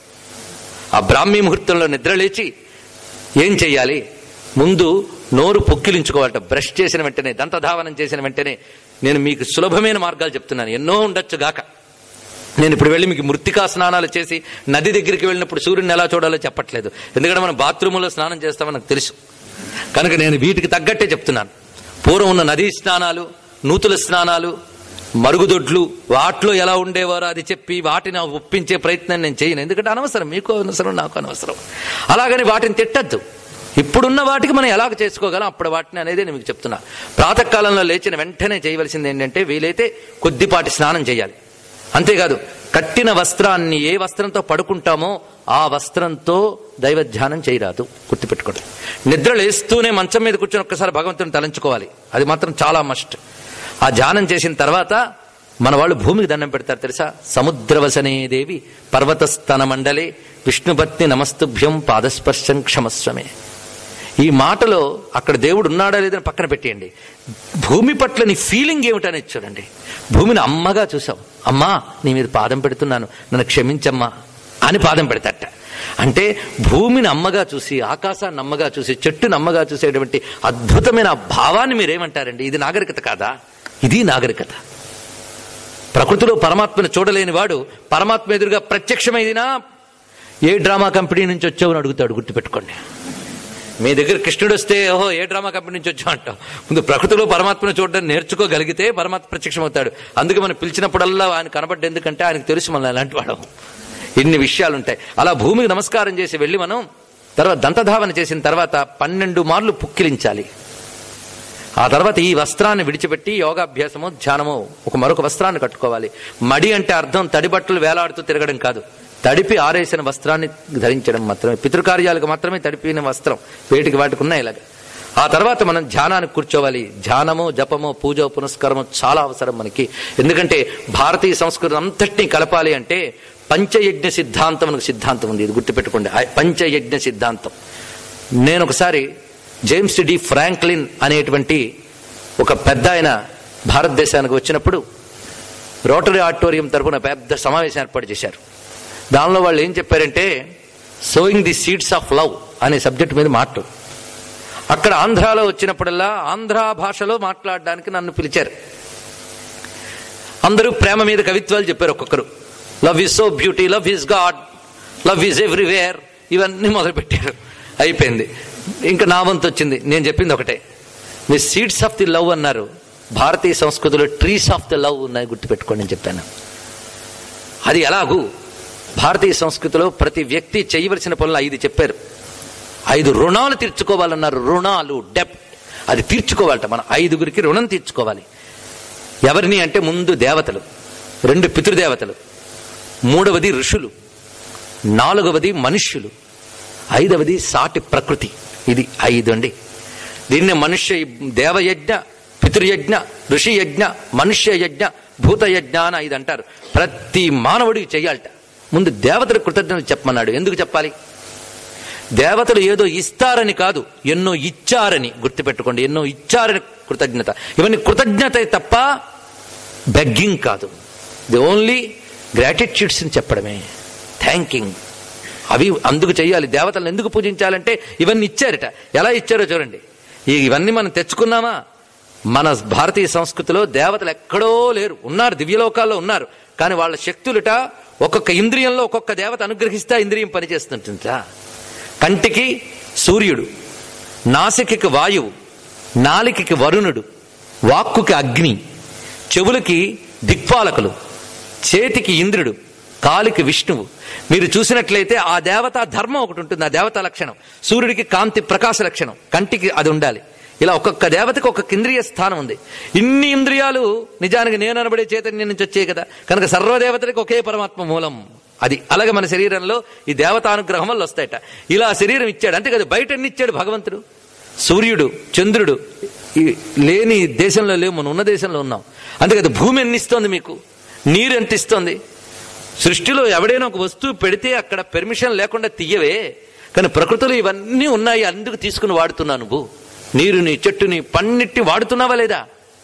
ఆ బ్రాహ్మీ ముహూర్తంలో నిద్ర లేచి ఏం చెయ్యాలి ముందు నోరు పొక్కిలించుకోవాలట బ్రష్ చేసిన వెంటనే దంతధావనం చేసిన వెంటనే నేను మీకు సులభమైన మార్గాలు చెప్తున్నాను ఎన్నో ఉండొచ్చు గాక నేను ఇప్పుడు వెళ్ళి మీకు మృతికా స్నానాలు చేసి నది దగ్గరికి వెళ్ళినప్పుడు సూర్యుని ఎలా చూడాలో చెప్పట్లేదు ఎందుకంటే మనం బాత్రూంలో స్నానం చేస్తామని నాకు తెలుసు కనుక నేను వీటికి తగ్గట్టే చెప్తున్నాను పూర్వం ఉన్న నదీ స్నానాలు నూతుల స్నానాలు మరుగుదొడ్లు వాటిలో ఎలా ఉండేవారో అది చెప్పి వాటిని ఒప్పించే ప్రయత్నం నేను చేయను ఎందుకంటే అనవసరం మీకు అనవసరం నాకు అనవసరం అలాగని వాటిని తిట్టద్దు ఇప్పుడున్న వాటికి మనం ఎలాగ చేసుకోగలం అప్పుడు వాటిని అనేది నేను మీకు చెప్తున్నా ప్రాతకాలంలో లేచిన వెంటనే చేయవలసింది ఏంటంటే వీలైతే కొద్దిపాటి స్నానం చేయాలి అంతేకాదు కట్టిన వస్త్రాన్ని ఏ వస్త్రంతో పడుకుంటామో ఆ వస్త్రంతో దైవ ధ్యానం చేయరాదు గుర్తుపెట్టుకోండి నిద్ర లేస్తూనే మంచం మీద కూర్చొని ఒక్కసారి భగవంతుని తలంచుకోవాలి అది మాత్రం చాలా మస్ట్ ఆ ధ్యానం చేసిన తర్వాత మన వాళ్ళు భూమికి దండం పెడతారు తెలుసా సముద్రవసనే దేవి పర్వతస్తన మండలే విష్ణుపత్ని నమస్తుభ్యం పాదస్పర్శం క్షమస్వమే ఈ మాటలో అక్కడ దేవుడు ఉన్నాడా లేదని పక్కన పెట్టేయండి భూమి పట్ల నీ ఫీలింగ్ ఏమిటనేది చూడండి భూమిని అమ్మగా చూసావు అమ్మా నీ మీద పాదం పెడుతున్నాను నన్ను క్షమించమ్మా అని పాదం పెడతట అంటే భూమిని అమ్మగా చూసి ఆకాశాన్ని అమ్మగా చూసి చెట్టుని అమ్మగా చూసేటువంటి అద్భుతమైన ఆ భావాన్ని మీరేమంటారండి ఇది నాగరికత కాదా ఇది నాగరికత ప్రకృతిలో పరమాత్మను చూడలేని వాడు పరమాత్మ ఎదురుగా ప్రత్యక్షమైదినా ఏ డ్రామా కంపెనీ నుంచి వచ్చావు అని అడుగుతాడు గుర్తుపెట్టుకోండి మీ దగ్గర కృష్ణుడు వస్తే ఓహో ఏ డ్రామా కంపెనీ నుంచి వచ్చావు అంటావు ముందు ప్రకృతిలో పరమాత్మను చూడడం నేర్చుకోగలిగితే పరమాత్మ ప్రత్యక్షమవుతాడు అందుకే మనం పిలిచినప్పుడల్లా ఆయన కనబడ్డ ఎందుకంటే ఆయనకు తెలుసు మనం అలాంటి వాడు ఇన్ని విషయాలు ఉంటాయి అలా భూమికి నమస్కారం చేసి వెళ్ళి మనం తర్వాత దంతధావన చేసిన తర్వాత పన్నెండు మార్లు పుక్కిలించాలి ఆ తర్వాత ఈ వస్త్రాన్ని విడిచిపెట్టి యోగాభ్యాసము ధ్యానము ఒక మరొక వస్త్రాన్ని కట్టుకోవాలి మడి అంటే అర్థం తడి బట్టలు వేలాడుతూ తిరగడం కాదు తడిపి ఆరేసిన వస్త్రాన్ని ధరించడం మాత్రమే పితృకార్యాలకు మాత్రమే తడిపిన వస్త్రం వేటికి వాటికి ఉన్నాయి ఇలాగ ఆ తర్వాత మనం ధ్యానానికి కూర్చోవాలి ధ్యానము జపము పూజ పునస్కారము చాలా అవసరం మనకి ఎందుకంటే భారతీయ సంస్కృతి అంతటినీ కలపాలి అంటే పంచయజ్ఞ సిద్ధాంతం మనకు సిద్ధాంతం ఉంది ఇది గుర్తుపెట్టుకోండి ఆ పంచయజ్ఞ సిద్ధాంతం నేను ఒకసారి జేమ్స్ డి ఫ్రాంక్లిన్ అనేటువంటి ఒక పెద్ద ఆయన భారతదేశానికి వచ్చినప్పుడు రోటరీ ఆడిటోరియం తరపున పెద్ద సమావేశం ఏర్పాటు చేశారు దానిలో వాళ్ళు ఏం చెప్పారంటే sowing the seeds of love అనే సబ్జెక్ట్ మీద మాట్లాడు అక్కడ ఆంధ్రాలో వచ్చినప్పుడల్లా ఆంధ్ర భాషలో మాట్లాడడానికి నన్ను పిలిచారు అందరూ ప్రేమ మీద కవిత్వాలు చెప్పారు ఒక్కొక్కరు love is so beauty love is God love is everywhere ఇవన్నీ మొదలు పెట్టారు అయిపోయింది ఇంకా నా వంతు వచ్చింది నేను చెప్పింది ఒకటే మీ సీడ్స్ ఆఫ్ ది లవ్ అన్నారు భారతీయ సంస్కృతిలో ట్రీస్ ఆఫ్ ది లవ్ ఉన్నాయి గుర్తుపెట్టుకోండి అని చెప్పాను అది ఎలాగూ భారతీయ సంస్కృతిలో ప్రతి వ్యక్తి చేయవలసిన పనులు ఐదు చెప్పారు ఐదు రుణాలు తీర్చుకోవాలన్నారు రుణాలు డెప్ అది తీర్చుకోవాలట మన ఐదుగురికి రుణం తీర్చుకోవాలి ఎవరిని అంటే ముందు దేవతలు రెండు పితృదేవతలు మూడవది ఋషులు నాలుగవది మనుష్యులు ఐదవది సాటి ప్రకృతి ఇది ఐదు అండి దీన్ని మనుష్య దేవయజ్ఞ పితృయజ్ఞ ఋషి యజ్ఞ మనుష్య యజ్ఞ భూత యజ్ఞ అని ఐదు అంటారు ప్రతి మానవుడికి చెయ్యాలట ముందు దేవతల కృతజ్ఞతలు చెప్పమన్నాడు ఎందుకు చెప్పాలి దేవతలు ఏదో ఇస్తారని కాదు ఎన్నో ఇచ్చారని గుర్తుపెట్టుకోండి ఎన్నో ఇచ్చారని కృతజ్ఞత ఇవన్నీ కృతజ్ఞత తప్ప బెగ్గింగ్ కాదు ది ఓన్లీ గ్రాటిట్యూడ్స్ అని చెప్పడమే థ్యాంకింగ్ అవి అందుకు చేయాలి దేవతలను ఎందుకు పూజించాలంటే ఇవన్నీ ఇచ్చారట ఎలా ఇచ్చారో చూడండి ఈ- ఇవన్నీ మనం తెచ్చుకున్నామా మన భారతీయ సంస్కృతిలో దేవతలు ఎక్కడో లేరు ఉన్నారు దివ్యలోకాల్లో ఉన్నారు కానీ వాళ్ళ శక్తులుట ఒక్కొక్క ఇంద్రియంలో ఒక్కొక్క దేవత అనుగ్రహిస్తే ఆ ఇంద్రియం పనిచేస్తుంటుందా కంటికి సూర్యుడు నాసికకి వాయువు నాలికకి వరుణుడు వాక్కుకి అగ్ని చెవులకి దిక్పాలకులు చేతికి ఇంద్రుడు కాలికి విష్ణువు మీరు చూసినట్లయితే ఆ దేవత ధర్మం ఒకటి ఉంటుంది ఆ దేవత లక్షణం సూర్యుడికి కాంతి ప్రకాశ లక్షణం కంటికి అది ఉండాలి ఇలా ఒక్కొక్క దేవతకి ఒక్కొక్క ఇంద్రియ స్థానం ఉంది ఇన్ని ఇంద్రియాలు నిజానికి నేను అనబడే చైతన్యం నుంచి వచ్చాయి కదా కనుక సర్వదేవతలకు ఒకే పరమాత్మ మూలం అది అలాగే మన శరీరంలో ఈ దేవతానుగ్రహం వల్ల వస్తాయట ఇలా శరీరం ఇచ్చాడు అంతే కదా బయట ఎన్ని ఇచ్చాడు భగవంతుడు సూర్యుడు చంద్రుడు ఈ లేని దేశంలో లేవు మనం ఉన్న దేశంలో ఉన్నాం అంతే కదా భూమి ఎన్ని ఇస్తోంది మీకు నీరు ఎంత ఇస్తోంది సృష్టిలో ఎవడైనా ఒక వస్తువు పెడితే అక్కడ పెర్మిషన్ లేకుండా తీయవే కానీ ప్రకృతిలో ఇవన్నీ ఉన్నాయి అందుకు తీసుకుని వాడుతున్నావు నువ్వు నీరుని చెట్టుని పన్నిట్టి వాడుతున్నావా లేదా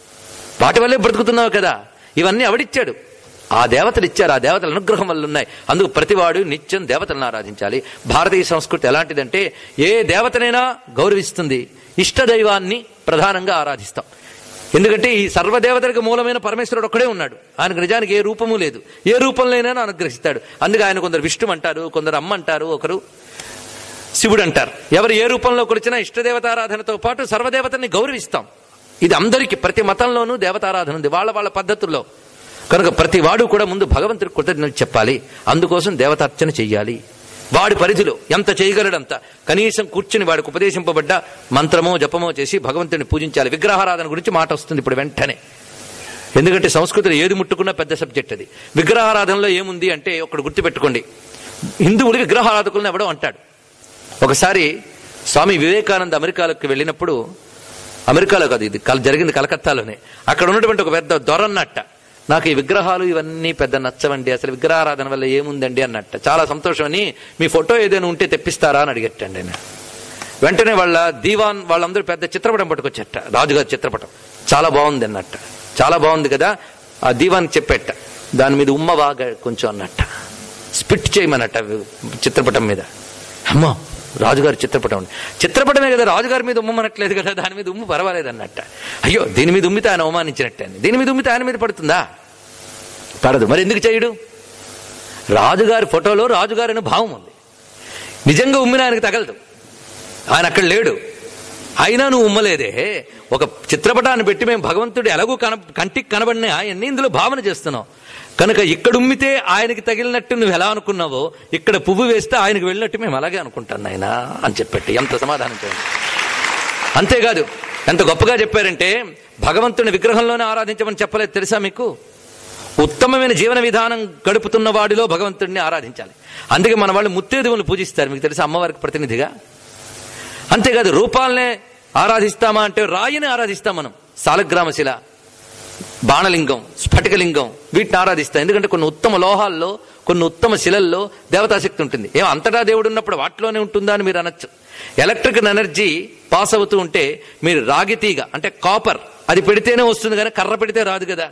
వాటి వల్లే బ్రతుకుతున్నావు కదా ఇవన్నీ ఎవడిచ్చాడు ఆ దేవతలు ఇచ్చారు ఆ దేవతల అనుగ్రహం వల్ల ఉన్నాయి అందుకు ప్రతివాడు నిత్యం దేవతలను ఆరాధించాలి భారతీయ సంస్కృతి ఎలాంటిదంటే ఏ దేవతనైనా గౌరవిస్తుంది ఇష్టదైవాన్ని ప్రధానంగా ఆరాధిస్తాం ఎందుకంటే ఈ సర్వదేవతలకు మూలమైన పరమేశ్వరుడు ఒక్కడే ఉన్నాడు ఆయనకు నిజానికి ఏ రూపము లేదు ఏ రూపంలోనైనా అనుగ్రహిస్తాడు అందుకే ఆయన కొందరు విష్ణు అంటారు కొందరు అమ్మ అంటారు ఒకరు శివుడు అంటారు ఎవరు ఏ రూపంలో కొలిచినా ఇష్టదేవతారాధనతో పాటు సర్వదేవతని గౌరవిస్తాం ఇది అందరికీ ప్రతి మతంలోనూ దేవతారాధన ఉంది వాళ్ళ వాళ్ళ పద్ధతుల్లో కనుక ప్రతి వాడు కూడా ముందు భగవంతుడికి కృతజ్ఞత చెప్పాలి అందుకోసం దేవతార్చన చెయ్యాలి వాడి పరిధిలో ఎంత చేయగలడంత కనీసం కూర్చుని వాడికి ఉపదేశింపబడ్డ మంత్రమో జపమో చేసి భగవంతుడిని పూజించాలి విగ్రహారాధన గురించి మాట వస్తుంది ఇప్పుడు వెంటనే ఎందుకంటే సంస్కృతిలో ఏది ముట్టుకున్నా పెద్ద సబ్జెక్ట్ అది విగ్రహారాధనలో ఏముంది అంటే ఒకటి గుర్తుపెట్టుకోండి హిందువులు విగ్రహారాధకులను ఎవడో అంటాడు ఒకసారి స్వామి వివేకానంద అమెరికాలోకి వెళ్ళినప్పుడు అమెరికాలో కాదు ఇది కల్- జరిగింది కలకత్తాలోనే అక్కడ ఉన్నటువంటి ఒక పెద్ద దొరన్నట్ట నాకు ఈ విగ్రహాలు ఇవన్నీ పెద్ద నచ్చవండి అసలు విగ్రహారాధన వల్ల ఏముందండి అన్నట్ట చాలా సంతోషం అని మీ ఫోటో ఏదైనా ఉంటే తెప్పిస్తారా అని అడిగట్టండి ఆయన వెంటనే వాళ్ళ దీవాన్ వాళ్ళందరూ పెద్ద చిత్రపటం పట్టుకొచ్చట రాజుగారి చిత్రపటం చాలా బాగుంది అన్నట్ట చాలా బాగుంది కదా ఆ దీవాన్ చెప్పేట దాని మీద ఉమ్మ బాగా కొంచెం అన్నట్ట స్పిట్ చేయమన్నట్ట చిత్రపటం మీద అమ్మో రాజుగారి చిత్రపటం ఉంది చిత్రపటమే కదా రాజుగారి మీద ఉమ్మనట్లేదు కదా దాని మీద ఉమ్ము పర్వాలేదు అన్నట్ట అయ్యో దీని మీద ఉమ్మితే ఆయన అవమానించినట్టే అని దీని మీద ఉమ్మితే ఆయన మీద పడుతుందా పడదు మరి ఎందుకు చేయడు రాజుగారి ఫోటోలో రాజుగారి అనే భావం ఉంది నిజంగా ఉమ్మిన ఆయనకు తగలదు ఆయన అక్కడ లేడు అయినా నువ్వు ఉమ్మలేదే ఒక చిత్రపటాన్ని పెట్టి మేము భగవంతుడు ఎలాగూ కన కంటికి కనబడినా ఆయన్ని ఇందులో భావన చేస్తున్నాం కనుక ఇక్కడ ఉమ్మితే ఆయనకి తగిలినట్టు నువ్వు ఎలా అనుకున్నావో ఇక్కడ పువ్వు వేస్తే ఆయనకు వెళ్ళినట్టు మేము అలాగే అనుకుంటాను నాయన అని చెప్పెట్టి ఎంత సమాధానం చేయండి అంతేకాదు ఎంత గొప్పగా చెప్పారంటే భగవంతుని విగ్రహంలోనే ఆరాధించమని చెప్పలేదు తెలుసా మీకు ఉత్తమమైన జీవన విధానం గడుపుతున్న వాడిలో భగవంతుడిని ఆరాధించాలి అందుకే మన వాళ్ళు ముత్తేదువులు పూజిస్తారు మీకు తెలుసా అమ్మవారికి ప్రతినిధిగా అంతేకాదు రూపాలనే ఆరాధిస్తామా అంటే రాయిని ఆరాధిస్తాం మనం సాలగ్రామశిల బాణలింగం స్ఫటికలింగం వీటిని ఆరాధిస్తాం ఎందుకంటే కొన్ని ఉత్తమ లోహాల్లో కొన్ని ఉత్తమ శిలల్లో దేవతాశక్తి ఉంటుంది ఏం అంతటా దేవుడు ఉన్నప్పుడు వాటిలోనే ఉంటుందా అని మీరు అనొచ్చు ఎలక్ట్రికల్ ఎనర్జీ పాస్ అవుతూ ఉంటే మీరు రాగి తీగ అంటే కాపర్ అది పెడితేనే వస్తుంది కానీ కర్ర పెడితే రాదు కదా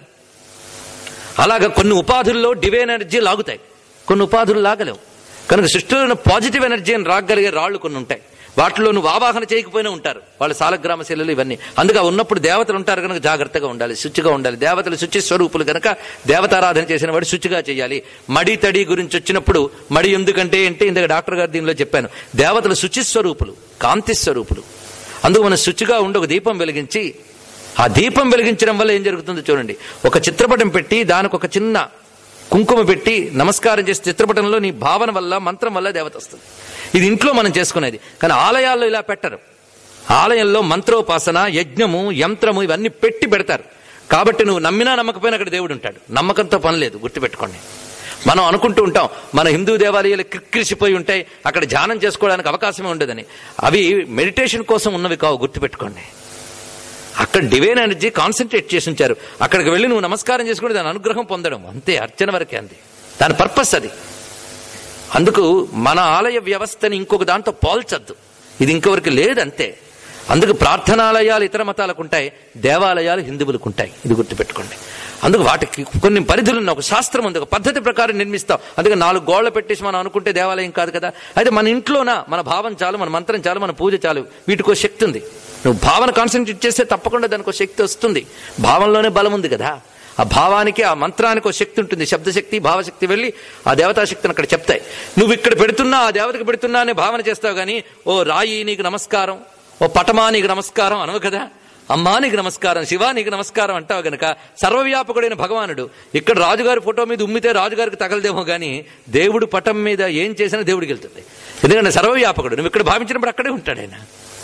అలాగా కొన్ని ఉపాధుల్లో డివైన్ ఎనర్జీ లాగుతాయి కొన్ని ఉపాధులు లాగలేవు కనుక సృష్టిలో ఉన్న పాజిటివ్ ఎనర్జీని రాగలిగే రాళ్ళు కొన్ని ఉంటాయి వాటిలో నువ్వు ఆవాహన చేయకపోయినా ఉంటారు వాళ్ళు సాలగ్రామ శైలులు ఇవన్నీ అందుకే ఉన్నప్పుడు దేవతలు ఉంటారు కనుక జాగ్రత్తగా ఉండాలి శుచిగా ఉండాలి దేవతలు శుచి స్వరూపులు కనుక దేవతారాధన చేసిన వాడు శుచిగా చేయాలి మడి తడి గురించి వచ్చినప్పుడు మడి ఎందుకంటే అంటే ఇందాక డాక్టర్ గారు దీనిలో చెప్పాను దేవతలు శుచి స్వరూపులు కాంతి స్వరూపులు అందుకు మనం శుచిగా ఉండి ఒక దీపం వెలిగించి ఆ దీపం వెలిగించడం వల్ల ఏం జరుగుతుందో చూడండి ఒక చిత్రపటం పెట్టి దానికి ఒక చిన్న కుంకుమ పెట్టి నమస్కారం చేసి చిత్రపటంలో నీ భావన వల్ల మంత్రం వల్ల దేవత వస్తుంది ఇది ఇంట్లో మనం చేసుకునేది కానీ ఆలయాల్లో ఇలా పెట్టరు ఆలయంలో మంత్రోపాసన యజ్ఞము యంత్రము ఇవన్నీ పెట్టి పెడతారు కాబట్టి నువ్వు నమ్మినా నమ్మకపోయినా అక్కడ దేవుడు ఉంటాడు నమ్మకంతో పని లేదు గుర్తుపెట్టుకోండి మనం అనుకుంటూ ఉంటాం మన హిందూ దేవాలయాలు క్రిక్కిరిసిపోయి ఉంటాయి అక్కడ ధ్యానం చేసుకోవడానికి అవకాశమే ఉండదని అవి మెడిటేషన్ కోసం ఉన్నవి కావు గుర్తుపెట్టుకోండి అక్కడ డివైన్ ఎనర్జీ కాన్సన్ట్రేట్ చేసి ఉంచారు అక్కడికి వెళ్ళి నువ్వు నమస్కారం చేసుకుని దాని అనుగ్రహం పొందడం అంతే అర్చన వరకే అంది దాని పర్పస్ అది అందుకు మన ఆలయ వ్యవస్థని ఇంకొక దాంతో పోల్చద్దు ఇది ఇంకొకరికి లేదంతే అందుకు ప్రార్థనాలయాలు ఇతర మతాలకు ఉంటాయి దేవాలయాలు హిందువులకు ఉంటాయి ఇది గుర్తుపెట్టుకోండి అందుకు వాటికి కొన్ని పరిధులు ఉన్న ఒక శాస్త్రం ఉంది ఒక పద్ధతి ప్రకారం నిర్మిస్తాం అందుకే నాలుగు గోళ్లు పెట్టేసి మనం అనుకుంటే దేవాలయం కాదు కదా అయితే మన ఇంట్లోన మన భావం చాలు మన మంత్రం చాలు మన పూజ చాలు వీటికో శక్తి ఉంది నువ్వు భావన కాన్సన్ట్రేట్ చేస్తే తప్పకుండా దానికి ఒక శక్తి వస్తుంది భావంలోనే బలం ఉంది కదా ఆ భావానికి ఆ మంత్రానికి ఒక శక్తి ఉంటుంది శబ్దశక్తి భావశక్తి వెళ్ళి ఆ దేవతా శక్తిని అక్కడ చెప్తాయి నువ్వు ఇక్కడ పెడుతున్నా ఆ దేవతకి పెడుతున్నా అనే భావన చేస్తావు కానీ ఓ రాయి నీకు నమస్కారం ఓ పటమా నీకు నమస్కారం అనవు కదా అమ్మా నీకు నమస్కారం శివ నీకు నమస్కారం అంటావు గనక సర్వవ్యాపకుడైన భగవానుడు ఇక్కడ రాజుగారి ఫోటో మీద ఉమ్మితే రాజుగారికి తగలదేమో కానీ దేవుడు పటం మీద ఏం చేసినా దేవుడికి వెళ్తుంది ఎందుకంటే సర్వవ్యాపకుడు నువ్వు ఇక్కడ భావించినప్పుడు అక్కడే ఉంటాడు ఆయన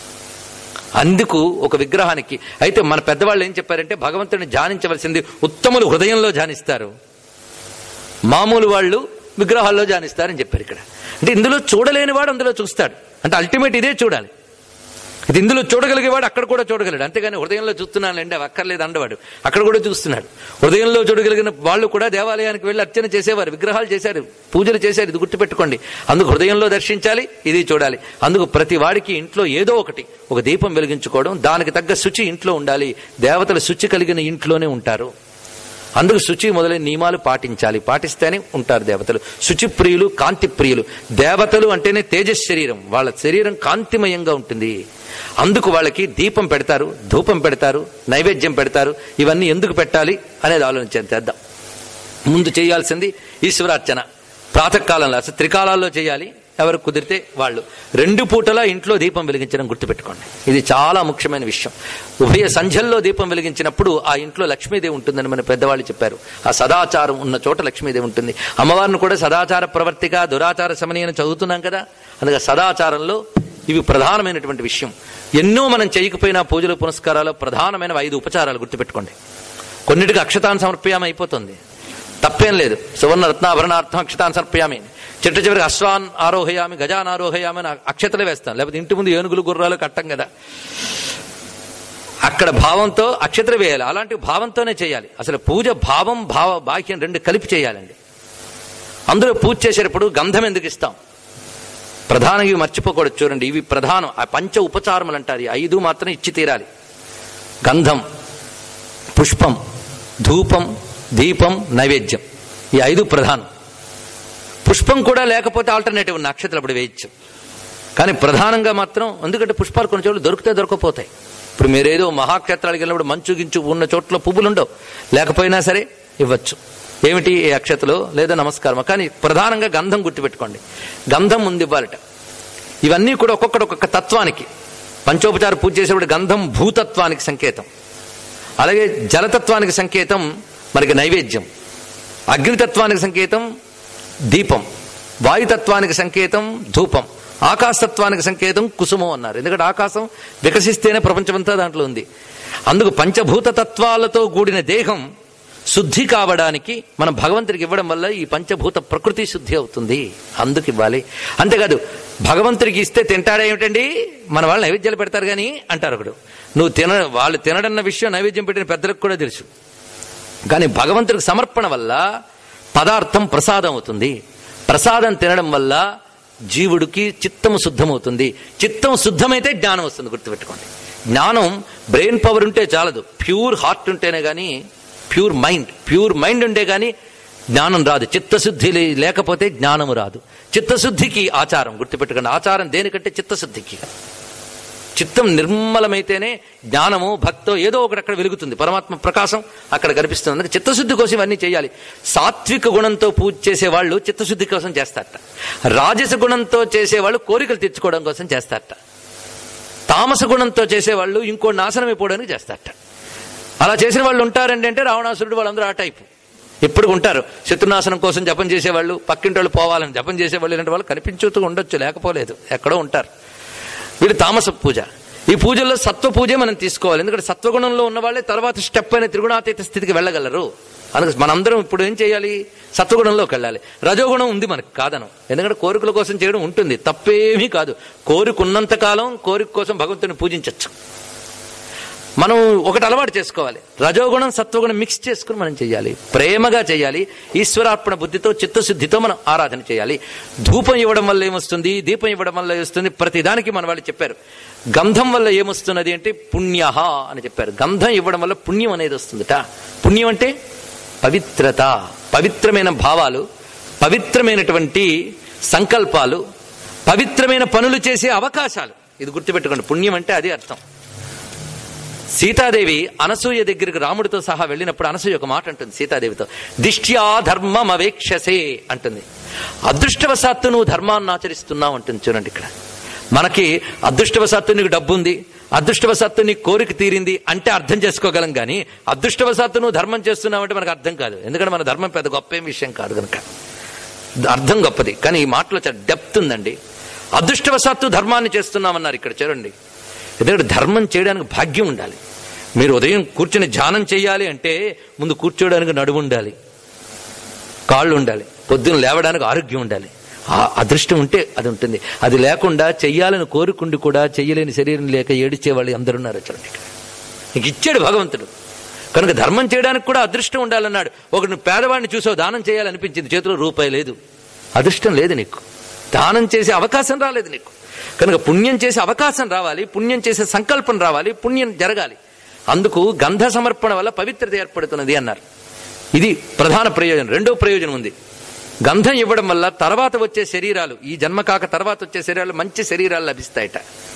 అందుకు ఒక విగ్రహానికి అయితే మన పెద్దవాళ్ళు ఏం చెప్పారంటే భగవంతుడిని ధ్యానించవలసింది ఉత్తములు హృదయంలో ధ్యానిస్తారు మామూలు వాళ్ళు విగ్రహాల్లో ధ్యానిస్తారని చెప్పారు ఇక్కడ అంటే ఇందులో చూడలేని వాడు అందులో చూస్తాడు అంటే అల్టిమేట్ ఇదే చూడాలి ఇది ఇందులో చూడగలిగేవాడు అక్కడ కూడా చూడగలడు అంతేగాని హృదయంలో చూస్తున్నానండి అవి అక్కర్లేదు అండవాడు అక్కడ కూడా చూస్తున్నాడు హృదయంలో చూడగలిగిన వాళ్ళు కూడా దేవాలయానికి వెళ్ళి అర్చన చేసేవారు విగ్రహాలు చేశారు పూజలు చేశారు ఇది గుర్తుపెట్టుకోండి అందుకు హృదయంలో దర్శించాలి ఇది చూడాలి అందుకు ప్రతి వాడికి ఇంట్లో ఏదో ఒకటి ఒక దీపం వెలిగించుకోవడం దానికి తగ్గ శుచి ఇంట్లో ఉండాలి దేవతలు శుచి కలిగిన ఇంట్లోనే ఉంటారు అందుకు శుచి మొదలైన నియమాలు పాటించాలి పాటిస్తేనే ఉంటారు దేవతలు శుచి ప్రియులు కాంతి ప్రియులు దేవతలు అంటేనే తేజస్ శరీరం వాళ్ళ శరీరం కాంతిమయంగా ఉంటుంది అందుకు వాళ్ళకి దీపం పెడతారు ధూపం పెడతారు నైవేద్యం పెడతారు ఇవన్నీ ఎందుకు పెట్టాలి అనేది ఆలోచన చేద్దాం ముందు చేయాల్సింది ఈశ్వరార్చన ప్రాతకాలంలో అసలు త్రికాలాల్లో చేయాలి ఎవరు కుదిరితే వాళ్ళు రెండు పూటలా ఇంట్లో దీపం వెలిగించడం గుర్తుపెట్టుకోండి ఇది చాలా ముఖ్యమైన విషయం ఉభయ సంధ్యల్లో దీపం వెలిగించినప్పుడు ఆ ఇంట్లో లక్ష్మీదేవి ఉంటుందని మన పెద్దవాళ్ళు చెప్పారు ఆ సదాచారం ఉన్న చోట లక్ష్మీదేవి ఉంటుంది అమ్మవారిని కూడా సదాచార ప్రవర్తిక దురాచార శమని అని చదువుతున్నాం కదా అందుకే సదాచారంలో ఇవి ప్రధానమైనటువంటి విషయం ఎన్నో మనం చేయకపోయినా పూజలు పునస్కారాలు ప్రధానమైన ఐదు ఉపచారాలు గుర్తుపెట్టుకోండి కొన్నిటికి అక్షతాన్ని సమర్పయామి అయిపోతుంది తప్పేం లేదు సువర్ణ రత్నాభరణార్థం అక్షతాన్ని సమర్పయామి చిట్ట చివరికి అశ్వాన్ ఆరోహయామి గజాన్ ఆరోహయామి అని అక్షతలు వేస్తాం లేకపోతే ఇంటి ముందు ఏనుగులు గుర్రాలు కట్టం కదా అక్కడ భావంతో అక్షతలు వేయాలి అలాంటి భావంతోనే చేయాలి అసలు పూజ భావం భావ బాహ్యం రెండు కలిపి చేయాలండి అందులో పూజ చేసేటప్పుడు గంధం ఎందుకు ఇస్తాం ప్రధానం ఇవి మర్చిపోకూడదు చూడండి ఇవి ప్రధానం ఆ పంచ ఉపచారములు అంటారు ఈ ఐదు మాత్రం ఇచ్చి తీరాలి గంధం పుష్పం ధూపం దీపం నైవేద్యం ఈ ఐదు ప్రధానం పుష్పం కూడా లేకపోతే ఆల్టర్నేటివ్ ఉన్న నక్షత్రాలు అప్పుడు వేయచ్చు కానీ ప్రధానంగా మాత్రం ఎందుకంటే పుష్పాలు కొన్ని చోట్ల దొరికితే దొరకపోతాయి ఇప్పుడు మీరేదో మహాక్షేత్రాలకు వెళ్ళినప్పుడు మంచు గించు ఉన్న చోట్ల పువ్వులు ఉండవు లేకపోయినా సరే ఇవ్వచ్చు ఏమిటి ఈ అక్షతలో లేదా నమస్కారం కానీ ప్రధానంగా గంధం గుర్తుపెట్టుకోండి గంధం ముందు ఇవ్వాలట ఇవన్నీ కూడా ఒక్కొక్కటి ఒక్కొక్క తత్వానికి పంచోపచార పూజ చేసేప్పుడు గంధం భూతత్వానికి సంకేతం అలాగే జలతత్వానికి సంకేతం మనకి నైవేద్యం అగ్నితత్వానికి సంకేతం దీపం వాయుతత్వానికి సంకేతం ధూపం ఆకాశతత్వానికి సంకేతం కుసుమం అన్నారు ఎందుకంటే ఆకాశం వికసిస్తేనే ప్రపంచమంతా దాంట్లో ఉంది అందుకు పంచభూత తత్వాలతో కూడిన దేహం శుద్ధి కావడానికి మనం భగవంతుడికి ఇవ్వడం వల్ల ఈ పంచభూత ప్రకృతి శుద్ధి అవుతుంది అందుకు ఇవ్వాలి అంతేకాదు భగవంతుడికి ఇస్తే తింటాడా ఏమిటండి మన వాళ్ళు నైవేద్యాలు పెడతారు కానీ అంటారు ఒకడు నువ్వు తిన వాళ్ళు తినడన్న విషయం నైవేద్యం పెట్టిన పెద్దలకు కూడా తెలుసు కానీ భగవంతుడికి సమర్పణ వల్ల పదార్థం ప్రసాదం అవుతుంది ప్రసాదం తినడం వల్ల జీవుడికి చిత్తము శుద్ధమవుతుంది చిత్తం శుద్ధమైతే జ్ఞానం వస్తుంది గుర్తుపెట్టుకోండి జ్ఞానం బ్రెయిన్ పవర్ ఉంటే చాలదు ప్యూర్ హార్ట్ ఉంటేనే కానీ ప్యూర్ మైండ్ ప్యూర్ మైండ్ ఉంటే కానీ జ్ఞానం రాదు చిత్తశుద్ధి లే- లేకపోతే జ్ఞానము రాదు చిత్తశుద్ధికి ఆచారం గుర్తుపెట్టుకోండి ఆచారం దేనికంటే చిత్తశుద్ధికి చిత్తం నిర్మలమైతేనే జ్ఞానము భక్తో ఏదో ఒకటి అక్కడ వెలుగుతుంది పరమాత్మ ప్రకాశం అక్కడ కనిపిస్తుంది అందుకే చిత్తశుద్ధి కోసం ఇవన్నీ చేయాలి సాత్విక గుణంతో పూజ చేసేవాళ్ళు చిత్తశుద్ధి కోసం చేస్తారట రాజస గుణంతో చేసేవాళ్ళు కోరికలు తెచ్చుకోవడం కోసం చేస్తారట తామస గుణంతో చేసేవాళ్ళు ఇంకో నాశనం అయిపోవడానికి చేస్తారట అలా చేసిన వాళ్ళు ఉంటారండి అంటే రావణాసురుడు వాళ్ళందరూ ఆ టైపు ఎప్పుడు ఉంటారు శత్రునాశనం కోసం జపం చేసేవాళ్ళు పక్కింటి వాళ్ళు పోవాలని జపం చేసేవాళ్ళు ఇలాంటి వాళ్ళు కనిపించుతూ ఉండొచ్చు లేకపోలేదు ఎక్కడో ఉంటారు వీళ్ళు తామస పూజ ఈ పూజల్లో సత్వ పూజే మనం తీసుకోవాలి ఎందుకంటే సత్వగుణంలో ఉన్న వాళ్ళే తర్వాత స్టెప్ అయిన త్రిగుణాతీత స్థితికి వెళ్ళగలరు అందుకే మనందరం ఇప్పుడు ఏం చేయాలి సత్వగుణంలోకి వెళ్ళాలి రజోగుణం ఉంది మనకు కాదనం ఎందుకంటే కోరికల కోసం చేయడం ఉంటుంది తప్పేమీ కాదు కోరిక ఉన్నంత కాలం కోరిక కోసం భగవంతుని పూజించవచ్చు మనం ఒకటి అలవాటు చేసుకోవాలి రజోగుణం సత్వగుణం మిక్స్ చేసుకుని మనం చేయాలి ప్రేమగా చేయాలి ఈశ్వరార్పణ బుద్ధితో చిత్తశుద్ధితో మనం ఆరాధన చేయాలి ధూపం ఇవ్వడం వల్ల ఏమొస్తుంది దీపం ఇవ్వడం వల్ల ఏమొస్తుంది ప్రతిదానికి మన వాళ్ళు చెప్పారు గంధం వల్ల ఏమొస్తున్నది అంటే పుణ్య అని చెప్పారు గంధం ఇవ్వడం వల్ల పుణ్యం అనేది వస్తుందట పుణ్యం అంటే పవిత్రత పవిత్రమైన భావాలు పవిత్రమైనటువంటి సంకల్పాలు పవిత్రమైన పనులు చేసే అవకాశాలు ఇది గుర్తుపెట్టుకోండి పుణ్యం అంటే అది అర్థం సీతాదేవి అనసూయ దగ్గరికి రాముడితో సహా వెళ్ళినప్పుడు అనసూయ ఒక మాట అంటుంది సీతాదేవితో దిష్ట్యా ధర్మం అవేక్షసే అంటుంది అదృష్టవశాత్తు నువ్వు ధర్మాన్ని ఆచరిస్తున్నావు అంటుంది చూడండి ఇక్కడ మనకి అదృష్టవశాత్తు నీకు డబ్బు ఉంది అదృష్టవశాత్తు నీ కోరిక తీరింది అంటే అర్థం చేసుకోగలం కానీ అదృష్టవశాత్తు నువ్వు ధర్మం చేస్తున్నావు అంటే మనకు అర్థం కాదు ఎందుకంటే మన ధర్మం పెద్ద గొప్ప ఏం విషయం కాదు కనుక అర్థం గొప్పది కానీ ఈ మాటలో చాలా డెప్త్ ఉందండి అదృష్టవశాత్తు ధర్మాన్ని చేస్తున్నామన్నారు ఇక్కడ చూడండి ఎందుకంటే ధర్మం చేయడానికి భాగ్యం ఉండాలి మీరు ఉదయం కూర్చుని ధ్యానం చేయాలి అంటే ముందు కూర్చోవడానికి నడుము ఉండాలి కాళ్ళు ఉండాలి పొద్దున లేవడానికి ఆరోగ్యం ఉండాలి ఆ అదృష్టం ఉంటే అది ఉంటుంది అది లేకుండా చెయ్యాలని కోరుకుండి కూడా చెయ్యలేని శరీరం లేక ఏడిచే వాళ్ళు అందరూ ఉన్నారు చూడండి ఇక్కడ. నీకు ఇచ్చాడు భగవంతుడు కనుక ధర్మం చేయడానికి కూడా అదృష్టం ఉండాలన్నాడు ఒకటి నువ్వు పేదవాడిని చూసావు దానం చేయాలనిపించింది చేతిలో రూపాయి లేదు అదృష్టం లేదు నీకు దానం చేసే అవకాశం రాలేదు నీకు కనుక పుణ్యం చేసే అవకాశం రావాలి పుణ్యం చేసే సంకల్పం రావాలి పుణ్యం జరగాలి అందుకు గంధ సమర్పణ వల్ల పవిత్రత ఏర్పడుతున్నది అన్నారు ఇది ప్రధాన ప్రయోజనం రెండో ప్రయోజనం ఉంది గంధం ఇవ్వడం వల్ల తర్వాత వచ్చే శరీరాలు ఈ జన్మ కాక తర్వాత వచ్చే శరీరాలు మంచి శరీరాలు లభిస్తాయట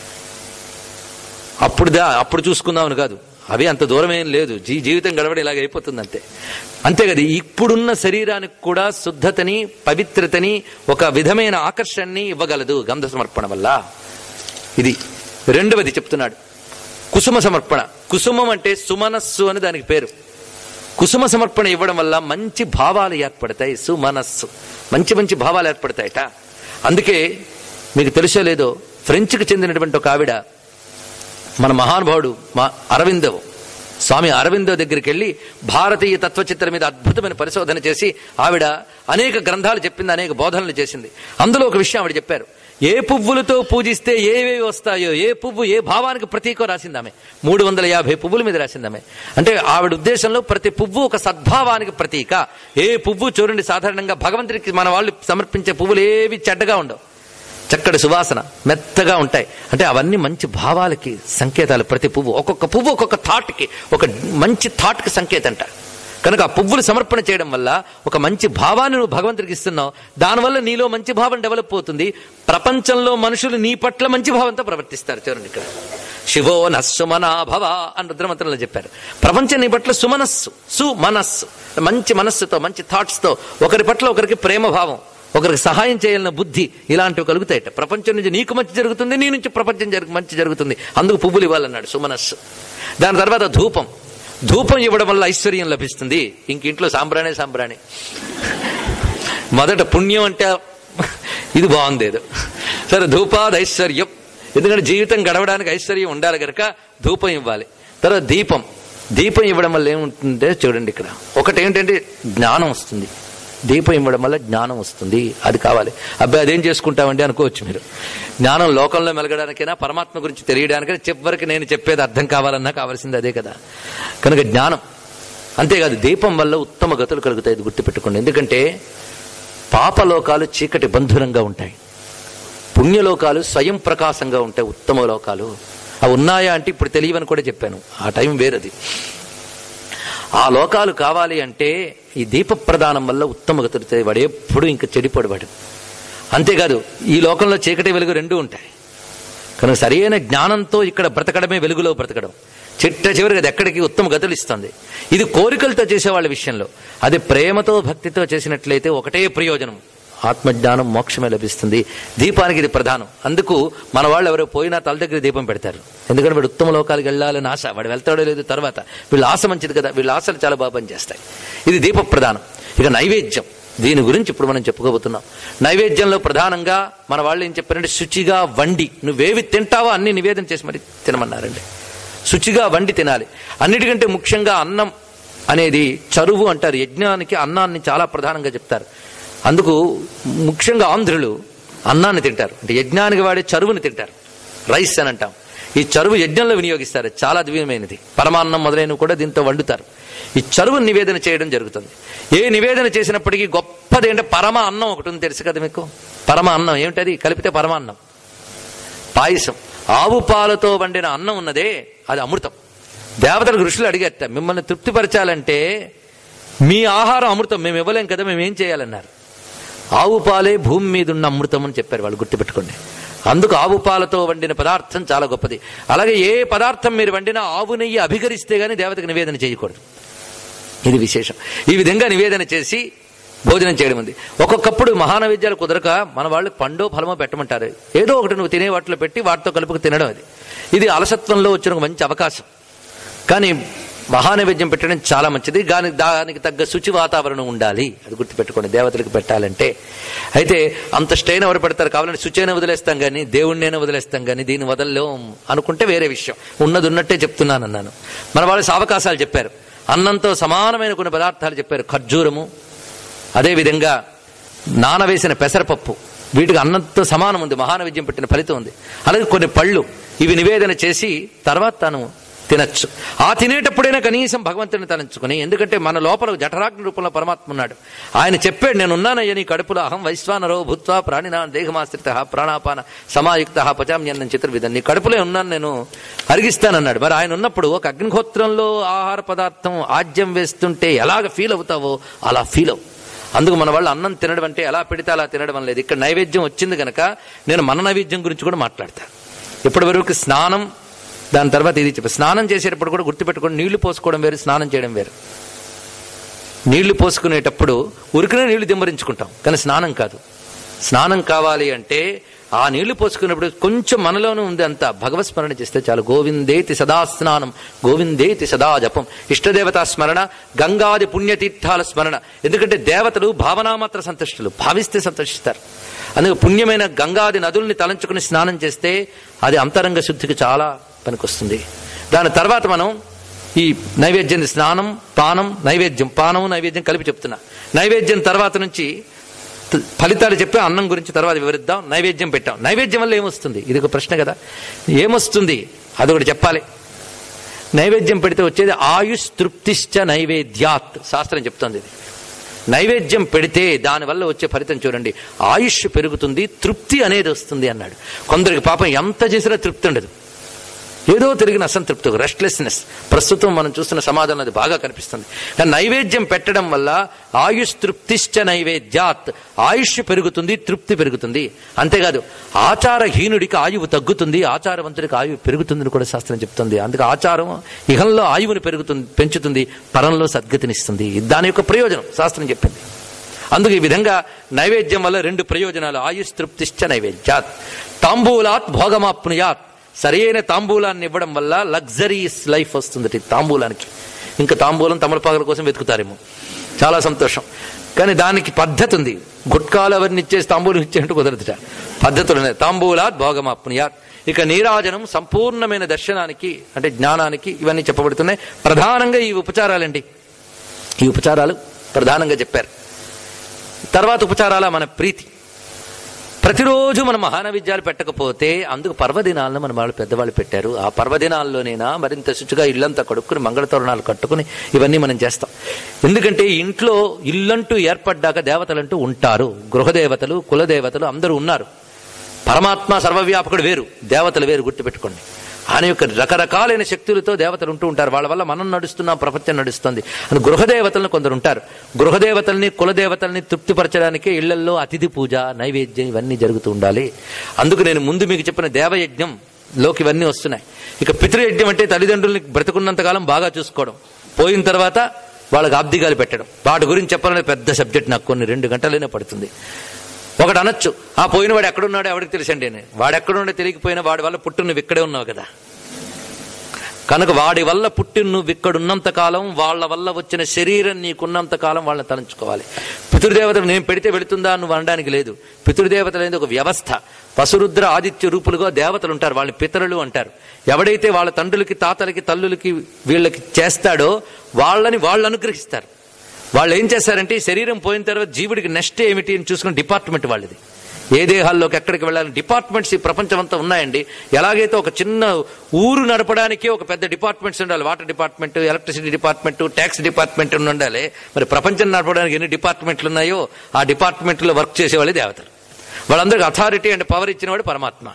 అప్పుడుదా అప్పుడు చూసుకుందామని కాదు అవి అంత దూరం ఏం లేదు జీ జీవితం గడవడం ఇలాగ అయిపోతుంది అంతే అంతే కదా ఇప్పుడున్న శరీరానికి కూడా శుద్ధతని పవిత్రతని ఒక విధమైన ఆకర్షణని ఇవ్వగలదు గంధ సమర్పణ వల్ల ఇది రెండవది చెప్తున్నాడు కుసుమ సమర్పణ కుసుమం అంటే సుమనస్సు అని దానికి పేరు కుసుమ సమర్పణ ఇవ్వడం వల్ల మంచి భావాలు ఏర్పడతాయి సుమనస్సు మంచి మంచి భావాలు ఏర్పడతాయట అందుకే మీకు తెలుసో లేదో ఫ్రెంచ్కి చెందినటువంటి ఒక ఆవిడ మన మహానుభావుడు మా అరవిందో స్వామి అరవిందో దగ్గరికి వెళ్ళి భారతీయ తత్వచిత్రం మీద అద్భుతమైన పరిశోధన చేసి ఆవిడ అనేక గ్రంథాలు చెప్పింది అనేక బోధనలు చేసింది అందులో ఒక విషయం ఆవిడ చెప్పారు ఏ పువ్వులతో పూజిస్తే ఏవేవి వస్తాయో ఏ పువ్వు ఏ భావానికి ప్రతీకో రాసిందామె మూడు వందల యాభై పువ్వుల మీద రాసిందామె అంటే ఆవిడ ఉద్దేశంలో ప్రతి పువ్వు ఒక సద్భావానికి ప్రతీక ఏ పువ్వు చూడండి సాధారణంగా భగవంతుడికి మన వాళ్ళు సమర్పించే పువ్వులు ఏవి చెడ్డగా ఉండవు చక్కటి సువాసన మెత్తగా ఉంటాయి అంటే అవన్నీ మంచి భావాలకి సంకేతాలు ప్రతి పువ్వు ఒక్కొక్క పువ్వు ఒక్కొక్క థాట్కి ఒక మంచి థాట్కి సంకేతంట కనుక ఆ పువ్వులు సమర్పణ చేయడం వల్ల ఒక మంచి భావాన్ని నువ్వు భగవంతుడికి ఇస్తున్నావు దానివల్ల నీలో మంచి భావం డెవలప్ అవుతుంది ప్రపంచంలో మనుషులు నీ పట్ల మంచి భావంతో ప్రవర్తిస్తారు చూడండి ఇక్కడ శివో నస్సుమనా భవ అని రుద్రమంత్రంలో చెప్పారు ప్రపంచం నీ పట్ల సుమనస్సు సుమనస్సు మంచి మనస్సుతో మంచి థాట్స్తో ఒకరి పట్ల ఒకరికి ప్రేమ భావం ఒకరికి సహాయం చేయాలన్న బుద్ధి ఇలాంటివి కలుగుతాయట ప్రపంచం నుంచి నీకు మంచి జరుగుతుంది నీ నుంచి ప్రపంచం జరుగు మంచి జరుగుతుంది అందుకు పువ్వులు ఇవ్వాలన్నాడు సుమనస్సు దాని తర్వాత ధూపం ధూపం ఇవ్వడం వల్ల ఐశ్వర్యం లభిస్తుంది ఇంక ఇంట్లో సాంబ్రాణే సాంబ్రాణి మొదట పుణ్యం అంటే ఇది బాగుంది ఏదో సరే ధూపాది ఐశ్వర్యం ఎందుకంటే జీవితం గడవడానికి ఐశ్వర్యం ఉండాలి కనుక ధూపం ఇవ్వాలి తర్వాత దీపం దీపం ఇవ్వడం వల్ల ఏముంటుంటే చూడండి ఇక్కడ ఒకటి ఏంటంటే జ్ఞానం వస్తుంది దీపం ఇవ్వడం వల్ల జ్ఞానం వస్తుంది అది కావాలి అబ్బాయి అదేం చేసుకుంటామండి అనుకోవచ్చు మీరు జ్ఞానం లోకంలో మెలగడానికైనా పరమాత్మ గురించి తెలియడానికైనా చివరికి నేను చెప్పేది అర్థం కావాలన్నా కావాల్సింది అదే కదా కనుక జ్ఞానం అంతేకాదు దీపం వల్ల ఉత్తమ గతులు కలుగుతాయి ఇది గుర్తుపెట్టుకోండి ఎందుకంటే పాపలోకాలు చీకటి బంధురంగా ఉంటాయి పుణ్యలోకాలు స్వయం ప్రకాశంగా ఉంటాయి ఉత్తమ లోకాలు అవి ఉన్నాయా అంటే ఇప్పుడు తెలియవని కూడా చెప్పాను ఆ టైం వేరది ఆ లోకాలు కావాలి అంటే ఈ దీప ప్రదానం వల్ల ఉత్తమ గతులుతాయి వాడు ఎప్పుడు ఇంకా చెడిపోడు వాడు అంతేకాదు ఈ లోకంలో చీకటి వెలుగు రెండూ ఉంటాయి కనుక సరైన జ్ఞానంతో ఇక్కడ బ్రతకడమే వెలుగులో బ్రతకడం చిట్ట చివరికి అది ఎక్కడికి ఉత్తమ గతులు ఇస్తుంది ఇది కోరికలతో చేసే వాళ్ళ విషయంలో అది ప్రేమతో భక్తితో చేసినట్లయితే ఒకటే ప్రయోజనం ఆత్మజ్ఞానం మోక్షమే లభిస్తుంది దీపానికి ఇది ప్రధానం అందుకు మన వాళ్ళు ఎవరో పోయినా తల దగ్గర దీపం పెడతారు ఎందుకంటే వాడు ఉత్తమ లోకాలకు వెళ్ళాలని ఆశ వాడు వెళ్తాడో లేదు తర్వాత వీళ్ళ ఆశ మంచిది కదా వీళ్ళ ఆశలు చాలా బాగా పనిచేస్తాయి ఇది దీప ప్రధానం ఇక నైవేద్యం దీని గురించి ఇప్పుడు మనం చెప్పుకోబోతున్నాం నైవేద్యంలో ప్రధానంగా మన వాళ్ళు ఏం చెప్పారంటే శుచిగా వండి నువ్వేవి తింటావో అన్ని నివేదన చేసి మరి తినమన్నారండి శుచిగా వండి తినాలి అన్నిటికంటే ముఖ్యంగా అన్నం అనేది చరువు అంటారు యజ్ఞానికి అన్నాన్ని చాలా ప్రధానంగా చెప్తారు అందుకు ముఖ్యంగా ఆంధ్రులు అన్నాన్ని తింటారు అంటే యజ్ఞానికి వాడే చరువుని తింటారు రైస్ అని అంటాం ఈ చరువు యజ్ఞంలో వినియోగిస్తారు చాలా దివ్యమైనది పరమాన్నం మొదలైనవి కూడా దీంతో వండుతారు ఈ చరువుని నివేదన చేయడం జరుగుతుంది ఏ నివేదన చేసినప్పటికీ గొప్పది అంటే పరమ అన్నం ఒకటి ఉంది తెలుసు కదా మీకు పరమ అన్నం ఏమిటది కలిపితే పరమాన్నం పాయసం ఆవు పాలతో వండిన అన్నం ఉన్నదే అది అమృతం దేవతలకు ఋషులు అడిగట మిమ్మల్ని తృప్తిపరచాలంటే మీ ఆహారం అమృతం మేము ఇవ్వలేం కదా మేము ఏం చేయాలన్నారు ఆవు పాలే భూమి మీద ఉన్న అమృతం అని చెప్పారు వాళ్ళు గుర్తుపెట్టుకోండి అందుకు ఆవు పాలతో వండిన పదార్థం చాలా గొప్పది అలాగే ఏ పదార్థం మీరు వండినా ఆవు నెయ్యి అభికరిస్తే గానీ దేవతకు నివేదన చేయకూడదు ఇది విశేషం ఈ విధంగా నివేదన చేసి భోజనం చేయడం ఉంది ఒక్కొక్కప్పుడు మహానైవేద్యాలు కుదరక మన వాళ్ళు పండో ఫలమో పెట్టమంటారు ఏదో ఒకటి నువ్వు తినే వాటిలో పెట్టి వాటితో కలుపుకు తినడం అది ఇది అలసత్వంలో వచ్చిన ఒక మంచి అవకాశం కానీ మహానైవేద్యం పెట్టడం చాలా మంచిది దాని దానికి తగ్గ శుచి వాతావరణం ఉండాలి అది గుర్తుపెట్టుకోండి దేవతలకు పెట్టాలంటే అయితే అంత స్టైన్ ఎవరు పెడతారు కావాలంటే శుచైన వదిలేస్తాం కానీ దేవుణ్ణైనా వదిలేస్తాం కానీ దీన్ని వదలలేం అనుకుంటే వేరే విషయం ఉన్నది ఉన్నట్టే చెప్తున్నాను అన్నాను మన వాళ్ళు సావకాశాలు చెప్పారు అన్నంతో సమానమైన కొన్ని పదార్థాలు చెప్పారు ఖర్జూరము అదేవిధంగా నానవేసిన పెసరపప్పు వీటికి అన్నంతో సమానం ఉంది మహానైవేద్యం పెట్టిన ఫలితం ఉంది అలాగే కొన్ని పళ్ళు ఇవి నివేదన చేసి తర్వాత తాను తినచ్చు ఆ తినేటప్పుడైనా కనీసం భగవంతుని తలంచుకుని ఎందుకంటే మన లోపల జఠరాగ్ని రూపంలో పరమాత్మ ఉన్నాడు ఆయన చెప్పాడు నేను ఉన్నానయ్య నీ కడుపులో అహం వైశ్వానరో భూత్వా ప్రాణినా దేహమాశ్రిత ప్రాణాపాన సమాయుక్త పచామ్యన్నం చిత్రవిధం నీ కడుపులో ఉన్నాను నేను అరిగిస్తానన్నాడు మరి ఆయన ఉన్నప్పుడు ఒక అగ్నిహోత్రంలో ఆహార పదార్థం ఆజ్యం వేస్తుంటే ఎలాగ ఫీల్ అవుతావో అలా ఫీల్ అవు అందుకు మన వాళ్ళు అన్నం తినడం అంటే ఎలా పెడితే అలా తినడం లేదు ఇక్కడ నైవేద్యం వచ్చింది కనుక నేను మన నైవేద్యం గురించి కూడా మాట్లాడతాను ఇప్పటి వరకు స్నానం దాని తర్వాత ఇది చెప్పి స్నానం చేసేటప్పుడు కూడా గుర్తుపెట్టుకోండి నీళ్లు పోసుకోవడం వేరు స్నానం చేయడం వేరు నీళ్లు పోసుకునేటప్పుడు ఉరికినే నీళ్లు దిమ్మరించుకుంటాం కానీ స్నానం కాదు స్నానం కావాలి అంటే ఆ నీళ్లు పోసుకున్నప్పుడు కొంచెం మనలోనే ఉంది అంత భగవత్ స్మరణ చేస్తే చాలు గోవిందేతి సదా స్నానం గోవిందేతి సదా జపం ఇష్టదేవతా స్మరణ గంగాది పుణ్యతీర్థాల స్మరణ ఎందుకంటే దేవతలు భావనామాత్ర సంతుష్టులు భావిస్తే సంతోషిస్తారు అందుకే పుణ్యమైన గంగాది నదుల్ని తలంచుకుని స్నానం చేస్తే అది అంతరంగ శుద్ధికి చాలా పనికొస్తుంది దాని తర్వాత మనం ఈ నైవేద్యం స్నానం పానం నైవేద్యం పానం నైవేద్యం కలిపి చెప్తున్నా నైవేద్యం తర్వాత నుంచి త- ఫలితాలు చెప్పి అన్నం గురించి తర్వాత వివరిద్దాం నైవేద్యం పెట్టాం నైవేద్యం వల్ల ఏమొస్తుంది ఇది ఒక ప్రశ్న కదా ఏమొస్తుంది అదొకటి చెప్పాలి నైవేద్యం పెడితే వచ్చేది ఆయుష్ తృప్తిశ్చ నైవేద్యాత్ శాస్త్రం చెప్తోంది ఇది నైవేద్యం పెడితే దానివల్ల వచ్చే ఫలితం చూడండి ఆయుష్ పెరుగుతుంది తృప్తి అనేది వస్తుంది అన్నాడు కొందరికి పాపం ఎంత చేసినా తృప్తి ఉండదు ఏదో తిరిగిన అసంతృప్తి రెస్ట్లెస్నెస్ ప్రస్తుతం మనం చూస్తున్న సమాధానం అది బాగా కనిపిస్తుంది కానీ నైవేద్యం పెట్టడం వల్ల ఆయుష్ తృప్తిశ్చ నైవేద్యాత్ ఆయుష్ పెరుగుతుంది తృప్తి పెరుగుతుంది అంతేకాదు ఆచారహీనుడికి ఆయువు తగ్గుతుంది ఆచారవంతుడికి ఆయువు పెరుగుతుందని కూడా శాస్త్రం చెప్తుంది అందుకే ఆచారం ఇహంలో ఆయువుని పెరుగుతుంది పెంచుతుంది పరంలో సద్గతినిస్తుంది దాని యొక్క ప్రయోజనం శాస్త్రం చెప్పింది అందుకు ఈ విధంగా నైవేద్యం వల్ల రెండు ప్రయోజనాలు ఆయుష్ తృప్తిశ్చ నైవేద్యాత్ తాంబూలాత్ భోగమాప్నుయాత్ సరైన తాంబూలాన్ని ఇవ్వడం వల్ల లగ్జరీస్ లైఫ్ వస్తుంది తాంబూలానికి ఇంకా తాంబూలం తమలపాకుల కోసం వెతుకుతారేమో చాలా సంతోషం కానీ దానికి పద్ధతి ఉంది గుట్కాలు అవన్నీ ఇచ్చేసి తాంబూలం ఇచ్చేట్టు కుదరదుట పద్ధతులు ఉన్నాయి తాంబూలాత్ భోగమాప్నుయాత్ ఇక నీరాజనం సంపూర్ణమైన దర్శనానికి అంటే జ్ఞానానికి ఇవన్నీ చెప్పబడుతున్నాయి ప్రధానంగా ఈ ఉపచారాలండి ఈ ఉపచారాలు ప్రధానంగా చెప్పారు తర్వాత ఉపచారాల మన ప్రీతి ప్రతిరోజు మన మహానవిద్యాలు పెట్టకపోతే అందుకు పర్వదినాలను మన వాళ్ళు పెద్దవాళ్ళు పెట్టారు ఆ పర్వదినాల్లోనైనా మరింత శుచిగా ఇల్లంతా కడుక్కుని మంగళతోరణాలు కట్టుకుని ఇవన్నీ మనం చేస్తాం ఎందుకంటే ఇంట్లో ఇల్లంటూ ఏర్పడ్డాక దేవతలంటూ ఉంటారు గృహదేవతలు కులదేవతలు అందరూ ఉన్నారు పరమాత్మ సర్వవ్యాపకుడు వేరు దేవతలు వేరు గుర్తుపెట్టుకోండి ఆయన యొక్క రకరకాలైన శక్తులతో దేవతలు ఉంటూ ఉంటారు వాళ్ళ వల్ల మనం నడుస్తున్నాం ప్రపంచం నడుస్తుంది అని గృహదేవతలను కొందరు ఉంటారు గృహదేవతల్ని కులదేవతల్ని తృప్తిపరచడానికి ఇళ్లల్లో అతిథి పూజ నైవేద్యం ఇవన్నీ జరుగుతూ ఉండాలి అందుకు నేను ముందు మీకు చెప్పిన దేవయజ్ఞం లోకి ఇవన్నీ వస్తున్నాయి ఇక పితృయజ్ఞం అంటే తల్లిదండ్రుల్ని బ్రతుకున్నంతకాలం బాగా చూసుకోవడం పోయిన తర్వాత వాళ్ళకి ఆబ్దిగాలు పెట్టడం వాటి గురించి చెప్పాలనే పెద్ద సబ్జెక్ట్ నాకు కొన్ని రెండు గంటలైనా పడుతుంది ఒకటి అనొచ్చు ఆ పోయిన వాడు ఎక్కడున్నాడో ఎవరికి తెలుసండి అని వాడు ఎక్కడున్నాడో తెలియకపోయినా వాడి వల్ల పుట్టు నువ్వు ఇక్కడే ఉన్నావు కదా కనుక వాడి వల్ల పుట్టి నువ్వు ఇక్కడున్నంత కాలం వాళ్ళ వల్ల వచ్చిన శరీరం నీకున్నంత కాలం వాళ్ళని తలంచుకోవాలి పితృదేవతలు నేను పెడితే వెళుతుందా నువ్వు అనడానికి లేదు పితృదేవతలు అనేది ఒక వ్యవస్థ పశురుద్ర ఆదిత్య రూపులుగా దేవతలు ఉంటారు వాళ్ళని పితరులు అంటారు ఎవడైతే వాళ్ళ తండ్రులకి తాతలకి తల్లులకి వీళ్ళకి చేస్తాడో వాళ్ళని వాళ్ళు అనుగ్రహిస్తారు వాళ్ళు ఏం చేస్తారంటే ఈ శరీరం పోయిన తర్వాత జీవుడికి నెక్స్ట్ ఏమిటి అని చూసుకున్న డిపార్ట్మెంట్ వాళ్ళది ఏ దేహాల్లోకి ఎక్కడికి వెళ్ళాలి డిపార్ట్మెంట్స్ ఈ ప్రపంచం అంతా ఉన్నాయండి ఎలాగైతే ఒక చిన్న ఊరు నడపడానికి ఒక పెద్ద డిపార్ట్మెంట్స్ ఉండాలి water department electricity department tax department ఉండాలి మరి ప్రపంచం నడపడానికి ఎన్ని డిపార్ట్మెంట్లు ఉన్నాయో ఆ డిపార్ట్మెంట్లో వర్క్ చేసేవాళ్ళు దేవతలు వాళ్ళందరికీ అథారిటీ అండ్ పవర్ ఇచ్చినవాడు పరమాత్మ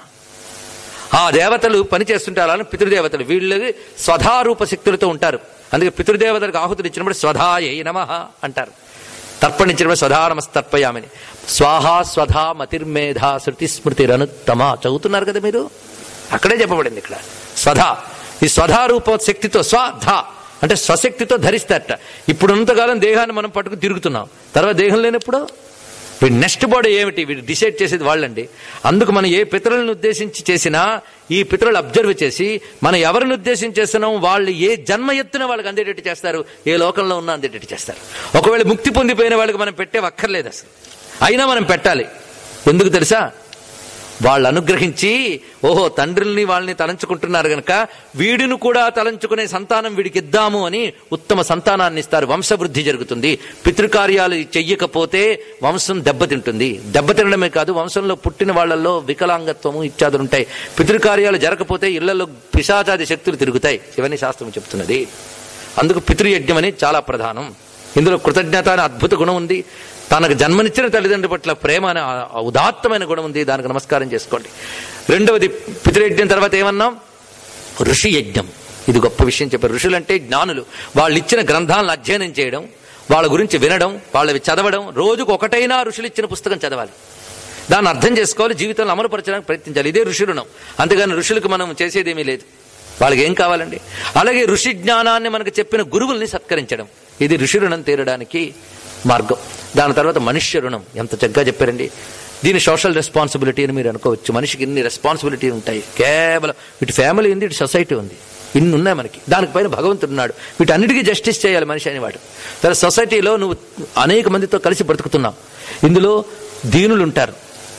ఆ దేవతలు పనిచేస్తుంటారు అలా పితృదేవతలు వీళ్ళది స్వధారూప శక్తులతో ఉంటారు అందుకే పితృదేవతలకు ఆహుతులు ఇచ్చినప్పుడు స్వధాయై నమ అంటారు తర్పణించినప్పుడు స్వధా నమస్తర్పయామని స్వాహా స్వధా మతిర్మేధా శృతి స్మృతిరనుత్తమ చదువుతున్నారు కదా మీరు అక్కడే చెప్పబడింది ఇక్కడ స్వధా ఈ స్వధారూప శక్తితో స్వధ అంటే స్వశక్తితో ధరిస్తారట ఇప్పుడున్నంతకాలం దేహాన్ని మనం పట్టుకు తిరుగుతున్నాం తర్వాత దేహం లేనప్పుడు వీడి నెక్స్ట్ బాడీ ఏమిటి వీడు డిసైడ్ చేసేది వాళ్ళండి అందుకు మనం ఏ పితరులను ఉద్దేశించి చేసినా ఈ పితరులు అబ్జర్వ్ చేసి మనం ఎవరిని ఉద్దేశించి చేస్తున్నాం వాళ్ళు ఏ జన్మ ఎత్తున వాళ్ళకి అందేటట్టు చేస్తారు ఏ లోకంలో ఉన్నా అందేటట్టు చేస్తారు ఒకవేళ ముక్తి పొందిపోయిన వాళ్ళకి మనం పెట్టే అక్కర్లేదు అసలు అయినా మనం పెట్టాలి ఎందుకు తెలుసా వాళ్ళు అనుగ్రహించి ఓహో తండ్రుల్ని వాళ్ళని తలంచుకుంటున్నారు గనక వీడిని కూడా తలంచుకునే సంతానం వీడికి ఇద్దాము అని ఉత్తమ సంతానాన్ని ఇస్తారు వంశవృద్ధి జరుగుతుంది పితృకార్యాలు చెయ్యకపోతే వంశం దెబ్బతింటుంది దెబ్బతినడమే కాదు వంశంలో పుట్టిన వాళ్ళల్లో వికలాంగత్వము ఇత్యాదులు ఉంటాయి పితృకార్యాలు జరగకపోతే ఇళ్లలో పిశాచాది శక్తులు తిరుగుతాయి శివని శాస్త్రం చెప్తున్నది అందుకు పితృయజ్ఞం అని చాలా ప్రధానం ఇందులో కృతజ్ఞత అనే అద్భుత గుణం ఉంది తనకు జన్మనిచ్చిన తల్లిదండ్రుల పట్ల ప్రేమ అనే ఆ- ఆ ఉదాత్తమైన గుణం ఉంది దానికి నమస్కారం చేసుకోండి రెండవది పితృయజ్ఞం తర్వాత ఏమన్నాం ఋషి యజ్ఞం ఇది గొప్ప విషయం చెప్పారు ఋషులు అంటే జ్ఞానులు వాళ్ళు ఇచ్చిన గ్రంథాలను అధ్యయనం చేయడం వాళ్ళ గురించి వినడం వాళ్ళవి చదవడం రోజుకు ఒకటైనా ఋషులు ఇచ్చిన పుస్తకం చదవాలి దాన్ని అర్థం చేసుకోవాలి జీవితంలో అమలుపరచడానికి ప్రయత్నించాలి ఇదే ఋషి రుణం అంతేగాని ఋషులకు మనం చేసేదేమీ లేదు వాళ్ళకి ఏం కావాలండి అలాగే ఋషి జ్ఞానాన్ని మనకు చెప్పిన గురువుల్ని సత్కరించడం ఇది ఋషి రుణం తీరడానికి మార్గం దాని తర్వాత మనుష్య రుణం ఎంత చక్కగా చెప్పారండి దీని సోషల్ రెస్పాన్సిబిలిటీ అని మీరు అనుకోవచ్చు మనిషికి ఇన్ని రెస్పాన్సిబిలిటీ ఉంటాయి కేవలం ఇటు ఫ్యామిలీ ఉంది ఇటు సొసైటీ ఉంది ఇన్ని ఉన్నాయి మనకి దానిపైన భగవంతుడు ఉన్నాడు వీటన్నిటికీ జస్టిస్ చేయాలి మనిషి అనేవాడు తర్వాత సొసైటీలో నువ్వు అనేక మందితో కలిసి బ్రతుకుతున్నావు ఇందులో దీనులు ఉంటారు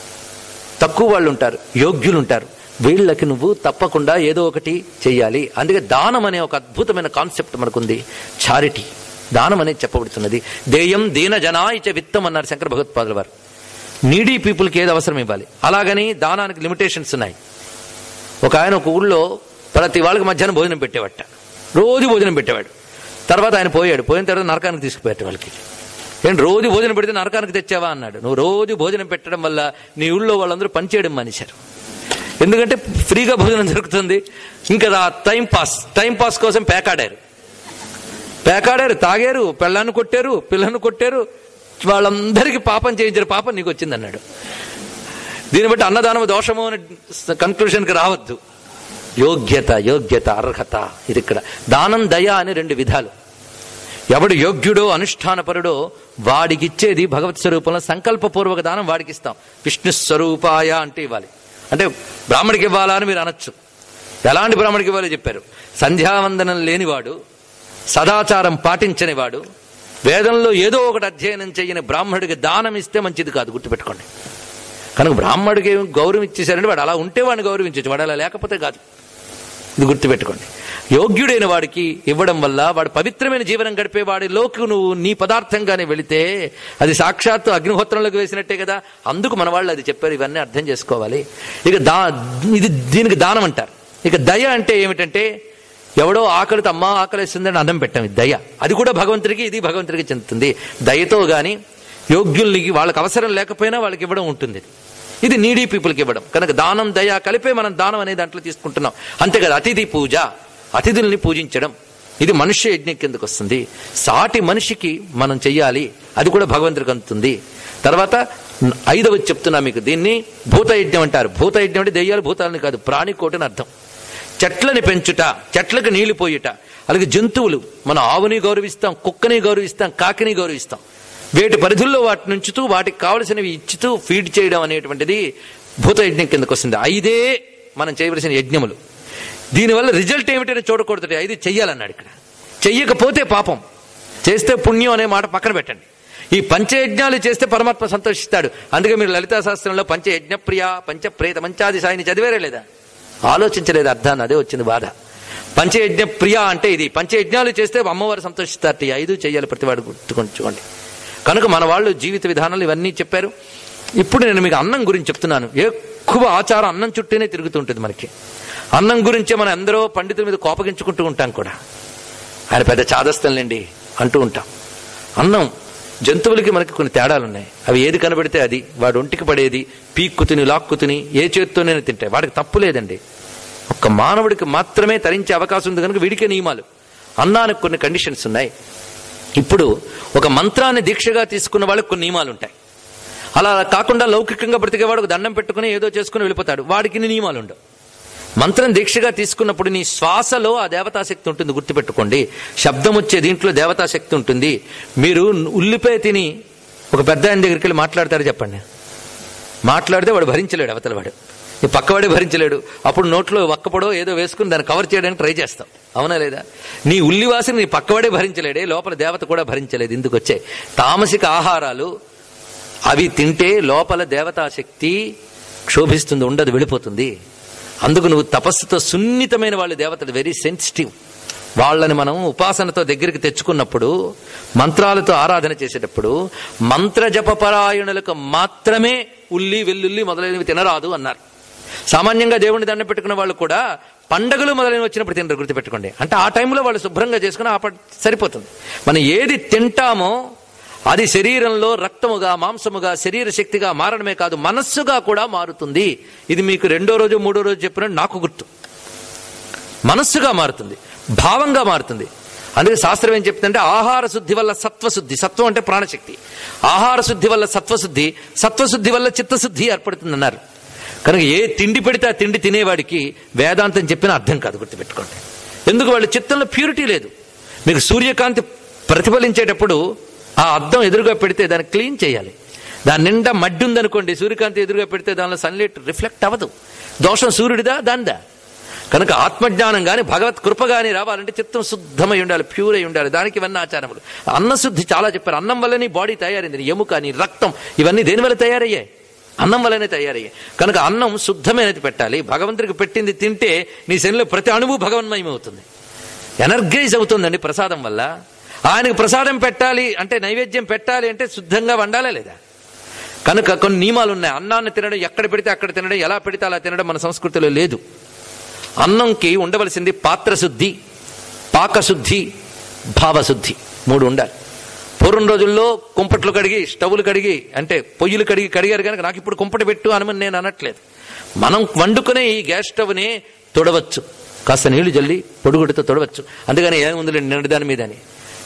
తక్కువ వాళ్ళు ఉంటారు యోగ్యులు ఉంటారు వీళ్ళకి నువ్వు తప్పకుండా ఏదో ఒకటి చెయ్యాలి అందుకే దానం అనే ఒక అద్భుతమైన కాన్సెప్ట్ మనకుంది చారిటీ దానం అనేది చెప్పబడుతున్నది దేయం దీన జనాయిచ విత్తం అన్నారు శంకర భగవత్పాదుల వారు నీడీ పీపుల్కి ఏది అవసరం ఇవ్వాలి అలాగని దానానికి లిమిటేషన్స్ ఉన్నాయి ఒక ఆయన ఒక ఊళ్ళో ప్రతి వాళ్ళకి మధ్యాహ్నం భోజనం పెట్టేవాట రోజు భోజనం పెట్టేవాడు తర్వాత ఆయన పోయాడు పోయిన తర్వాత నరకానికి తీసుకుపోయాడు వాళ్ళకి ఏంటి రోజు భోజనం పెడితే నరకానికి తెచ్చావా అన్నాడు నువ్వు రోజు భోజనం పెట్టడం వల్ల నీ ఊళ్ళో వాళ్ళందరూ పనిచేయడం మానేశారు ఎందుకంటే ఫ్రీగా భోజనం దొరుకుతుంది ఇంకా ఆ టైం పాస్ టైం పాస్ కోసం పేకాడారు పేకాడారు తాగారు పిల్లాన్ని కొట్టారు పిల్లను కొట్టారు వాళ్ళందరికీ పాపం చేయించారు పాపం నీకు వచ్చిందన్నాడు దీన్ని బట్టి అన్నదానం దోషము అనే కన్క్లూషన్కి రావద్దు యోగ్యత యోగ్యత అర్హత ఇది ఇక్కడ దానం దయ అని రెండు విధాలు ఎవడు యోగ్యుడో అనుష్ఠానపరుడో వాడికిచ్చేది భగవత్ స్వరూపంలో సంకల్పపూర్వక దానం వాడికి ఇస్తాం విష్ణు స్వరూపాయ అంటే ఇవ్వాలి అంటే బ్రాహ్మడికి ఇవ్వాలా అని మీరు అనొచ్చు ఎలాంటి బ్రాహ్మడికి ఇవ్వాలో చెప్పారు సంధ్యావందనం లేనివాడు సదాచారం పాటించని వాడు వేదంలో ఏదో ఒకటి అధ్యయనం చేయని బ్రాహ్మడికి దానం ఇస్తే మంచిది కాదు గుర్తుపెట్టుకోండి కనుక బ్రాహ్మడికి ఏం గౌరవం ఇచ్చేసారంటే వాడు అలా ఉంటే వాడిని గౌరవించవచ్చు వాడు అలా లేకపోతే కాదు ఇది గుర్తుపెట్టుకోండి యోగ్యుడైన వాడికి ఇవ్వడం వల్ల వాడు పవిత్రమైన జీవనం గడిపే వాడిలోకి నువ్వు నీ పదార్థంగానే వెళితే అది సాక్షాత్తు అగ్నిహోత్రంలోకి వేసినట్టే కదా అందుకు మన వాళ్ళు అది చెప్పారు ఇవన్నీ అర్థం చేసుకోవాలి ఇక దా ఇది దీనికి దానం అంటారు ఇక దయ అంటే ఏమిటంటే ఎవడో ఆకలితో అమ్మ ఆకలిస్తుందని అన్నం పెట్టాం ఇది దయ అది కూడా భగవంతుడికి ఇది భగవంతుడికి చెందుతుంది దయతో గాని యోగ్యుల్ని వాళ్ళకి అవసరం లేకపోయినా వాళ్ళకి ఇవ్వడం ఉంటుంది ఇది నీడీ పీపుల్కి ఇవ్వడం కనుక దానం దయ కలిపే మనం దానం అనే దాంట్లో తీసుకుంటున్నాం అంతే కదా అతిథి పూజ అతిథుల్ని పూజించడం ఇది మనుష్య యజ్ఞం కిందకు వస్తుంది సాటి మనిషికి మనం చెయ్యాలి అది కూడా భగవంతుడికి అందుతుంది తర్వాత ఐదవది చెప్తున్నా మీకు దీన్ని భూతయజ్ఞం అంటారు భూతయజ్ఞం అంటే దెయ్యాలు భూతాలని కాదు ప్రాణికోటని అర్థం చెట్లని పెంచుట చెట్లకు నీళ్లు పోయుట అలాగే జంతువులు మన ఆవుని గౌరవిస్తాం కుక్కని గౌరవిస్తాం కాకిని గౌరవిస్తాం వేటి పరిధుల్లో వాటిని ఉంచుతూ వాటికి కావలసినవి ఇచ్చుతూ ఫీడ్ చేయడం అనేటువంటిది భూతయజ్ఞం కిందకు వస్తుంది ఐదే మనం చేయవలసిన యజ్ఞములు దీనివల్ల రిజల్ట్ ఏమిటని చూడకూడదు ఐదు చెయ్యాలన్నాడు ఇక్కడ చెయ్యకపోతే పాపం చేస్తే పుణ్యం అనే మాట పక్కన పెట్టండి ఈ పంచయజ్ఞాలు చేస్తే పరమాత్మ సంతోషిస్తాడు అందుకే మీరు లలితా శాస్త్రంలో పంచయజ్ఞ ప్రియ పంచప్రేత మంచాది సాయిని చదివేరే లేదా ఆలోచించలేదు అర్థాన్ని అదే వచ్చింది బాధ పంచయజ్ఞ ప్రియ అంటే ఇది పంచయజ్ఞాలు చేస్తే అమ్మవారు సంతోషిస్తారు ఈ ఐదు చెయ్యాలి ప్రతివాడు గుర్తుకొంచుకోండి కనుక మన వాళ్ళు జీవిత విధానాలు ఇవన్నీ చెప్పారు ఇప్పుడు నేను మీకు అన్నం గురించి చెప్తున్నాను ఎక్కువ ఆచారం అన్నం చుట్టూనే తిరుగుతుంటుంది మనకి అన్నం గురించే మనం ఎందరో పండితుల మీద కోపగించుకుంటూ ఉంటాం కూడా ఆయన పెద్ద చాదస్తంలేండి అంటూ ఉంటాం అన్నం జంతువులకి మనకి కొన్ని తేడాలు ఉన్నాయి అవి ఏది కనబడితే అది వాడు ఒంటికి పడేది పీక్కు తిని లాక్కు తిని ఏ చేత్తోనే తింటాయి వాడికి తప్పు లేదండి ఒక్క మానవుడికి మాత్రమే తరించే అవకాశం ఉంది కనుక వీడికే నియమాలు అన్నానికి కొన్ని కండిషన్స్ ఉన్నాయి ఇప్పుడు ఒక మంత్రాన్ని దీక్షగా తీసుకున్న వాళ్ళకి కొన్ని నియమాలు ఉంటాయి అలా కాకుండా లౌకికంగా బ్రతికేవాడు ఒక దండం పెట్టుకుని ఏదో చేసుకుని వెళ్ళిపోతాడు వాడికి ఇన్ని నియమాలు ఉండవు మంత్రం దీక్షగా తీసుకున్నప్పుడు నీ శ్వాసలో ఆ దేవతాశక్తి ఉంటుంది గుర్తుపెట్టుకోండి శబ్దం వచ్చే దీంట్లో దేవతాశక్తి ఉంటుంది మీరు ఉల్లిపాయ తిని ఒక పెద్ద ఆయన దగ్గరికి వెళ్ళి మాట్లాడతారు చెప్పండి మాట్లాడితే వాడు భరించలేడు అవతల వాడు ఈ పక్కవాడే భరించలేడు అప్పుడు నోట్లో ఒక్కపడో ఏదో వేసుకుని దాన్ని కవర్ చేయడానికి ట్రై చేస్తాం అవునా లేదా నీ ఉల్లివాసిని నీ పక్కవాడే భరించలేడే లోపల దేవత కూడా భరించలేదు ఇందుకు వచ్చాయి తామసిక ఆహారాలు అవి తింటే లోపల దేవతాశక్తి క్షోభిస్తుంది ఉండదు వెళ్ళిపోతుంది అందుకు నువ్వు తపస్సుతో సున్నితమైన వాళ్ళు దేవతలు వెరీ సెన్సిటివ్ వాళ్ళని మనం ఉపాసనతో దగ్గరికి తెచ్చుకున్నప్పుడు మంత్రాలతో ఆరాధన చేసేటప్పుడు మంత్ర జపపరాయణులకు మాత్రమే ఉల్లి వెల్లుల్లి మొదలైనవి తినరాదు అన్నారు సామాన్యంగా దేవుని దండం పెట్టుకున్న వాళ్ళు కూడా పండగలు మొదలైనవి వచ్చినప్పుడు తినరు గుర్తుపెట్టుకోండి అంటే ఆ టైంలో వాళ్ళు శుభ్రంగా చేసుకుని ఆ ప- సరిపోతుంది మనం ఏది తింటామో అది శరీరంలో రక్తముగా మాంసముగా శరీర శక్తిగా మారడమే కాదు మనస్సుగా కూడా మారుతుంది ఇది మీకు రెండో రోజు మూడో రోజు చెప్పినట్టు నాకు గుర్తు మనస్సుగా మారుతుంది భావంగా మారుతుంది అందుకే శాస్త్రం ఏం చెప్తుందంటే ఆహార శుద్ధి వల్ల సత్వశుద్ధి సత్వం అంటే ప్రాణశక్తి ఆహార శుద్ధి వల్ల సత్వశుద్ధి సత్వశుద్ధి వల్ల చిత్తశుద్ధి ఏర్పడుతుంది అన్నారు కనుక ఏ తిండి పెడితే ఆ తిండి తినేవాడికి వేదాంతం చెప్పిన అర్థం కాదు గుర్తుపెట్టుకోండి ఎందుకు వాళ్ళ చిత్తంలో ప్యూరిటీ లేదు మీకు సూర్యకాంతి ప్రతిఫలించేటప్పుడు ఆ అద్దం ఎదురుగా పెడితే దాన్ని క్లీన్ చేయాలి దాని నిండా మడ్డి ఉందనుకోండి సూర్యకాంతి ఎదురుగా పెడితే దానిలో సన్లైట్ రిఫ్లెక్ట్ అవ్వదు దోషం సూర్యుడిదా దానిదా కనుక ఆత్మజ్ఞానం గాని భగవత్ కృప గాని రావాలంటే చిత్తం శుద్ధమై ఉండాలి ప్యూర్ అయి ఉండాలి దానికి ఇవన్నీ ఆచారములు అన్నశుద్ధి చాలా చెప్పారు అన్నం వల్ల నీ బాడీ తయారైంది నీ ఎముక నీ రక్తం ఇవన్నీ దేని వల్ల తయారయ్యాయి అన్నం వల్లనే తయారయ్యాయి కనుక అన్నం శుద్ధమైనది పెట్టాలి భగవంతుడికి పెట్టింది తింటే నీ శరీరంలో ప్రతి అణువు భగవన్మయం అవుతుంది ఎనర్గైజ్ అవుతుందండి ప్రసాదం వల్ల ఆయనకు ప్రసాదం పెట్టాలి అంటే నైవేద్యం పెట్టాలి అంటే శుద్ధంగా వండాలా లేదా కనుక కొన్ని నియమాలు ఉన్నాయి అన్నాన్ని తినడం ఎక్కడ పెడితే అక్కడ తినడం ఎలా పెడితే అలా తినడం మన సంస్కృతిలో లేదు అన్నంకి ఉండవలసింది పాత్రశుద్ధి పాకశుద్ధి భావశుద్ధి మూడు ఉండాలి పూర్వం రోజుల్లో కుంపట్లు కడిగి స్టవ్లు కడిగి అంటే పొయ్యిలు కడిగి కడిగారు కనుక నాకు ఇప్పుడు కుంపటి పెట్టు అనమని నేను అనట్లేదు మనం వండుకునే ఈ గ్యాస్ స్టవ్ని తొడవచ్చు కాస్త నీళ్లు జల్లి పొడుగుడితో తొడవచ్చు అందుకని ఏముంది నిండు దాని మీద అని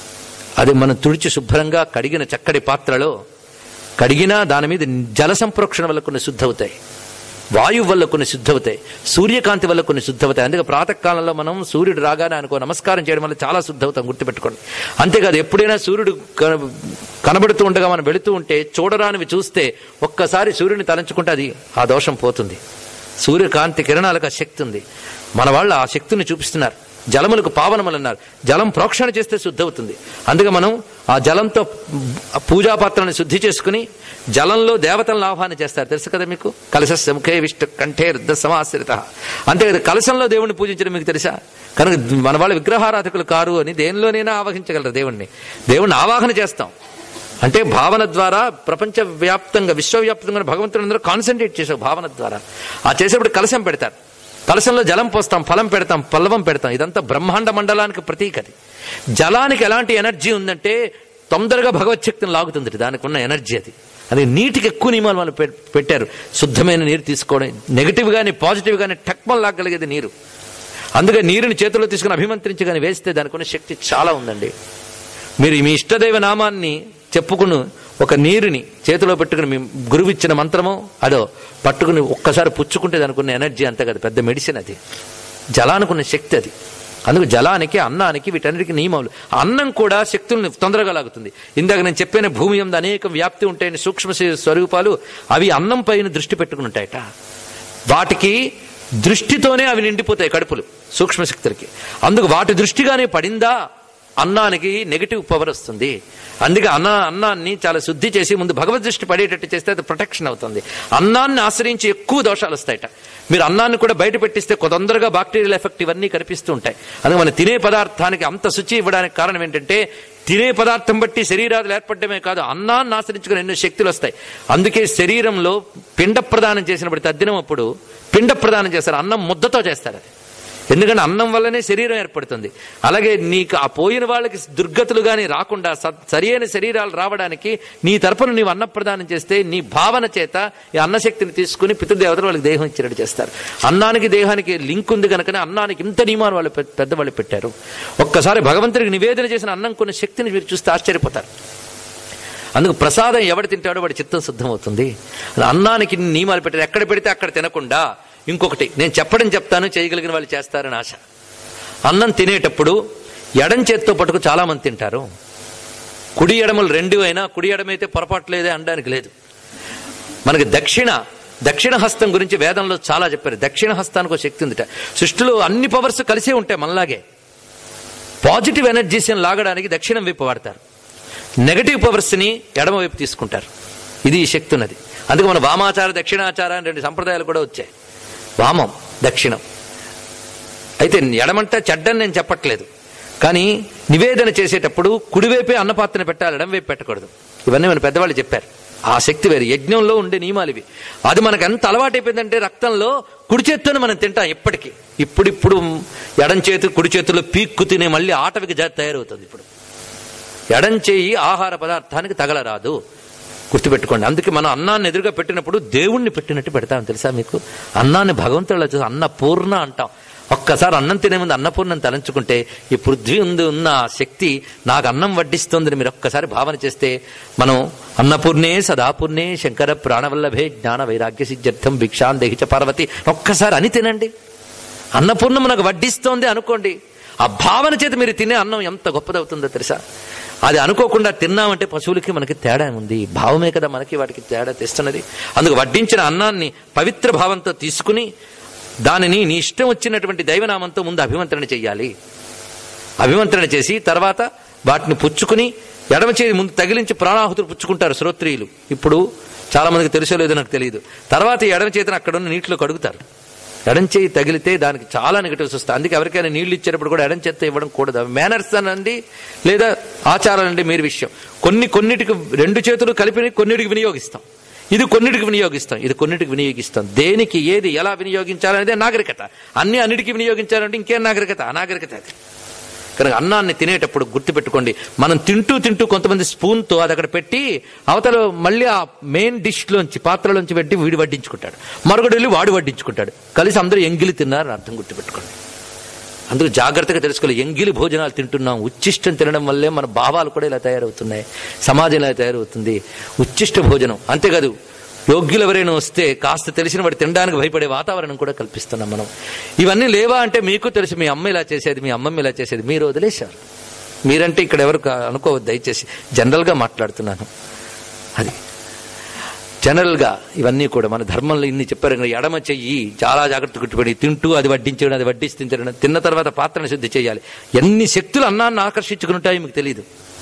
అది మనం తుడిచి శుభ్రంగా కడిగిన చక్కటి పాత్రలో కడిగినా దాని మీద జల సంప్రోక్షణ వల్ల కొన్ని శుద్ధవుతాయి వాయువు వల్ల కొన్ని శుద్ధవుతాయి సూర్యకాంతి వల్ల కొన్ని శుద్ధవుతాయి అందుకే ప్రాతకాలంలో మనం సూర్యుడు రాగానే అనుకో నమస్కారం చేయడం వల్ల చాలా శుద్ధవుతాం గుర్తుపెట్టుకోండి అంతేకాదు ఎప్పుడైనా సూర్యుడు కన- కనబడుతూ ఉండగా మనం వెళుతూ ఉంటే చూడరానివి చూస్తే ఒక్కసారి సూర్యుని తలంచుకుంటే అది ఆ దోషం పోతుంది సూర్యకాంతి కిరణాలకు ఆ శక్తి ఉంది మన వాళ్ళు ఆ శక్తిని చూపిస్తున్నారు జలములకు పావనములు అన్నారు జలం ప్రోక్షణ చేస్తే శుద్ధి అవుతుంది అందుకే మనం ఆ జలంతో ఆ పూజా పాత్రని శుద్ధి చేసుకుని జలంలో దేవతలను ఆహ్వానం చేస్తారు తెలుసు కదా మీకు కలశ ముఖే విష్ణు కంఠే రుద్ద సమాశ్రిత అంతేకాదు కలశంలో దేవుణ్ణి పూజించడం మీకు తెలుసా కనుక మన వాళ్ళు విగ్రహారాధకులు కారు అని దేనిలోనైనా ఆవాహించగలరు దేవుణ్ణి దేవుణ్ణి ఆవాహన చేస్తాం అంటే భావన ద్వారా ప్రపంచ వ్యాప్తంగా విశ్వవ్యాప్తంగా భగవంతుని అందరూ కాన్సన్ట్రేట్ చేసావు భావన ద్వారా ఆ చేసేప్పుడు కలశం పెడతారు కలశంలో జలం పోస్తాం ఫలం పెడతాం పల్లవం పెడతాం ఇదంతా బ్రహ్మాండ మండలానికి ప్రతీక అది జలానికి ఎలాంటి ఎనర్జీ ఉందంటే తొందరగా భగవచ్ఛక్తిని లాగుతుంది దానికి ఉన్న ఎనర్జీ అది అది నీటికి ఎక్కువ నియమాలు వాళ్ళు పెట్- పెట్టారు శుద్ధమైన నీరు తీసుకోవడం నెగిటివ్ గానీ పాజిటివ్ గానీ టక్మల్ లాగలిగేది నీరు అందుకే నీరుని చేతిలో తీసుకుని అభిమంత్రించి కానీ వేస్తే దానికి ఉన్న శక్తి చాలా ఉందండి మీరు మీ ఇష్టదైవ నామాన్ని చెప్పుకుని ఒక నీరుని చేతిలో పెట్టుకుని మీ గురువు ఇచ్చిన మంత్రమో అదో పట్టుకుని ఒక్కసారి పుచ్చుకుంటే దానికి ఉన్న ఎనర్జీ అంతే కదా పెద్ద మెడిసిన్ అది జలానికి ఉన్న శక్తి అది అందుకు జలానికి అన్నానికి వీటన్నిటికి నియమాలు ఆ అన్నం కూడా శక్తుల్ని తొందరగా లాగుతుంది ఇందాక నేను చెప్పిన భూమి ఎందు అనేక వ్యాప్తి ఉంటాయని సూక్ష్మ శరీర స్వరూపాలు అవి అన్నం పైన దృష్టి పెట్టుకుని ఉంటాయట వాటికి దృష్టితోనే అవి నిండిపోతాయి కడుపులు సూక్ష్మశక్తులకి అందుకు వాటి దృష్టిగానే పడిందా అన్నానికి నెగిటివ్ పవర్ వస్తుంది అందుకే అన్న అన్నాన్ని చాలా శుద్ధి చేసి ముందు భగవద్ దృష్టి పడేటట్టు చేస్తే అది ప్రొటెక్షన్ అవుతుంది అన్నాన్ని ఆశ్రయించి ఎక్కువ దోషాలు వస్తాయట మీరు అన్నాన్ని కూడా బయట పెట్టిస్తే తొందరగా బాక్టీరియల్ ఎఫెక్ట్ ఇవన్నీ కనిపిస్తూ ఉంటాయి అందుకే మనం తినే పదార్థానికి అంత శుచి ఇవ్వడానికి కారణం ఏంటంటే తినే పదార్థం బట్టి శరీరాలు ఏర్పడమే కాదు అన్నాన్ని ఆశ్రయించుకుని ఎన్నో శక్తులు వస్తాయి అందుకే శరీరంలో పిండ ప్రదానం చేసినప్పుడు తద్దినం అప్పుడు పిండ ప్రదానం చేస్తారు అన్నం ముద్దతో చేస్తారు అది ఎందుకంటే అన్నం వల్లనే శరీరం ఏర్పడుతుంది అలాగే నీకు ఆ పోయిన వాళ్ళకి దుర్గతులు గాని రాకుండా స- సరియైన శరీరాలు రావడానికి నీ తరపున నీవు అన్న ప్రదానం చేస్తే నీ భావన చేత ఈ అన్నశక్తిని తీసుకుని పితృదేవతలు వాళ్ళకి దేహం ఇచ్చినట్టు చేస్తారు అన్నానికి దేహానికి లింక్ ఉంది కనుకనే అన్నానికి ఇంత నియమాలు వాళ్ళు పె- పెద్దవాళ్ళు పెట్టారు ఒక్కసారి భగవంతుడికి నివేదన చేసిన అన్నం కొన్ని శక్తిని మీరు చూస్తే ఆశ్చర్యపోతారు అందుకు ప్రసాదం ఎవడు తింటాడో వాడి చిత్తం శుద్ధమవుతుంది అది అన్నానికి ఇన్ని నియమాలు పెట్టారు ఎక్కడ పెడితే అక్కడ తినకుండా ఇంకొకటి నేను చెప్పడం చెప్తాను చేయగలిగిన వాళ్ళు చేస్తారని ఆశ అన్నం తినేటప్పుడు ఎడం చేత్తో పట్టుకు చాలా మంది తింటారు కుడి ఎడమలు రెండు అయినా కుడి ఎడమైతే పొరపాటు లేదే అనడానికి లేదు మనకి దక్షిణ దక్షిణ హస్తం గురించి వేదంలో చాలా చెప్పారు దక్షిణ హస్తానికి ఒక శక్తి ఉందిట సృష్టిలో అన్ని పవర్స్ కలిసే ఉంటాయి మనలాగే పాజిటివ్ ఎనర్జీస్ లాగడానికి దక్షిణం వైపు వాడతారు నెగటివ్ పవర్స్ ని ఎడమ వైపు తీసుకుంటారు ఇది ఈ శక్తి ఉన్నది అందుకే మన వామాచార దక్షిణాచార అని రెండు సంప్రదాయాలు కూడా వచ్చాయి వామం దక్షిణం అయితే ఎడమంటే చెడ్డని నేను చెప్పట్లేదు కానీ నివేదన చేసేటప్పుడు కుడివైపే అన్నపాత్రను పెట్టాలి ఎడం వైపు పెట్టకూడదు ఇవన్నీ మన పెద్దవాళ్ళు చెప్పారు ఆ శక్తి వేరు యజ్ఞంలో ఉండే నియమాలు ఇవి అది మనకు ఎంత అలవాటైపోయిందంటే రక్తంలో కుడి చేత్తోనే మనం తింటాం ఎప్పటికీ ఇప్పుడిప్పుడు ఎడం చేతి కుడి చేతిలో పీక్కు తినే మళ్ళీ ఆటవికి జాతి తయారవుతుంది ఇప్పుడు ఎడం చేయి ఆహార పదార్థానికి తగలరాదు గుర్తుపెట్టుకోండి అందుకే మనం అన్నాన్ని ఎదురుగా పెట్టినప్పుడు దేవుణ్ణి పెట్టినట్టు పెడతాం తెలుసా మీకు అన్నాన్ని భగవంతుడిలో చూసి అన్నపూర్ణ అంటాం ఒక్కసారి అన్నం తినే ముందు అన్నపూర్ణం తలంచుకుంటే ఈ పృథ్వీ ఉంది ఉన్న ఆ శక్తి నాకు అన్నం వడ్డిస్తోందని మీరు ఒక్కసారి భావన చేస్తే మనం అన్నపూర్ణే సదాపూర్ణే శంకర ప్రాణవల్లభే జ్ఞాన వైరాగ్య సిద్ధ్యర్థం భిక్షాన్ దహిచ పార్వతి ఒక్కసారి అని తినండి అన్నపూర్ణం నాకు వడ్డిస్తోంది అనుకోండి ఆ భావన చేత మీరు తినే అన్నం ఎంత గొప్పదవుతుందో తెలుసా అది అనుకోకుండా తిన్నామంటే పశువులకి మనకి తేడా ఉంది భావమే కదా మనకి వాటికి తేడా తెస్తున్నది అందుకు వడ్డించిన అన్నాన్ని పవిత్ర భావంతో తీసుకుని దానిని నీ ఇష్టం వచ్చినటువంటి దైవనామంతో ముందు అభిమంత్రణ చెయ్యాలి అభిమంత్రణ చేసి తర్వాత వాటిని పుచ్చుకుని ఎడమ చేయి ముందు తగిలించి ప్రాణాహుతులు పుచ్చుకుంటారు శ్రోత్రియులు ఇప్పుడు చాలా మందికి తెలుసో లేదో నాకు తెలియదు తర్వాత ఈ ఎడమ చేతిని అక్కడ ఉన్న నీటిలో కడుగుతారు ఎడం చేయి తగిలితే దానికి చాలా నెగటివ్స్ వస్తాయి అందుకే ఎవరికైనా నీళ్లు ఇచ్చేటప్పుడు కూడా ఎడం చేత్తో ఇవ్వడం కూడదు మేనర్స్ అనండి లేదా ఆచారాలండి మీరు విషయం కొన్ని కొన్నిటికి రెండు చేతులు కలిపి కొన్నిటికి వినియోగిస్తాం ఇది కొన్నిటికి వినియోగిస్తాం ఇది కొన్నిటికి వినియోగిస్తాం దేనికి ఏది ఎలా వినియోగించాలనేదే నాగరికత అన్ని అన్నిటికీ వినియోగించాలంటే ఇంకేం నాగరికత అనాగరికత అది కనుక అన్నాన్ని తినేటప్పుడు గుర్తుపెట్టుకోండి మనం తింటూ తింటూ కొంతమంది స్పూన్తో అది అక్కడ పెట్టి అవతల మళ్ళీ ఆ మెయిన్ డిష్లోంచి పాత్రలోంచి పెట్టి వీడి వడ్డించుకుంటాడు మరొకటి వెళ్ళి వాడు వడ్డించుకుంటాడు కలిసి అందరూ ఎంగిలి తిన్నారని అర్థం గుర్తుపెట్టుకోండి అందుకు జాగ్రత్తగా తెలుసుకోవాలి ఎంగిలి భోజనాలు తింటున్నాం ఉచ్చిష్టం తినడం వల్లే మన భావాలు కూడా ఇలా తయారవుతున్నాయి సమాజం ఇలా తయారవుతుంది ఉచ్చిష్ట భోజనం అంతేకాదు యోగ్యులు ఎవరైనా వస్తే కాస్త తెలిసిన వాడు తినడానికి భయపడే వాతావరణం కూడా కల్పిస్తున్నాం మనం ఇవన్నీ లేవా అంటే మీకు తెలుసు మీ అమ్మ ఇలా చేసేది మీ అమ్మమ్మ ఇలా చేసేది మీరు వదిలేశారు మీరంటే ఇక్కడ ఎవరు కా- అనుకోవద్దు దయచేసి జనరల్గా మాట్లాడుతున్నాను అది జనరల్ గా ఇవన్నీ కూడా మన ధర్మంలో ఇన్ని చెప్పారు కదా, ఎడమ చెయ్యి చాలా జాగ్రత్త గుర్తుపడి తింటూ అది వడ్డించడం అది వడ్డిస్తే తినడం తిన్న తర్వాత పాత్రను శుద్ధి చేయాలి ఎన్ని శక్తులు అన్నాన్ని ఆకర్షించుకుని ఉంటాయో మీకు తెలియదు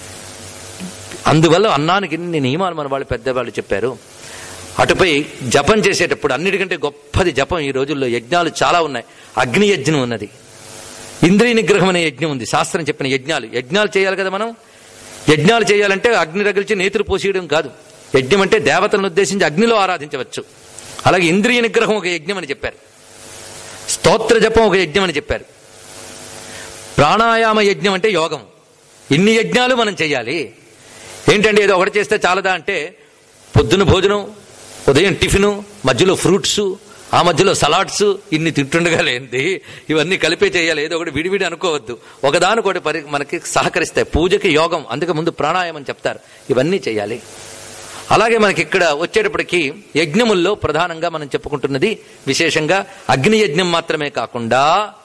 అందువల్ల అన్నానికి ఇన్ని నియమాలు మన వాళ్ళు పెద్దవాళ్ళు చెప్పారు అటుపై జపం చేసేటప్పుడు అన్నిటికంటే గొప్పది జపం ఈ రోజుల్లో యజ్ఞాలు చాలా ఉన్నాయి అగ్ని యజ్ఞం ఉన్నది ఇంద్రియ నిగ్రహం అనే యజ్ఞం ఉంది శాస్త్రం చెప్పిన యజ్ఞాలు యజ్ఞాలు చేయాలి కదా మనం యజ్ఞాలు చేయాలంటే అగ్ని రగిల్చి నేతులు పోసేయడం కాదు యజ్ఞం అంటే దేవతలను ఉద్దేశించి అగ్నిలో ఆరాధించవచ్చు అలాగే ఇంద్రియ నిగ్రహం ఒక యజ్ఞం అని చెప్పారు స్తోత్ర జపం ఒక యజ్ఞం అని చెప్పారు ప్రాణాయామ యజ్ఞం అంటే యోగం ఇన్ని యజ్ఞాలు మనం చేయాలి ఏంటండి ఏదో ఒకటి చేస్తే చాలదా అంటే పొద్దున భోజనం ఉదయం టిఫిను మధ్యలో ఫ్రూట్స్ ఆ మధ్యలో సలాడ్స్ ఇన్ని తింటుండగా లేనిది ఇవన్నీ కలిపే చేయాలి ఏదో ఒకటి విడివిడి అనుకోవద్దు ఒకదానికొకటి పరి మనకి సహకరిస్తాయి పూజకి యోగం అందుకే ముందు ప్రాణాయామం చెప్తారు ఇవన్నీ చేయాలి అలాగే మనకి ఇక్కడ వచ్చేటప్పటికి యజ్ఞముల్లో ప్రధానంగా మనం చెప్పుకుంటున్నది విశేషంగా అగ్ని యజ్ఞం మాత్రమే కాకుండా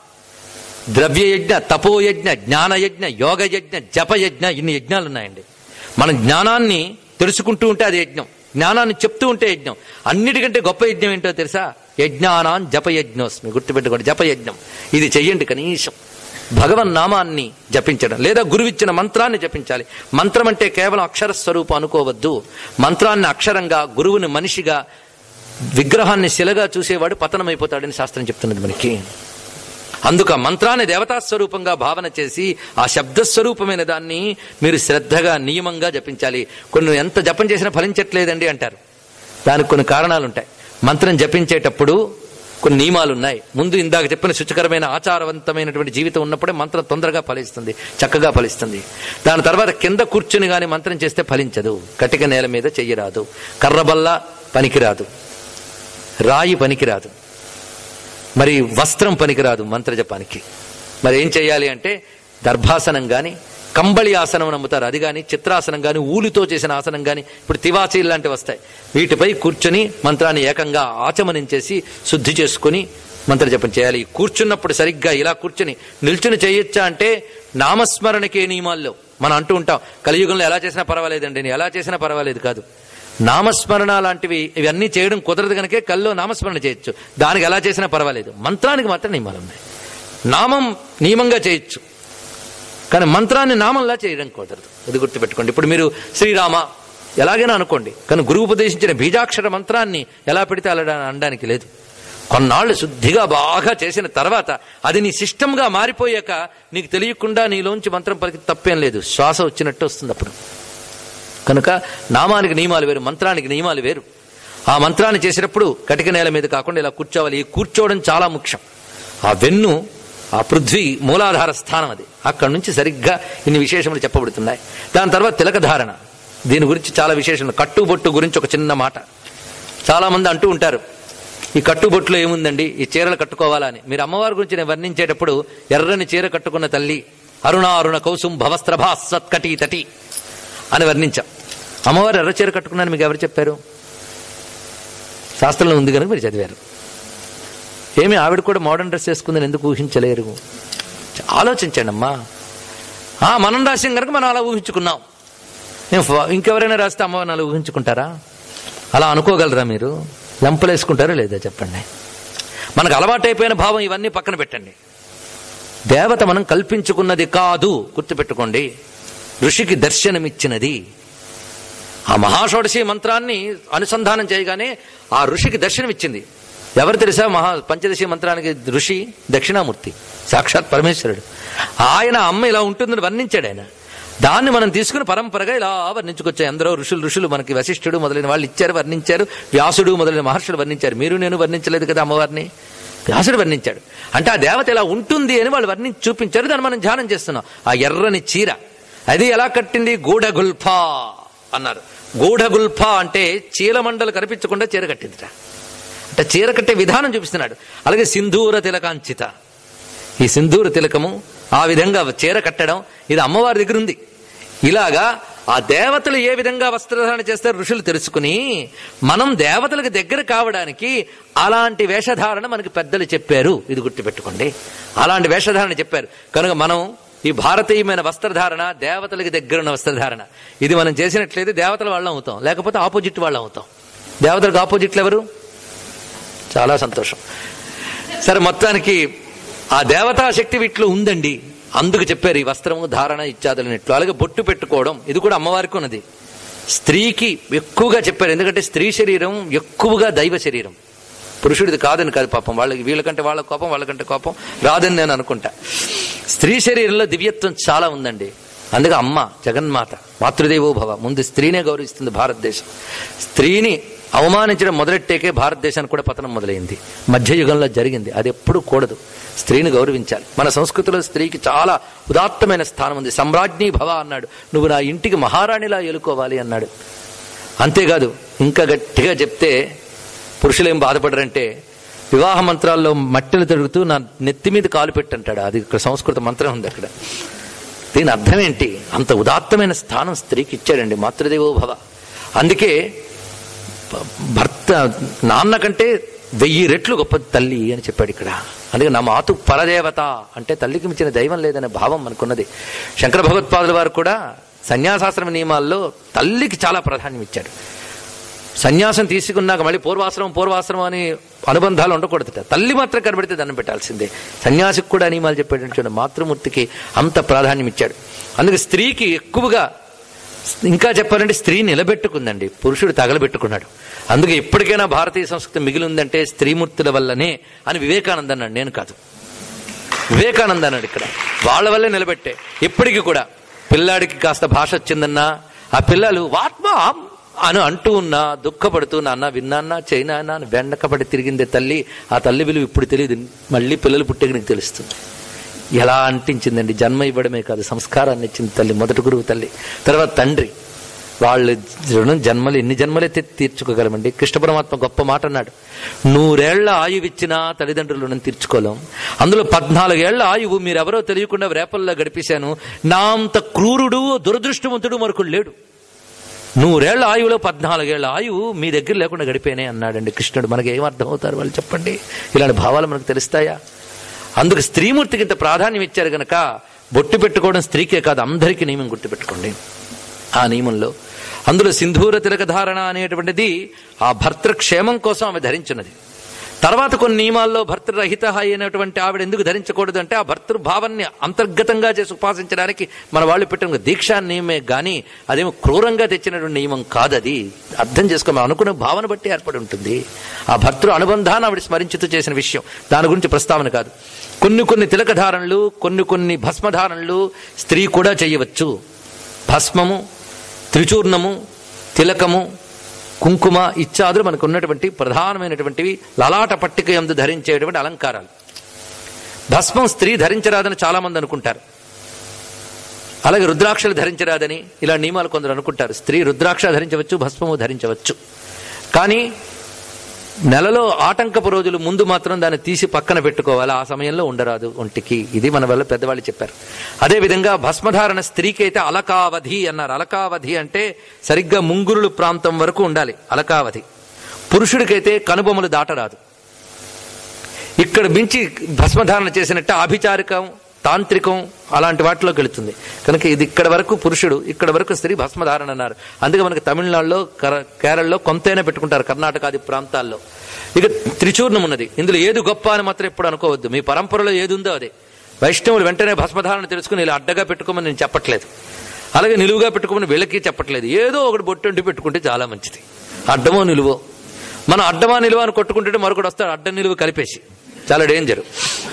ద్రవ్యయజ్ఞ తపోయజ్ఞ జ్ఞానయజ్ఞ యోగయజ్ఞ జపయజ్ఞ ఇన్ని యజ్ఞాలు ఉన్నాయండి మన జ్ఞానాన్ని తెలుసుకుంటూ ఉంటే అది యజ్ఞం జ్ఞానాన్ని చెప్తూ ఉంటే యజ్ఞం అన్నిటికంటే గొప్ప యజ్ఞం ఏంటో తెలుసా యజ్ఞానాన్ జపయజ్ఞోస్మి గుర్తుపెట్టుకోండి జపయజ్ఞం ఇది చెయ్యండి కనీసం భగవన్ నామాన్ని జపించడం లేదా గురువిచ్చిన మంత్రాన్ని జపించాలి మంత్రం అంటే కేవలం అక్షర స్వరూపం అనుకోవద్దు మంత్రాన్ని అక్షరంగా గురువుని మనిషిగా విగ్రహాన్ని శిలగా చూసేవాడు పతనమైపోతాడని శాస్త్రం చెప్తున్నది మనకి అందుక మంత్రాన్ని దేవతా స్వరూపంగా భావన చేసి ఆ శబ్ద స్వరూపమైన దాన్ని మీరు శ్రద్ధగా నియమంగా జపించాలి కొన్ని ఎంత జపం చేసినా ఫలించట్లేదండి అంటారు దానికి కొన్ని కారణాలు ఉంటాయి మంత్రం జపించేటప్పుడు కొన్ని నియమాలు ఉన్నాయి ముందు ఇందాక చెప్పిన శుచికరమైన ఆచారవంతమైనటువంటి జీవితం ఉన్నప్పుడే మంత్రం తొందరగా ఫలిస్తుంది చక్కగా ఫలిస్తుంది దాని తర్వాత కింద కూర్చుని గాని మంత్రం చేస్తే ఫలించదు కటిక నేల మీద చెయ్యరాదు కర్రబల్ల పనికిరాదు రాయి పనికిరాదు మరి వస్త్రం పనికిరాదు మంత్రజపానికి మరి ఏం చేయాలి అంటే దర్భాసనం గాని కంబళి ఆసనం నమ్ముతారు అది గాని చిత్రాసనం గాని ఊలితో చేసిన ఆసనం గాని ఇప్పుడు తివాచీలు లాంటివి వస్తాయి వీటిపై కూర్చొని మంత్రాన్ని ఏకంగా ఆచమనించేసి శుద్ధి చేసుకుని మంత్రజపం చేయాలి కూర్చున్నప్పుడు సరిగ్గా ఇలా కూర్చుని నిల్చుని చేయొచ్చా అంటే నామస్మరణకే నియమాల్లో మనం అంటూ ఉంటాం కలియుగంలో ఎలా చేసినా పర్వాలేదండి నేను ఎలా చేసినా పర్వాలేదు కాదు నామస్మరణ లాంటివి ఇవన్నీ చేయడం కుదరదు కనుకే కల్లో నామస్మరణ చేయొచ్చు దానికి ఎలా చేసినా పర్వాలేదు మంత్రానికి మాత్రం నియమాలు ఉన్నాయి నామం నియమంగా చేయొచ్చు కానీ మంత్రాన్ని నామంలా చేయడం కుదరదు ఇది గుర్తుపెట్టుకోండి ఇప్పుడు మీరు శ్రీరామ ఎలాగైనా అనుకోండి కానీ గురువు ఉపదేశించిన బీజాక్షర మంత్రాన్ని ఎలా పెడితే అలా అనడానికి లేదు కొన్నాళ్ళు శుద్ధిగా బాగా చేసిన తర్వాత అది నీ సిస్టంగా మారిపోయాక నీకు తెలియకుండా నీలోంచి మంత్రం పలికి తప్పేం లేదు శ్వాస వచ్చినట్టు వస్తుంది అప్పుడు కనుక నామానికి నియమాలు వేరు మంత్రానికి నియమాలు వేరు ఆ మంత్రాన్ని చేసేటప్పుడు కటిక నేల మీద కాకుండా ఇలా కూర్చోవాలి ఈ కూర్చోవడం చాలా ముఖ్యం ఆ వెన్ను ఆ పృథ్వీ మూలాధార స్థానం అది అక్కడి నుంచి సరిగ్గా ఇన్ని విశేషములు చెప్పబడుతున్నాయి దాని తర్వాత తిలకధారణ దీని గురించి చాలా విశేషం కట్టుబొట్టు గురించి ఒక చిన్న మాట చాలా మంది అంటూ ఉంటారు ఈ కట్టుబొట్టులో ఏముందండి ఈ చీరలు కట్టుకోవాలా అని మీరు అమ్మవారి గురించి నేను వర్ణించేటప్పుడు ఎర్రని చీర కట్టుకున్న తల్లి అరుణ అరుణ కౌసుం భవస్త్రభా సత్కటి తటి అని వర్ణించాం అమ్మవారు ఎర్ర చీర కట్టుకున్నాను మీకు ఎవరు చెప్పారు శాస్త్రంలో ఉంది కనుక మీరు చదివారు ఏమి ఆవిడ కూడా మోడర్న్ డ్రెస్ వేసుకుందని ఎందుకు ఊహించలేరు ఆలోచించండి అమ్మా ఆ, మనం రాసాం కనుక మనం అలా ఊహించుకున్నాం నేను ఫ- ఇంకెవరైనా రాస్తే అమ్మవారిని అలా ఊహించుకుంటారా అలా అనుకోగలరా మీరు లెంపలు వేసుకుంటారా లేదా చెప్పండి మనకు అలవాటైపోయిన భావం ఇవన్నీ పక్కన పెట్టండి దేవత మనం కల్పించుకున్నది కాదు గుర్తుపెట్టుకోండి ఋషికి దర్శనమిచ్చినది ఆ మహాషోడశి మంత్రాన్ని అనుసంధానం చేయగానే ఆ ఋషికి దర్శనమిచ్చింది ఎవరు తెలుసా మహా పంచదశి మంత్రానికి ఋషి దక్షిణామూర్తి సాక్షాత్ పరమేశ్వరుడు ఆయన అమ్మ ఇలా ఉంటుందని వర్ణించాడు ఆయన దాన్ని మనం తీసుకుని పరంపరగా ఇలా వర్ణించుకొచ్చాయి ఎందరో ఋషులు ఋషులు మనకి వశిష్ఠుడు మొదలైన వాళ్ళు ఇచ్చారు వర్ణించారు వ్యాసుడు మొదలైన మహర్షులు వర్ణించారు మీరు నేను వర్ణించలేదు కదా అమ్మవారిని వ్యాసుడు వర్ణించాడు అంటే ఆ దేవత ఇలా ఉంటుంది అని వాళ్ళు వర్ణించి చూపించారు దాన్ని మనం ధ్యానం చేస్తున్నాం ఆ ఎర్రని చీర అది ఎలా కట్టింది గూఢగుల్ఫ అన్నారు గూఢగుల్ఫ అంటే చీలమండలు కనిపించకుండా చీర కట్టిందిట అంటే చీర కట్టే విధానం చూపిస్తున్నాడు అలాగే సింధూర తిలకాంచిత ఈ సింధూర తిలకము ఆ విధంగా చీర కట్టడం ఇది అమ్మవారి దగ్గర ఉంది ఇలాగా ఆ దేవతలు ఏ విధంగా వస్త్రధారణ చేస్తారో ఋషులు తెలుసుకుని మనం దేవతలకు దగ్గర కావడానికి అలాంటి వేషధారణ మనకి పెద్దలు చెప్పారు ఇది గుర్తుపెట్టుకోండి అలాంటి వేషధారణ చెప్పారు కనుక మనం ఈ భారతీయమైన వస్త్రధారణ దేవతలకు దగ్గరున్న వస్త్రధారణ ఇది మనం చేసినట్లయితే దేవతల వాళ్ళం అవుతాం లేకపోతే ఆపోజిట్ వాళ్ళం అవుతాం దేవతలకు ఆపోజిట్లు ఎవరు చాలా సంతోషం సరే మొత్తానికి ఆ దేవతా శక్తి వీటిలో ఉందండి అందుకు చెప్పారు ఈ వస్త్రము ధారణ ఇత్యాదులన్నిట్లు అలాగే బొట్టు పెట్టుకోవడం ఇది కూడా అమ్మవారికి ఉన్నది స్త్రీకి ఎక్కువగా చెప్పారు ఎందుకంటే స్త్రీ శరీరం ఎక్కువగా దైవ శరీరం పురుషుడిది కాదని కాదు పాపం వాళ్ళకి వీళ్ళకంటే వాళ్ళ కోపం వాళ్ళకంటే కోపం రాదని నేను అనుకుంటా స్త్రీ శరీరంలో దివ్యత్వం చాలా ఉందండి అందుకే అమ్మ జగన్మాత మాతృదేవో భవ ముందు స్త్రీనే గౌరవిస్తుంది భారతదేశం స్త్రీని అవమానించడం మొదలెట్టేకే భారతదేశానికి కూడా పతనం మొదలైంది మధ్యయుగంలో జరిగింది అది ఎప్పుడు కూడదు స్త్రీని గౌరవించాలి మన సంస్కృతిలో స్త్రీకి చాలా ఉదాత్తమైన స్థానం ఉంది సమ్రాజ్ఞీ భవ అన్నాడు నువ్వు నా ఇంటికి మహారాణిలా ఎలుకోవాలి అన్నాడు అంతేకాదు ఇంకా గట్టిగా చెప్తే పురుషులు ఏం బాధపడరంటే వివాహ మంత్రాల్లో మట్టెలు తిరుగుతూ నా నెత్తి మీద కాలు పెట్టంటాడు అది ఇక్కడ సంస్కృత మంత్రం ఉంది అక్కడ దీని అర్థం ఏంటి అంత ఉదాత్తమైన స్థానం స్త్రీకి ఇచ్చాడండి మాతృదేవో భవ అందుకే భ- భర్త నాన్న కంటే వెయ్యి రెట్లు గొప్ప తల్లి అని చెప్పాడు ఇక్కడ అందుకే నా మాతు పరదేవత అంటే తల్లికి మించిన దైవం లేదనే భావం మనకున్నది శంకర భగవత్పాదుల వారు కూడా సన్యాసాశ్రమ నియమాల్లో తల్లికి చాలా ప్రాధాన్యం ఇచ్చాడు సన్యాసం తీసుకున్నాక మళ్ళీ పూర్వాశ్రమం పూర్వాశ్రమం అని అనుబంధాలు ఉండకూడదట తల్లి మాత్రం కనబడితే దండం పెట్టాల్సిందే సన్యాసికి కూడా నియమాలు చెప్పాడు చూడండి మాతృమూర్తికి అంత ప్రాధాన్యం ఇచ్చాడు అందుకే స్త్రీకి ఎక్కువగా ఇంకా చెప్పాలంటే స్త్రీ నిలబెట్టుకుందండి పురుషుడు తగలబెట్టుకున్నాడు అందుకే ఇప్పటికైనా భారతీయ సంస్కృతి మిగిలి ఉందంటే స్త్రీమూర్తుల వల్లనే అని వివేకానంద అన్నాడు నేను కాదు వివేకానంద అన్నాడు ఇక్కడ వాళ్ళ వల్లే నిలబెట్టే ఇప్పటికీ కూడా పిల్లాడికి కాస్త భాష వచ్చిందన్నా ఆ పిల్లలు వాత్మా అని అంటూ ఉన్నా దుఃఖపడుతూ నాన్న విన్నాన్నా చైనా అని వెనకబడి తిరిగిందే తల్లి ఆ తల్లి విలువ ఇప్పుడు తెలియదు మళ్ళీ పిల్లలు పుట్టే నీకు తెలుస్తుంది ఎలా అంటించిందండి జన్మ ఇవ్వడమే కాదు సంస్కారాన్ని ఇచ్చింది తల్లి మొదటి గురువు తల్లి తర్వాత తండ్రి వాళ్ళు రుణం జన్మలు ఎన్ని జన్మలే తీ- తీర్చుకోగలమండి కృష్ణ పరమాత్మ గొప్ప మాట అన్నాడు నూరేళ్ల ఆయువు ఇచ్చినా తల్లిదండ్రుల రుణం తీర్చుకోలేం అందులో పద్నాలుగేళ్ల ఆయువు మీరెవరో తెలియకుండా రేపల్లో గడిపేశాను నా అంత క్రూరుడు దురదృష్టవంతుడు మరొకడు లేడు నూరేళ్ల ఆయువులో పద్నాలుగేళ్ల ఆయువు మీ దగ్గర లేకుండా గడిపోయినాయి అన్నాడండి కృష్ణుడు మనకి ఏం అర్థం అవుతారు వాళ్ళు చెప్పండి ఇలాంటి భావాలు మనకు తెలుస్తాయా అందుకు స్త్రీమూర్తికి ఇంత ప్రాధాన్యం ఇచ్చారు గనక బొట్టు పెట్టుకోవడం స్త్రీకే కాదు అందరికీ నియమం గుర్తుపెట్టుకోండి ఆ నియమంలో అందులో సింధూర తిలక ధారణ అనేటువంటిది ఆ భర్తృక్షేమం కోసం ఆమె ధరించున్నది తర్వాత కొన్ని నియమాల్లో భర్తృరహిత అయినటువంటి ఆవిడ ఎందుకు ధరించకూడదు అంటే ఆ భర్తృభావాన్ని అంతర్గతంగా చేసి ఉపాసించడానికి మన వాళ్ళు పెట్టిన దీక్షా నియమే గాని అదేమో క్రూరంగా తెచ్చినటువంటి నియమం కాదది అర్థం చేసుకో మనం అనుకున్న భావన బట్టి ఏర్పడి ఉంటుంది ఆ భర్తృ అనుబంధాన్ని ఆవిడ స్మరించుతూ చేసిన విషయం దాని గురించి ప్రస్తావన కాదు కొన్ని కొన్ని తిలకధారణలు కొన్ని కొన్ని భస్మధారణలు స్త్రీ కూడా చేయవచ్చు భస్మము త్రిచూర్ణము తిలకము కుంకుమ ఇత్యాదులు మనకు ఉన్నటువంటి ప్రధానమైనటువంటివి లలాట పట్టిక ఎందు ధరించేటువంటి అలంకారాలు భస్మం స్త్రీ ధరించరాదని చాలా మంది అనుకుంటారు అలాగే రుద్రాక్షలు ధరించరాదని ఇలా నియమాలు కొందరు అనుకుంటారు స్త్రీ రుద్రాక్ష ధరించవచ్చు భస్మము ధరించవచ్చు కానీ నెలలో ఆటంకపు రోజులు ముందు మాత్రం దాన్ని తీసి పక్కన పెట్టుకోవాలి ఆ సమయంలో ఉండరాదు ఒంటికి ఇది మన వల్ల పెద్దవాళ్ళు చెప్పారు అదే విధంగా భస్మధారణ స్త్రీకి అయితే అలకావధి అన్నారు అలకావధి అంటే సరిగ్గా ముంగురులు ప్రాంతం వరకు ఉండాలి అలకావధి పురుషుడికైతే కనుబొమ్మలు దాటరాదు ఇక్కడ మించి భస్మధారణ చేసినట్టు ఆభిచారికం తాంత్రికం అలాంటి వాటిలోకి వెళుతుంది కనుక ఇది ఇక్కడ వరకు పురుషుడు ఇక్కడ వరకు స్త్రీ భస్మధారణ అన్నారు అందుకే మనకి తమిళనాడులో కర- కేరళలో కొంతైనా పెట్టుకుంటారు కర్ణాటకాది ప్రాంతాల్లో ఇక త్రిచూర్ణం ఉన్నది ఇందులో ఏది గొప్ప అని మాత్రం ఎప్పుడు అనుకోవద్దు మీ పరంపరలో ఏది ఉందో అదే వైష్ణవులు వెంటనే భస్మధారణ తెలుసుకుని ఇలా అడ్డగా పెట్టుకోమని నేను చెప్పట్లేదు అలాగే నిలువుగా పెట్టుకోమని వీళ్ళకి చెప్పట్లేదు ఏదో ఒకటి బొట్టుండి పెట్టుకుంటే చాలా మంచిది అడ్డమో నిలువో మనం అడ్డమా నిలువ అని కొట్టుకుంటుంటే మరొకటి వస్తాడు అడ్డం నిలువ కలిపేసి చాలా డేంజర్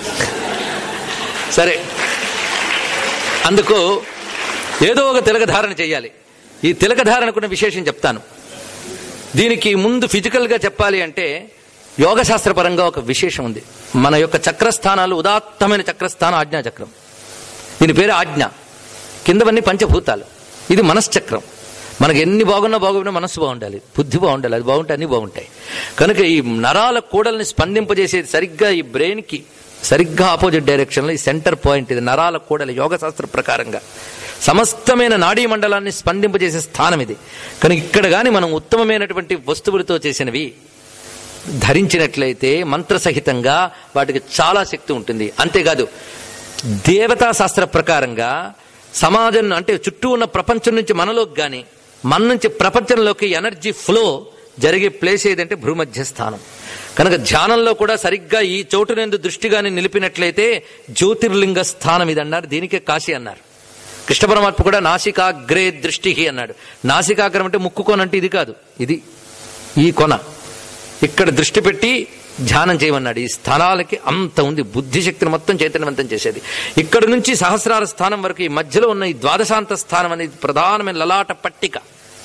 సరే అందుకు ఏదో ఒక తిలక ధారణ చేయాలి ఈ తిలక ధారణకున్న విశేషం చెప్తాను దీనికి ముందు ఫిజికల్గా చెప్పాలి అంటే యోగశాస్త్రపరంగా ఒక విశేషం ఉంది మన యొక్క చక్రస్థానాలు ఉదాత్తమైన చక్రస్థానం ఆజ్ఞాచక్రం దీని పేరు ఆజ్ఞ కిందవన్నీ పంచభూతాలు ఇది మనశ్చక్రం మనకి ఎన్ని బాగున్నా బాగున్నా మనస్సు బాగుండాలి బుద్ధి బాగుండాలి అది బాగుంటే అన్ని బాగుంటాయి కనుక ఈ నరాల కూడల్ని స్పందింపజేసేది సరిగ్గా ఈ బ్రెయిన్కి సరిగ్గా ఆపోజిట్ డైరెక్షన్లో ఈ సెంటర్ పాయింట్ ఇది నరాల కూడలి యోగశాస్త్ర ప్రకారంగా సమస్తమైన నాడీ మండలాన్ని స్పందింపజేసే స్థానం ఇది కనుక ఇక్కడ కానీ మనం ఉత్తమమైనటువంటి వస్తువులతో చేసినవి ధరించినట్లయితే మంత్రసహితంగా వాటికి చాలా శక్తి ఉంటుంది అంతేకాదు దేవతా శాస్త్ర ప్రకారంగా సమాజం అంటే చుట్టూ ఉన్న ప్రపంచం నుంచి మనలోకి కానీ మన నుంచి ప్రపంచంలోకి ఎనర్జీ ఫ్లో జరిగే ప్లేస్ ఏదంటే భూమధ్య స్థానం కనుక ధ్యానంలో కూడా సరిగ్గా ఈ చోటునందు దృష్టిగాని నిలిపినట్లయితే జ్యోతిర్లింగ స్థానం ఇది అన్నారు దీనికే కాశీ అన్నారు కృష్ణ పరమాత్మ కూడా నాసికాగ్రే దృష్టి అన్నాడు నాసికాగ్రం అంటే ముక్కు కొన అంటే ఇది కాదు ఇది ఈ కొన ఇక్కడ దృష్టి పెట్టి ధ్యానం చేయమన్నాడు ఈ స్థానాలకి అంత ఉంది బుద్ధిశక్తిని మొత్తం చైతన్యవంతం చేసేది ఇక్కడ నుంచి సహస్రార స్థానం వరకు ఈ మధ్యలో ఉన్న ఈ ద్వాదశాంత స్థానం అనేది ప్రధానమైన లలాట పట్టిక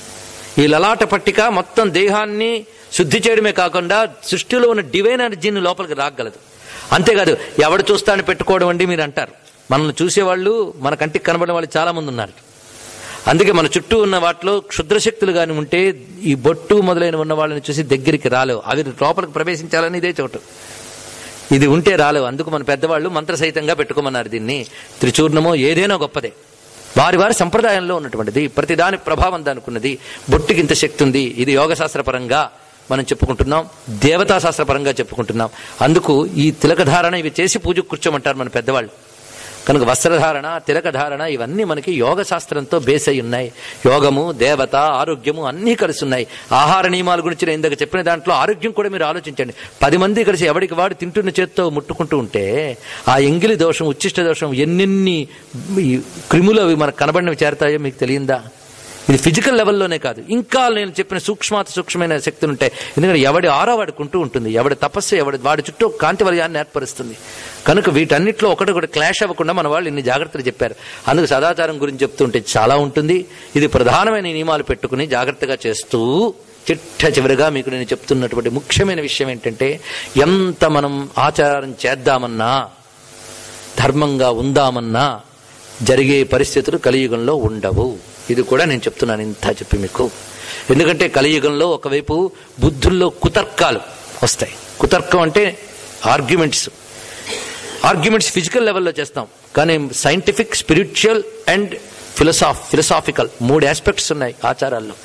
ఈ లలాట పట్టిక మొత్తం దేహాన్ని శుద్ధి చేయడమే కాకుండా సృష్టిలో ఉన్న డివైన్ ఎనర్జీని లోపలికి రాగలదు అంతేకాదు ఎవడు చూస్తాను పెట్టుకోవడం అండి మీరు అంటారు మనల్ని చూసేవాళ్ళు మన కంటికి కనబడిన వాళ్ళు చాలా మంది ఉన్నారు అందుకే మన చుట్టూ ఉన్న వాటిలో క్షుద్రశక్తులు కానీ ఉంటే ఈ బొట్టు మొదలైన ఉన్న వాళ్ళని చూసి దగ్గరికి రాలేవు అవి లోపలికి ప్రవేశించాలని ఇదే చోటు ఇది ఉంటే రాలేవు అందుకు మన పెద్దవాళ్ళు మంత్రసహితంగా పెట్టుకోమన్నారు దీన్ని త్రిచూర్ణమో ఏదైనా గొప్పదే వారి వారి సంప్రదాయంలో ఉన్నటువంటిది ప్రతిదాని ప్రభావం దానికున్నది బొట్టికి ఇంత శక్తి ఉంది ఇది యోగశాస్త్రపరంగా మనం చెప్పుకుంటున్నాం దేవతా శాస్త్రపరంగా చెప్పుకుంటున్నాం అందుకు ఈ తిలకధారణ ఇవి చేసి పూజకు కూర్చోమంటారు మన పెద్దవాళ్ళు కనుక వస్త్రధారణ తిలకధారణ ఇవన్నీ మనకి యోగ శాస్త్రంతో బేస్ అయి ఉన్నాయి యోగము దేవత ఆరోగ్యము అన్నీ కలిసి ఉన్నాయి ఆహార నియమాల గురించి నేను ఇందాక చెప్పిన దాంట్లో ఆరోగ్యం కూడా మీరు ఆలోచించండి పది మంది కలిసి ఎవడికి వాడు తింటున్న చేత్తో ముట్టుకుంటూ ఉంటే ఆ ఎంగిలి దోషం ఉచ్చిష్ట దోషం ఎన్నెన్ని ఈ క్రిములు అవి మనకు కనబడినవి చేరతాయో మీకు తెలియందా ఇది ఫిజికల్ లెవెల్లోనే కాదు ఇంకా నేను చెప్పిన సూక్ష్మాతి సూక్ష్మమైన శక్తులు ఉంటాయి ఎందుకంటే ఎవడి ఆరో వాడికి ఉంటూ ఉంటుంది ఎవడి తపస్సు ఎవడి వాడి చుట్టూ కాంతి వలయాన్ని ఏర్పరుస్తుంది కనుక వీటన్నిటిలో ఒకటి క్లాష్ అవ్వకుండా మన వాళ్ళు ఇన్ని జాగ్రత్తలు చెప్పారు అందుకు సదాచారం గురించి చెప్తుంటే చాలా ఉంటుంది ఇది ప్రధానమైన నియమాలు పెట్టుకుని జాగ్రత్తగా చేస్తూ చిట్ట చివరిగా మీకు నేను చెప్తున్నటువంటి ముఖ్యమైన విషయం ఏంటంటే ఎంత మనం ఆచారం చేద్దామన్నా ధర్మంగా ఉందామన్నా జరిగే పరిస్థితులు కలియుగంలో ఉండవు ఇది కూడా నేను చెప్తున్నాను ఇంత చెప్పి మీకు ఎందుకంటే కలియుగంలో ఒకవైపు బుద్ధుల్లో కుతర్కాలు వస్తాయి కుతర్కం అంటే ఆర్గ్యుమెంట్స్ ఆర్గ్యుమెంట్స్ ఫిజికల్ లెవెల్లో చేస్తాం కానీ సైంటిఫిక్ స్పిరిచువల్ అండ్ ఫిలసాఫ్ ఫిలసాఫికల్ మూడు ఆస్పెక్ట్స్ ఉన్నాయి ఆచారాల్లో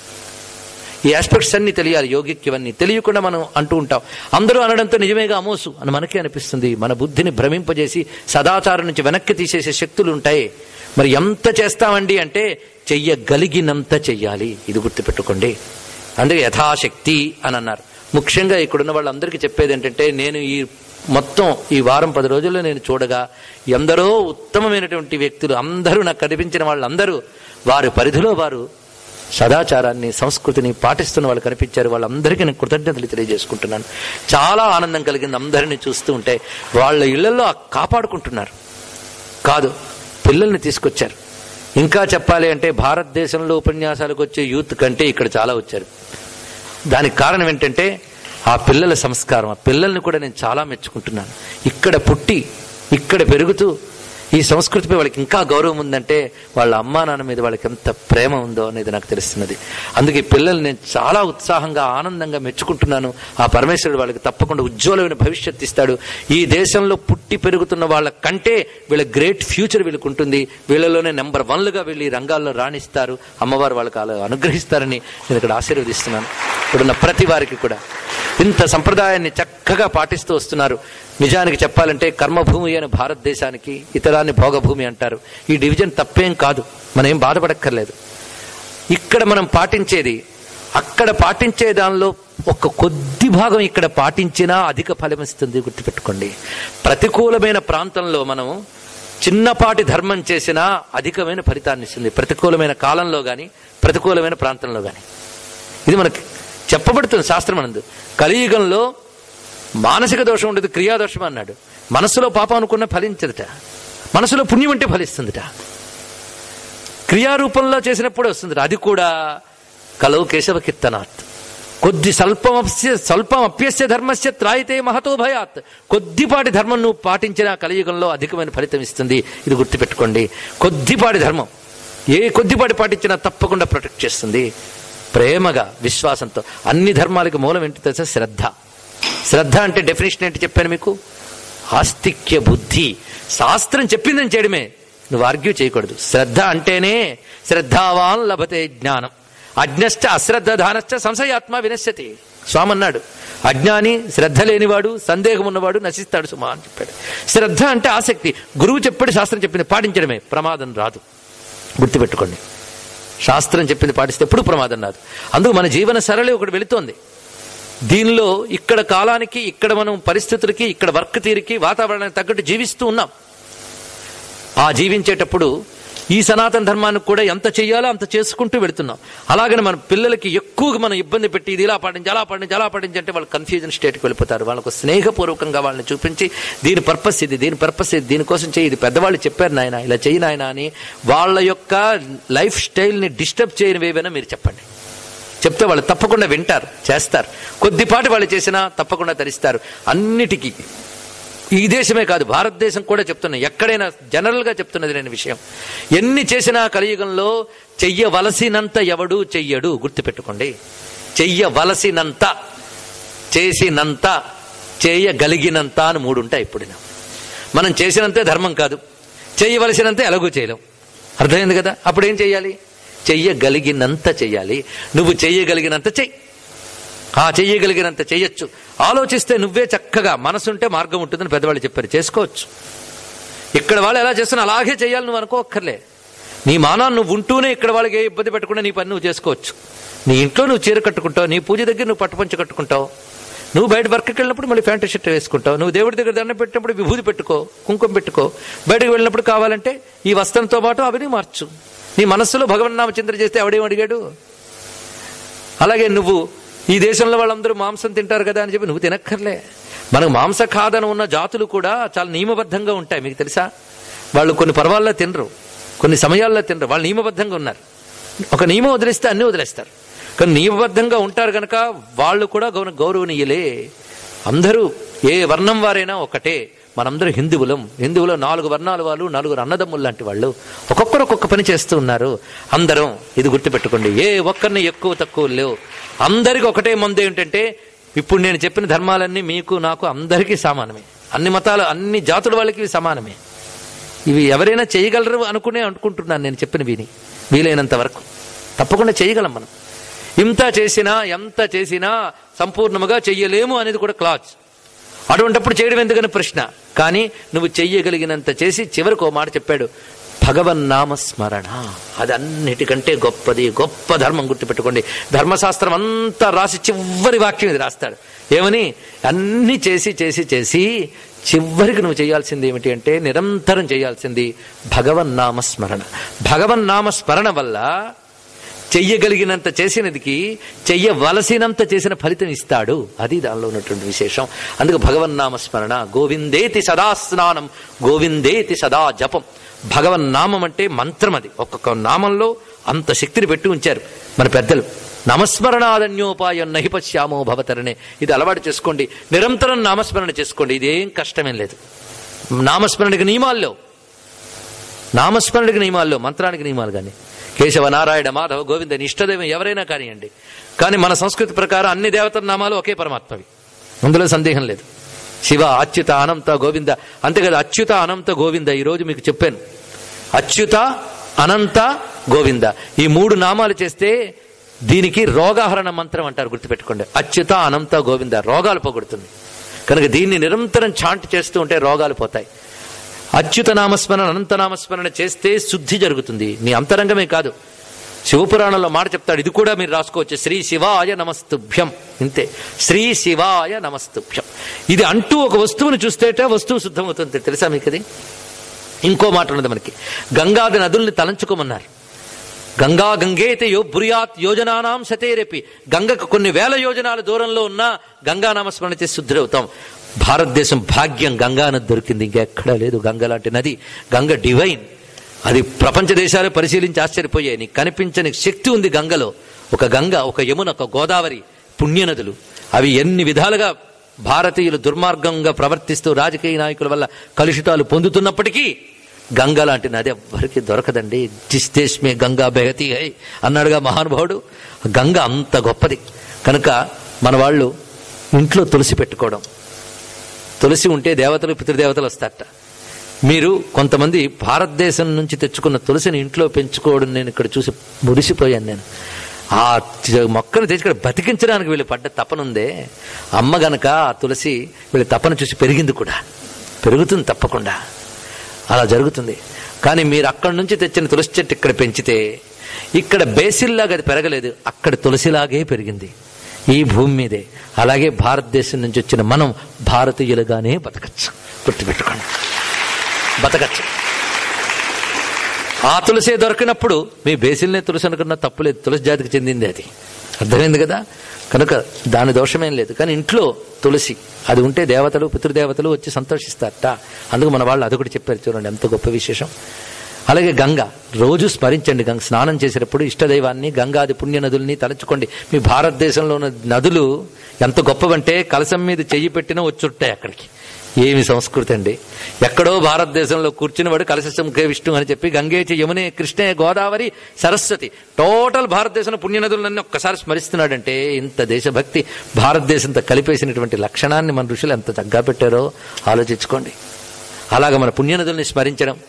ఈ ఆస్పెక్ట్స్ అన్ని తెలియాలి యోగిక్ ఇవన్నీ తెలియకుండా మనం అంటూ ఉంటాం అందరూ అనడంతో నిజమేగా అమోసు అని మనకే అనిపిస్తుంది మన బుద్ధిని భ్రమింపజేసి సదాచారం నుంచి వెనక్కి తీసేసే శక్తులు ఉంటాయి మరి ఎంత చేస్తామండి అంటే చెయ్యగలిగినంత చెయ్యాలి ఇది గుర్తుపెట్టుకోండి అందుకే యథాశక్తి అని అన్నారు ముఖ్యంగా ఇక్కడున్న వాళ్ళందరికీ చెప్పేది ఏంటంటే నేను ఈ మొత్తం ఈ వారం పది రోజుల్లో నేను చూడగా ఎందరో ఉత్తమమైనటువంటి వ్యక్తులు అందరూ నాకు కనిపించిన వాళ్ళందరూ వారి పరిధిలో వారు సదాచారాన్ని సంస్కృతిని పాటిస్తున్న వాళ్ళు కనిపించారు వాళ్ళందరికీ నేను కృతజ్ఞతలు తెలియజేసుకుంటున్నాను చాలా ఆనందం కలిగింది అందరినీ చూస్తూ ఉంటే వాళ్ళ ఇళ్లలో కాపాడుకుంటున్నారు కాదు పిల్లల్ని తీసుకొచ్చారు ఇంకా చెప్పాలి అంటే భారతదేశంలో ఉపన్యాసాలకు వచ్చే యూత్ కంటే ఇక్కడ చాలా వచ్చారు దానికి కారణం ఏంటంటే ఆ పిల్లల సంస్కారం ఆ పిల్లల్ని కూడా నేను చాలా మెచ్చుకుంటున్నాను ఇక్కడ పుట్టి ఇక్కడ పెరుగుతూ ఈ సంస్కృతిపై వాళ్ళకి ఇంకా గౌరవం ఉందంటే వాళ్ళ అమ్మా నాన్న మీద వాళ్ళకి ఎంత ప్రేమ ఉందో అనేది నాకు తెలుస్తున్నది అందుకే ఈ పిల్లల్ని నేను చాలా ఉత్సాహంగా ఆనందంగా మెచ్చుకుంటున్నాను ఆ పరమేశ్వరుడు వాళ్ళకి తప్పకుండా ఉజ్వలమైన భవిష్యత్తు ఇస్తాడు ఈ దేశంలో పుట్టి పెరుగుతున్న వాళ్ళ కంటే వీళ్ళ గ్రేట్ ఫ్యూచర్ వీళ్ళకి ఉంటుంది వీళ్ళలోనే నెంబర్ వన్లుగా వీళ్ళు ఈ రంగాల్లో రాణిస్తారు అమ్మవారు వాళ్ళకి అలా అనుగ్రహిస్తారని నేను ఇక్కడ ఆశీర్వదిస్తున్నాను ఇక్కడున్న ప్రతి వారికి కూడా ఇంత సంప్రదాయాన్ని చక్కగా పాటిస్తూ వస్తున్నారు నిజానికి చెప్పాలంటే కర్మభూమి అని భారతదేశానికి ఇతరాన్ని భోగభూమి అంటారు ఈ డివిజన్ తప్పేం కాదు మనం ఏం బాధపడక్కర్లేదు ఇక్కడ మనం పాటించేది అక్కడ పాటించే దానిలో ఒక కొద్ది భాగం ఇక్కడ పాటించినా అధిక ఫలం ఇస్తుంది గుర్తుపెట్టుకోండి ప్రతికూలమైన ప్రాంతంలో మనం చిన్నపాటి ధర్మం చేసినా అధికమైన ఫలితాన్ని ఇస్తుంది ప్రతికూలమైన కాలంలో కానీ ప్రతికూలమైన ప్రాంతంలో కానీ ఇది మనకి చెప్పబడుతుంది శాస్త్రం అనందు కలియుగంలో మానసిక దోషం ఉండదు క్రియాదోషం అన్నాడు మనసులో పాపం అనుకున్న ఫలించదుట మనసులో పుణ్యం అంటే ఫలిస్తుందిట క్రియారూపంలో చేసినప్పుడు వస్తుందిట అది కూడా కలవు కేశవ కీర్తనాత్ కొద్ది స్వల్పమప్య స్వల్పం అప్యస్య ధర్మస్య త్రాయితే మహతో భయాత్ కొద్దిపాటి ధర్మం నువ్వు పాటించిన కలియుగంలో అధికమైన ఫలితం ఇస్తుంది ఇది గుర్తుపెట్టుకోండి కొద్దిపాటి ధర్మం ఏ కొద్దిపాటి పాటించినా తప్పకుండా ప్రొటెక్ట్ చేస్తుంది ప్రేమగా విశ్వాసంతో అన్ని ధర్మాలకి మూలం ఏంటి తెలుసా శ్రద్ధ శ్రద్ధ అంటే డెఫినేషన్ ఏంటి చెప్పాను మీకు ఆస్తిక్య బుద్ధి శాస్త్రం చెప్పిందని చేయడమే నువ్వు ఆర్గ్యూ చేయకూడదు శ్రద్ధ అంటేనే శ్రద్ధావాన్ లభతే జ్ఞానం అజ్ఞశ్చ అశ్రద్ధానశ్చ సంశయాత్మ వినశ్యతి స్వామి అన్నాడు అజ్ఞాని శ్రద్ధ లేనివాడు సందేహం ఉన్నవాడు నశిస్తాడు సుమా అని చెప్పాడు శ్రద్ధ అంటే ఆసక్తి గురువు చెప్పాడు శాస్త్రం చెప్పింది పాటించడమే ప్రమాదం రాదు గుర్తుపెట్టుకోండి శాస్త్రం చెప్పింది పాటిస్తే ఎప్పుడు ప్రమాదం రాదు అందుకు మన జీవన సరళి ఒకటి వెళుతోంది దీనిలో ఇక్కడ కాలానికి ఇక్కడ మనం పరిస్థితులకి ఇక్కడ వర్క్ తీరికి వాతావరణానికి తగ్గట్టు జీవిస్తూ ఉన్నాం ఆ జీవించేటప్పుడు ఈ సనాతన ధర్మానికి కూడా ఎంత చెయ్యాలో అంత చేసుకుంటూ వెళుతున్నాం అలాగని మన పిల్లలకి ఎక్కువగా మనం ఇబ్బంది పెట్టి ఇది ఇలా పాటించి అలా పాటించి అలా పాటించి అంటే వాళ్ళు కన్ఫ్యూజన్ స్టేట్కి వెళ్ళిపోతారు వాళ్ళకు స్నేహపూర్వకంగా వాళ్ళని చూపించి దీని పర్పస్ ఇది దీని పర్పస్ ఇది దీనికోసం చేయి ఇది పెద్దవాళ్ళు చెప్పారు నాయన ఇలా చెయ్యి నాయన అని వాళ్ళ యొక్క లైఫ్ స్టైల్ని డిస్టర్బ్ చేయనివేవైనా మీరు చెప్పండి చెప్తే వాళ్ళు తప్పకుండా వింటారు చేస్తారు కొద్దిపాటి వాళ్ళు చేసినా తప్పకుండా తరిస్తారు అన్నిటికీ ఈ దేశమే కాదు భారతదేశం కూడా చెప్తున్నా ఎక్కడైనా జనరల్గా చెప్తున్నది నేను విషయం ఎన్ని చేసినా కలియుగంలో చెయ్యవలసినంత ఎవడు చెయ్యడు గుర్తుపెట్టుకోండి చెయ్యవలసినంత చేసినంత చేయగలిగినంత అని మూడు ఉంటాయి ఇప్పుడు మనం చేసినంతే ధర్మం కాదు చేయవలసినంతే ఎలాగూ చేయలేం అర్థమైంది కదా అప్పుడు ఏం చెయ్యాలి చెయ్యగలిగినంత చెయ్యాలి నువ్వు చెయ్యగలిగినంత చెయ్యి ఆ చెయ్యగలిగినంత చెయ్యొచ్చు ఆలోచిస్తే నువ్వే చక్కగా మనసుంటే మార్గం ఉంటుందని పెద్దవాళ్ళు చెప్పారు చేసుకోవచ్చు ఇక్కడ వాళ్ళు ఎలా చేస్తున్నా అలాగే చేయాలి నువ్వు అనుకోక్కర్లే నీ మానాన్ని నువ్వు ఉంటూనే ఇక్కడ వాళ్ళకి ఏ ఇబ్బంది పెట్టకుండా నీ పని నువ్వు చేసుకోవచ్చు నీ ఇంట్లో నువ్వు చీర కట్టుకుంటావు నీ పూజ దగ్గర నువ్వు పట్టుపంచ కట్టుకుంటావు నువ్వు బయట వర్క్కి వెళ్ళినప్పుడు మళ్ళీ ప్యాంటు షర్ట్ వేసుకుంటావు నువ్వు దేవుడి దగ్గర దండం పెట్టినప్పుడు విభూది పెట్టుకో కుంకుమ పెట్టుకో బయటకు వెళ్ళినప్పుడు కావాలంటే ఈ వస్త్రంతో పాటు అవిని మార్చు నీ మనస్సులో భగవన్నామ చింతన చేస్తే ఎవడేం అడిగాడు అలాగే నువ్వు ఈ దేశంలో వాళ్ళందరూ మాంసం తింటారు కదా అని చెప్పి నువ్వు తినక్కర్లే మనకు మాంస ఖాదన ఉన్న జాతులు కూడా చాలా నియమబద్ధంగా ఉంటాయి మీకు తెలుసా వాళ్ళు కొన్ని పర్వాల్లో తినరు కొన్ని సమయాల్లో తినరు వాళ్ళు నియమబద్ధంగా ఉన్నారు ఒక నియమం వదిలేస్తే అన్ని వదిలేస్తారు కానీ నియమబద్ధంగా ఉంటారు కనుక వాళ్ళు కూడా గౌరవ గౌరవనీయులే అందరూ ఏ వర్ణం వారైనా ఒకటే మనందరూ హిందువులం హిందువులో నాలుగు వర్ణాల వాళ్ళు నలుగురు అన్నదమ్ములు లాంటి వాళ్ళు ఒక్కొక్కరు ఒక్కొక్క పని చేస్తూ ఉన్నారు అందరం ఇది గుర్తుపెట్టుకోండి ఏ ఒక్కరిని ఎక్కువ తక్కువ లేవు అందరికి ఒకటే మందు ఏంటంటే ఇప్పుడు నేను చెప్పిన ధర్మాలన్నీ మీకు నాకు అందరికీ సమానమే అన్ని మతాలు అన్ని జాతుల వాళ్ళకి ఇవి సమానమే ఇవి ఎవరైనా చేయగలరు అనుకునే అనుకుంటున్నాను నేను చెప్పిన విని వీలైనంత వరకు తప్పకుండా చేయగలం మనం ఇంత చేసినా ఎంత చేసినా సంపూర్ణముగా చెయ్యలేము అనేది కూడా క్లాజ్ అటువంటప్పుడు చేయడం ఎందుకని ప్రశ్న కానీ నువ్వు చెయ్యగలిగినంత చేసి చివరికి ఓ మాట చెప్పాడు భగవన్నామస్మరణ అది అన్నిటికంటే గొప్పది గొప్ప ధర్మం గుర్తుపెట్టుకోండి ధర్మశాస్త్రం అంతా రాసి చివరి వాక్యం ఇది రాస్తాడు ఏమని అన్ని చేసి చేసి చేసి చివరికి నువ్వు చేయాల్సింది ఏమిటి అంటే నిరంతరం చేయాల్సింది భగవన్నామస్మరణ భగవన్నామస్మరణ వల్ల చెయ్యగలిగినంత చేసినదికి చెయ్యవలసినంత చేసిన ఫలితం ఇస్తాడు అది దానిలో ఉన్నటువంటి విశేషం అందుకే భగవన్నామస్మరణ గోవిందేతి సదా స్నానం గోవిందేతి సదా జపం భగవన్నామం అంటే మంత్రం అది ఒక్కొక్క నామంలో అంత శక్తిని పెట్టి ఉంచారు మన పెద్దలు నామస్మరణాదన్యోపాయం నహి పశ్యామో భవతరణే ఇది అలవాటు చేసుకోండి నిరంతరం నామస్మరణ చేసుకోండి ఇదేం కష్టమేం లేదు నామస్మరణకి నియమాల్లో నామస్మరణకి నియమాల్లో మంత్రానికి నియమాలు కానీ కేశవ నారాయణ మాధవ గోవింద నీ ఇష్టదైవం ఎవరైనా కానివ్వండి కానీ మన సంస్కృతి ప్రకారం అన్ని దేవతల నామాలు ఒకే పరమాత్మవి అందులో సందేహం లేదు శివ అచ్యుత అనంత గోవింద అంతేకాదు అచ్యుత అనంత గోవింద ఈరోజు మీకు చెప్పాను అచ్యుత అనంత గోవింద ఈ మూడు నామాలు చేస్తే దీనికి రోగాహరణ మంత్రం అంటారు గుర్తుపెట్టుకోండి అచ్యుత అనంత గోవింద రోగాలు పోగొడుతుంది కనుక దీన్ని నిరంతరం చాంట్ చేస్తూ ఉంటే రోగాలు పోతాయి అచ్యుత నామస్మరణ అనంత నామస్మరణ చేస్తే శుద్ధి జరుగుతుంది నీ అంతరంగమే కాదు శివపురాణంలో మాట చెప్తాడు ఇది కూడా మీరు రాసుకోవచ్చు శ్రీ శివాయ నమస్తుభ్యం ఇంతే శ్రీ శివాయ నమస్తుభ్యం ఇది అంటూ ఒక వస్తువును చూస్తేట వస్తువు శుద్ధమవుతుంది తెలుసా మీకు అది ఇంకో మాట ఉన్నది మనకి గంగాది నదుల్ని తలంచుకోమన్నారు గంగా గంగేతే యో బ్రుయాత్ యోజనానాం శతేరెపి గంగకు కొన్ని వేల యోజనాల దూరంలో ఉన్న గంగా నామస్మరణ చేసి శుద్ధులవుతాం భారతదేశం భాగ్యం గంగా నది దొరికింది ఇంకెక్కడా లేదు గంగ లాంటి నది గంగ డివైన్ అది ప్రపంచ దేశాలు పరిశీలించి ఆశ్చర్యపోయాయి నీకు కనిపించని శక్తి ఉంది గంగలో ఒక గంగ ఒక యమున ఒక గోదావరి పుణ్యనదులు అవి ఎన్ని విధాలుగా భారతీయులు దుర్మార్గంగా ప్రవర్తిస్తూ రాజకీయ నాయకుల వల్ల కలుషితాలు పొందుతున్నప్పటికీ గంగ లాంటి నది ఎవ్వరికి దొరకదండి జిస్ దేశ్ మే గంగా బెహతి హై అన్నాడుగా మహానుభావుడు గంగ అంత గొప్పది కనుక మన వాళ్ళు ఇంట్లో తులసి పెట్టుకోవడం తులసి ఉంటే దేవతలు పితృదేవతలు వస్తారట మీరు కొంతమంది భారతదేశం నుంచి తెచ్చుకున్న తులసిని ఇంట్లో పెంచుకోవడం నేను ఇక్కడ చూసి మురిసిపోయాను నేను ఆ త- మొక్కను తెచ్చి ఇక్కడ బతికించడానికి వీళ్ళు పడ్డ తపనుందే అమ్మ గనక ఆ తులసి వీళ్ళ తపన చూసి పెరిగింది కూడా పెరుగుతుంది తప్పకుండా అలా జరుగుతుంది కానీ మీరు అక్కడి నుంచి తెచ్చిన తులసి చెట్టు ఇక్కడ పెంచితే ఇక్కడ బేసిల్లాగా అది పెరగలేదు అక్కడ తులసిలాగే పెరిగింది ఈ భూమి మీదే అలాగే భారతదేశం నుంచి వచ్చిన మనం భారతీయులుగానే బతకచ్చు గుర్తుపెట్టుకోండి బతకచ్చు ఆ తులసే దొరికినప్పుడు మీ బేసిల్నే తులసి అనుకున్న తప్పులేదు తులసి జాతికి చెందింది అది అర్థమైంది కదా కనుక దాని దోషమేం లేదు కానీ ఇంట్లో తులసి అది ఉంటే దేవతలు పితృదేవతలు వచ్చి సంతోషిస్తారట అందుకు మన వాళ్ళు అది కూడా చెప్పారు చూడండి ఎంత గొప్ప విశేషం అలాగే గంగ రోజు స్మరించండి గంగ స్నానం చేసేటప్పుడు ఇష్టదైవాన్ని గంగాది పుణ్య నదుల్ని తలుచుకోండి మీ భారతదేశంలో ఉన్న నదులు ఎంత గొప్పవంటే కలసం మీద చెయ్యి పెట్టినా వచ్చుంటాయి అక్కడికి ఏమి సంస్కృతి అండి ఎక్కడో భారతదేశంలో కూర్చుని వాడు కలశముఖే విష్ణు అని చెప్పి గంగేచి యమునే కృష్ణే గోదావరి సరస్వతి టోటల్ భారతదేశంలో పుణ్యనదులన్నీ ఒక్కసారి స్మరిస్తున్నాడంటే ఇంత దేశభక్తి భారతదేశంతో కలిపేసినటువంటి లక్షణాన్ని మన ఋషులు ఎంత చక్కగా పెట్టారో ఆలోచించుకోండి అలాగ మన పుణ్యనదుల్ని స్మరించడం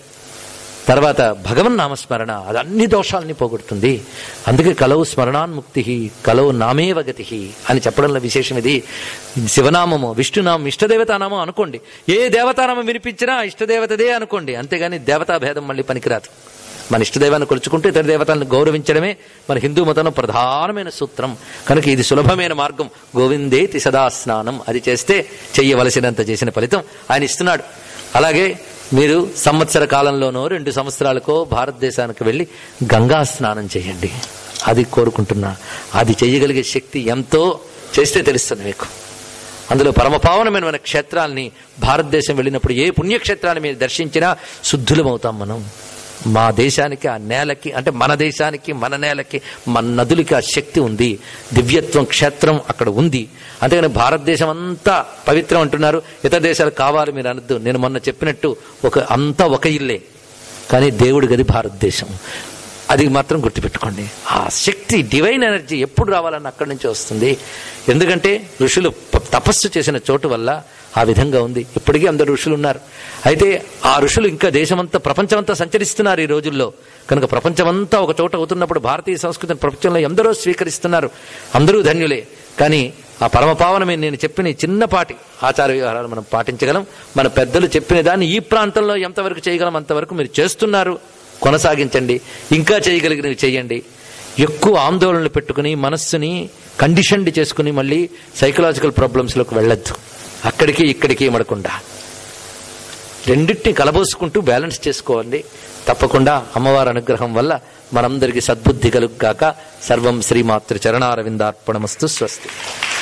తర్వాత భగవన్ నామస్మరణ అది అన్ని దోషాలని పోగొడుతుంది అందుకే కలవు స్మరణాన్ముక్తి కలవు నామేవ గతి అని చెప్పడంలో విశేషం ఇది శివనామము విష్ణునామం ఇష్టదేవతానామం అనుకోండి ఏ దేవతానామం వినిపించినా ఇష్టదేవతదే అనుకోండి అంతేగాని దేవతా భేదం మళ్ళీ పనికిరాదు మన ఇష్టదైవాన్ని కొలుచుకుంటూ ఇతర దేవతలను గౌరవించడమే మన హిందూ మతంలో ప్రధానమైన సూత్రం కనుక ఇది సులభమైన మార్గం గోవిందేతి సదా స్నానం అది చేస్తే చెయ్యవలసినంత చేసిన ఫలితం ఆయన ఇస్తున్నాడు అలాగే మీరు సంవత్సర కాలంలోనో రెండు సంవత్సరాలకో భారతదేశానికి వెళ్ళి గంగా స్నానం చేయండి అది కోరుకుంటున్నా అది చేయగలిగే శక్తి ఎంతో చేస్తే తెలుస్తుంది మీకు అందులో పరమపావనమైన మన క్షేత్రాల్ని భారతదేశం వెళ్ళినప్పుడు ఏ పుణ్యక్షేత్రాన్ని మీరు దర్శించినా శుద్ధులమవుతాం మనం మా దేశానికి ఆ నేలకి అంటే మన దేశానికి మన నేలకి మన నదులకి ఆ శక్తి ఉంది దివ్యత్వం క్షేత్రం అక్కడ ఉంది అంతేగాని భారతదేశం అంతా పవిత్రం అంటున్నారు ఇతర దేశాలు కావాలి మీరు అనద్దు నేను మొన్న చెప్పినట్టు ఒక అంతా ఒక ఇల్లే కానీ దేవుడి గది భారతదేశం అది మాత్రం గుర్తుపెట్టుకోండి ఆ శక్తి డివైన్ ఎనర్జీ ఎప్పుడు రావాలని అక్కడి నుంచి వస్తుంది ఎందుకంటే ఋషులు ప- తపస్సు చేసిన చోటు వల్ల ఆ విధంగా ఉంది ఇప్పటికీ అందరు ఋషులు ఉన్నారు అయితే ఆ ఋషులు ఇంకా దేశమంతా ప్రపంచమంతా సంచరిస్తున్నారు ఈ రోజుల్లో కనుక ప్రపంచమంతా ఒక చోట అవుతున్నప్పుడు భారతీయ సంస్కృతిని ప్రపంచంలో ఎందరో స్వీకరిస్తున్నారు అందరూ ధన్యులే కానీ ఆ పరమపావనమైన నేను చెప్పిన ఈ చిన్నపాటి ఆచార వ్యవహారాలు మనం పాటించగలం మన పెద్దలు చెప్పిన దాన్ని ఈ ప్రాంతంలో ఎంతవరకు చేయగలం అంతవరకు మీరు చేస్తున్నారు కొనసాగించండి ఇంకా చేయగలిగినవి చేయండి ఎక్కువ ఆందోళనలు పెట్టుకుని మనస్సుని కండిషన్డ్ చేసుకుని మళ్ళీ సైకలాజికల్ ప్రాబ్లమ్స్లోకి వెళ్ళొద్దు అక్కడికి ఇక్కడికి మడకుండా రెండింటిని కలబోసుకుంటూ బ్యాలెన్స్ చేసుకోవాలి తప్పకుండా అమ్మవారి అనుగ్రహం వల్ల మనందరికీ సద్బుద్ధి కలుగ్గాక సర్వం శ్రీమాతృ చరణారవిందార్పణమస్తు స్వస్తి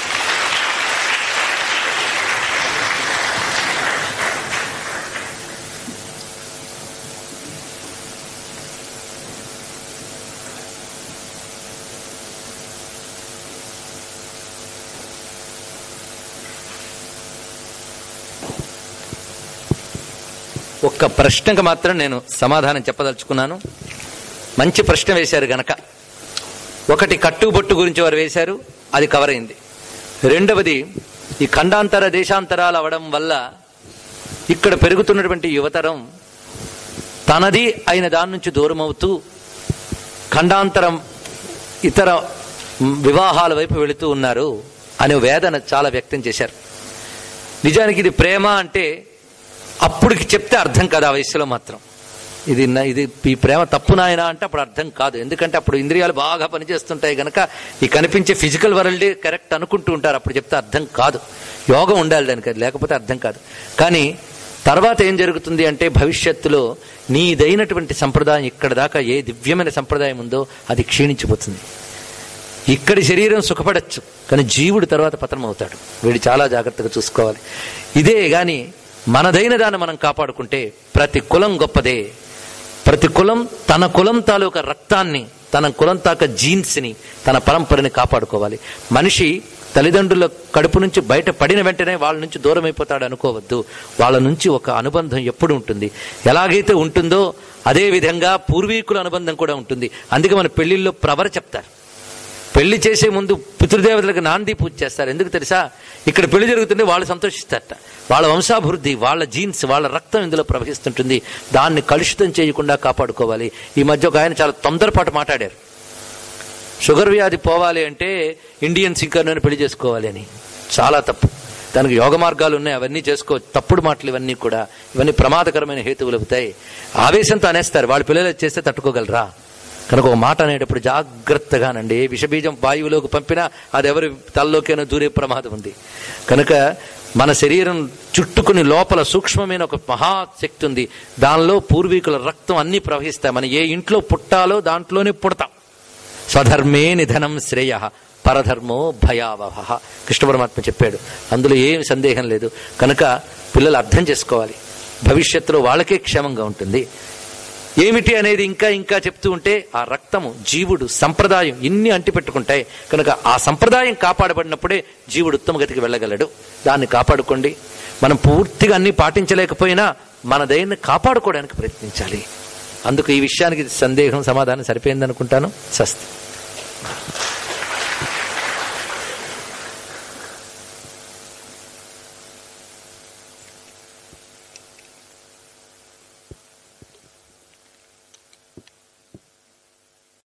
ఒక్క ప్రశ్నకు మాత్రం నేను సమాధానం చెప్పదలుచుకున్నాను మంచి ప్రశ్న వేశారు గనక ఒకటి కట్టుబొట్టు గురించి వారు వేశారు అది కవర్ అయింది రెండవది ఈ ఖండాంతర దేశాంతరాలు అవడం వల్ల ఇక్కడ పెరుగుతున్నటువంటి యువతరం తనది అయిన దాని నుంచి దూరం అవుతూ ఖండాంతరం ఇతర మ్, వివాహాల వైపు వెళుతూ ఉన్నారు అనే వేదన చాలా వ్యక్తం చేశారు నిజానికి ఇది ప్రేమ అంటే అప్పుడుకి చెప్తే అర్థం కాదు ఆ వయసులో మాత్రం ఇది నా- ఇది ఈ ప్రేమ తప్పు నాయనా అంటే అప్పుడు అర్థం కాదు ఎందుకంటే అప్పుడు ఇంద్రియాలు బాగా పనిచేస్తుంటాయి గనక ఈ కనిపించే ఫిజికల్ వరల్డ్ కరెక్ట్ అనుకుంటూ ఉంటారు అప్పుడు చెప్తే అర్థం కాదు యోగం ఉండాలి దానికి అది లేకపోతే అర్థం కాదు కానీ తర్వాత ఏం జరుగుతుంది అంటే భవిష్యత్తులో నీదైనటువంటి సంప్రదాయం ఇక్కడ దాకా ఏ దివ్యమైన సంప్రదాయం ఉందో అది క్షీణించిపోతుంది ఇక్కడి శరీరం సుఖపడచ్చు కానీ జీవుడు తర్వాత పతనం అవుతాడు వీడు చాలా జాగ్రత్తగా చూసుకోవాలి ఇదే గాని మనదైన దాన్ని మనం కాపాడుకుంటే ప్రతి కులం గొప్పదే ప్రతి కులం తన కులం తాలూకా రక్తాన్ని తన కులం తాక జీన్స్ని తన పరంపరని కాపాడుకోవాలి మనిషి తల్లిదండ్రుల కడుపు నుంచి బయట పడిన వెంటనే వాళ్ళ నుంచి దూరం అయిపోతాడు అనుకోవద్దు వాళ్ళ నుంచి ఒక అనుబంధం ఎప్పుడు ఉంటుంది ఎలాగైతే ఉంటుందో అదే విధంగా పూర్వీకుల అనుబంధం కూడా ఉంటుంది అందుకే మన పెళ్లిళ్ళలో ప్రవర చెప్తారు పెళ్లి చేసే ముందు పితృదేవతలకు నాంది పూజ చేస్తారు ఎందుకు తెలుసా ఇక్కడ పెళ్లి జరుగుతుంటే వాళ్ళు సంతోషిస్తారట వాళ్ళ వంశాభివృద్ధి వాళ్ళ జీన్స్ వాళ్ళ రక్తం ఇందులో ప్రవహిస్తుంటుంది దాన్ని కలుషితం చేయకుండా కాపాడుకోవాలి ఈ మధ్య ఒక ఆయన చాలా తొందరపాటు మాట్లాడారు షుగర్ వ్యాధి పోవాలి అంటే ఇండియన్స్ ఇంకా నేను పెళ్లి చేసుకోవాలి అని చాలా తప్పు దానికి యోగ మార్గాలు ఉన్నాయి అవన్నీ చేసుకో తప్పుడు మాటలు ఇవన్నీ కూడా ఇవన్నీ ప్రమాదకరమైన హేతువులు అవుతాయి ఆవేశంతో అనేస్తారు వాళ్ళ పిల్లలు చేస్తే తట్టుకోగలరా కనుక ఒక మాట అనేటప్పుడు జాగ్రత్తగానండి ఏ విషబీజం వాయువులోకి పంపినా అది ఎవరి తలలోకైనా దూరే ప్రమాదం ఉంది కనుక మన శరీరం చుట్టుకుని లోపల సూక్ష్మమైన ఒక మహాశక్తి ఉంది దానిలో పూర్వీకుల రక్తం అన్నీ ప్రవహిస్తాయి మనం ఏ ఇంట్లో పుట్టాలో దాంట్లోనే పుడతాం స్వధర్మే నిధనం శ్రేయ పరధర్మో భయావహ కృష్ణ పరమాత్మ చెప్పాడు అందులో ఏం సందేహం లేదు కనుక పిల్లలు అర్థం చేసుకోవాలి భవిష్యత్తులో వాళ్ళకే క్షేమంగా ఉంటుంది ఏమిటి అనేది ఇంకా ఇంకా చెప్తూ ఉంటే ఆ రక్తము జీవుడు సంప్రదాయం ఇన్ని అంటిపెట్టుకుంటాయి కనుక ఆ సంప్రదాయం కాపాడబడినప్పుడే జీవుడు ఉత్తమ గతికి వెళ్ళగలడు దాన్ని కాపాడుకోండి మనం పూర్తిగా అన్ని పాటించలేకపోయినా మన దయన్ని కాపాడుకోవడానికి ప్రయత్నించాలి అందుకు ఈ విషయానికి సందేహం సమాధానం సరిపోయింది అనుకుంటాను స్వస్తి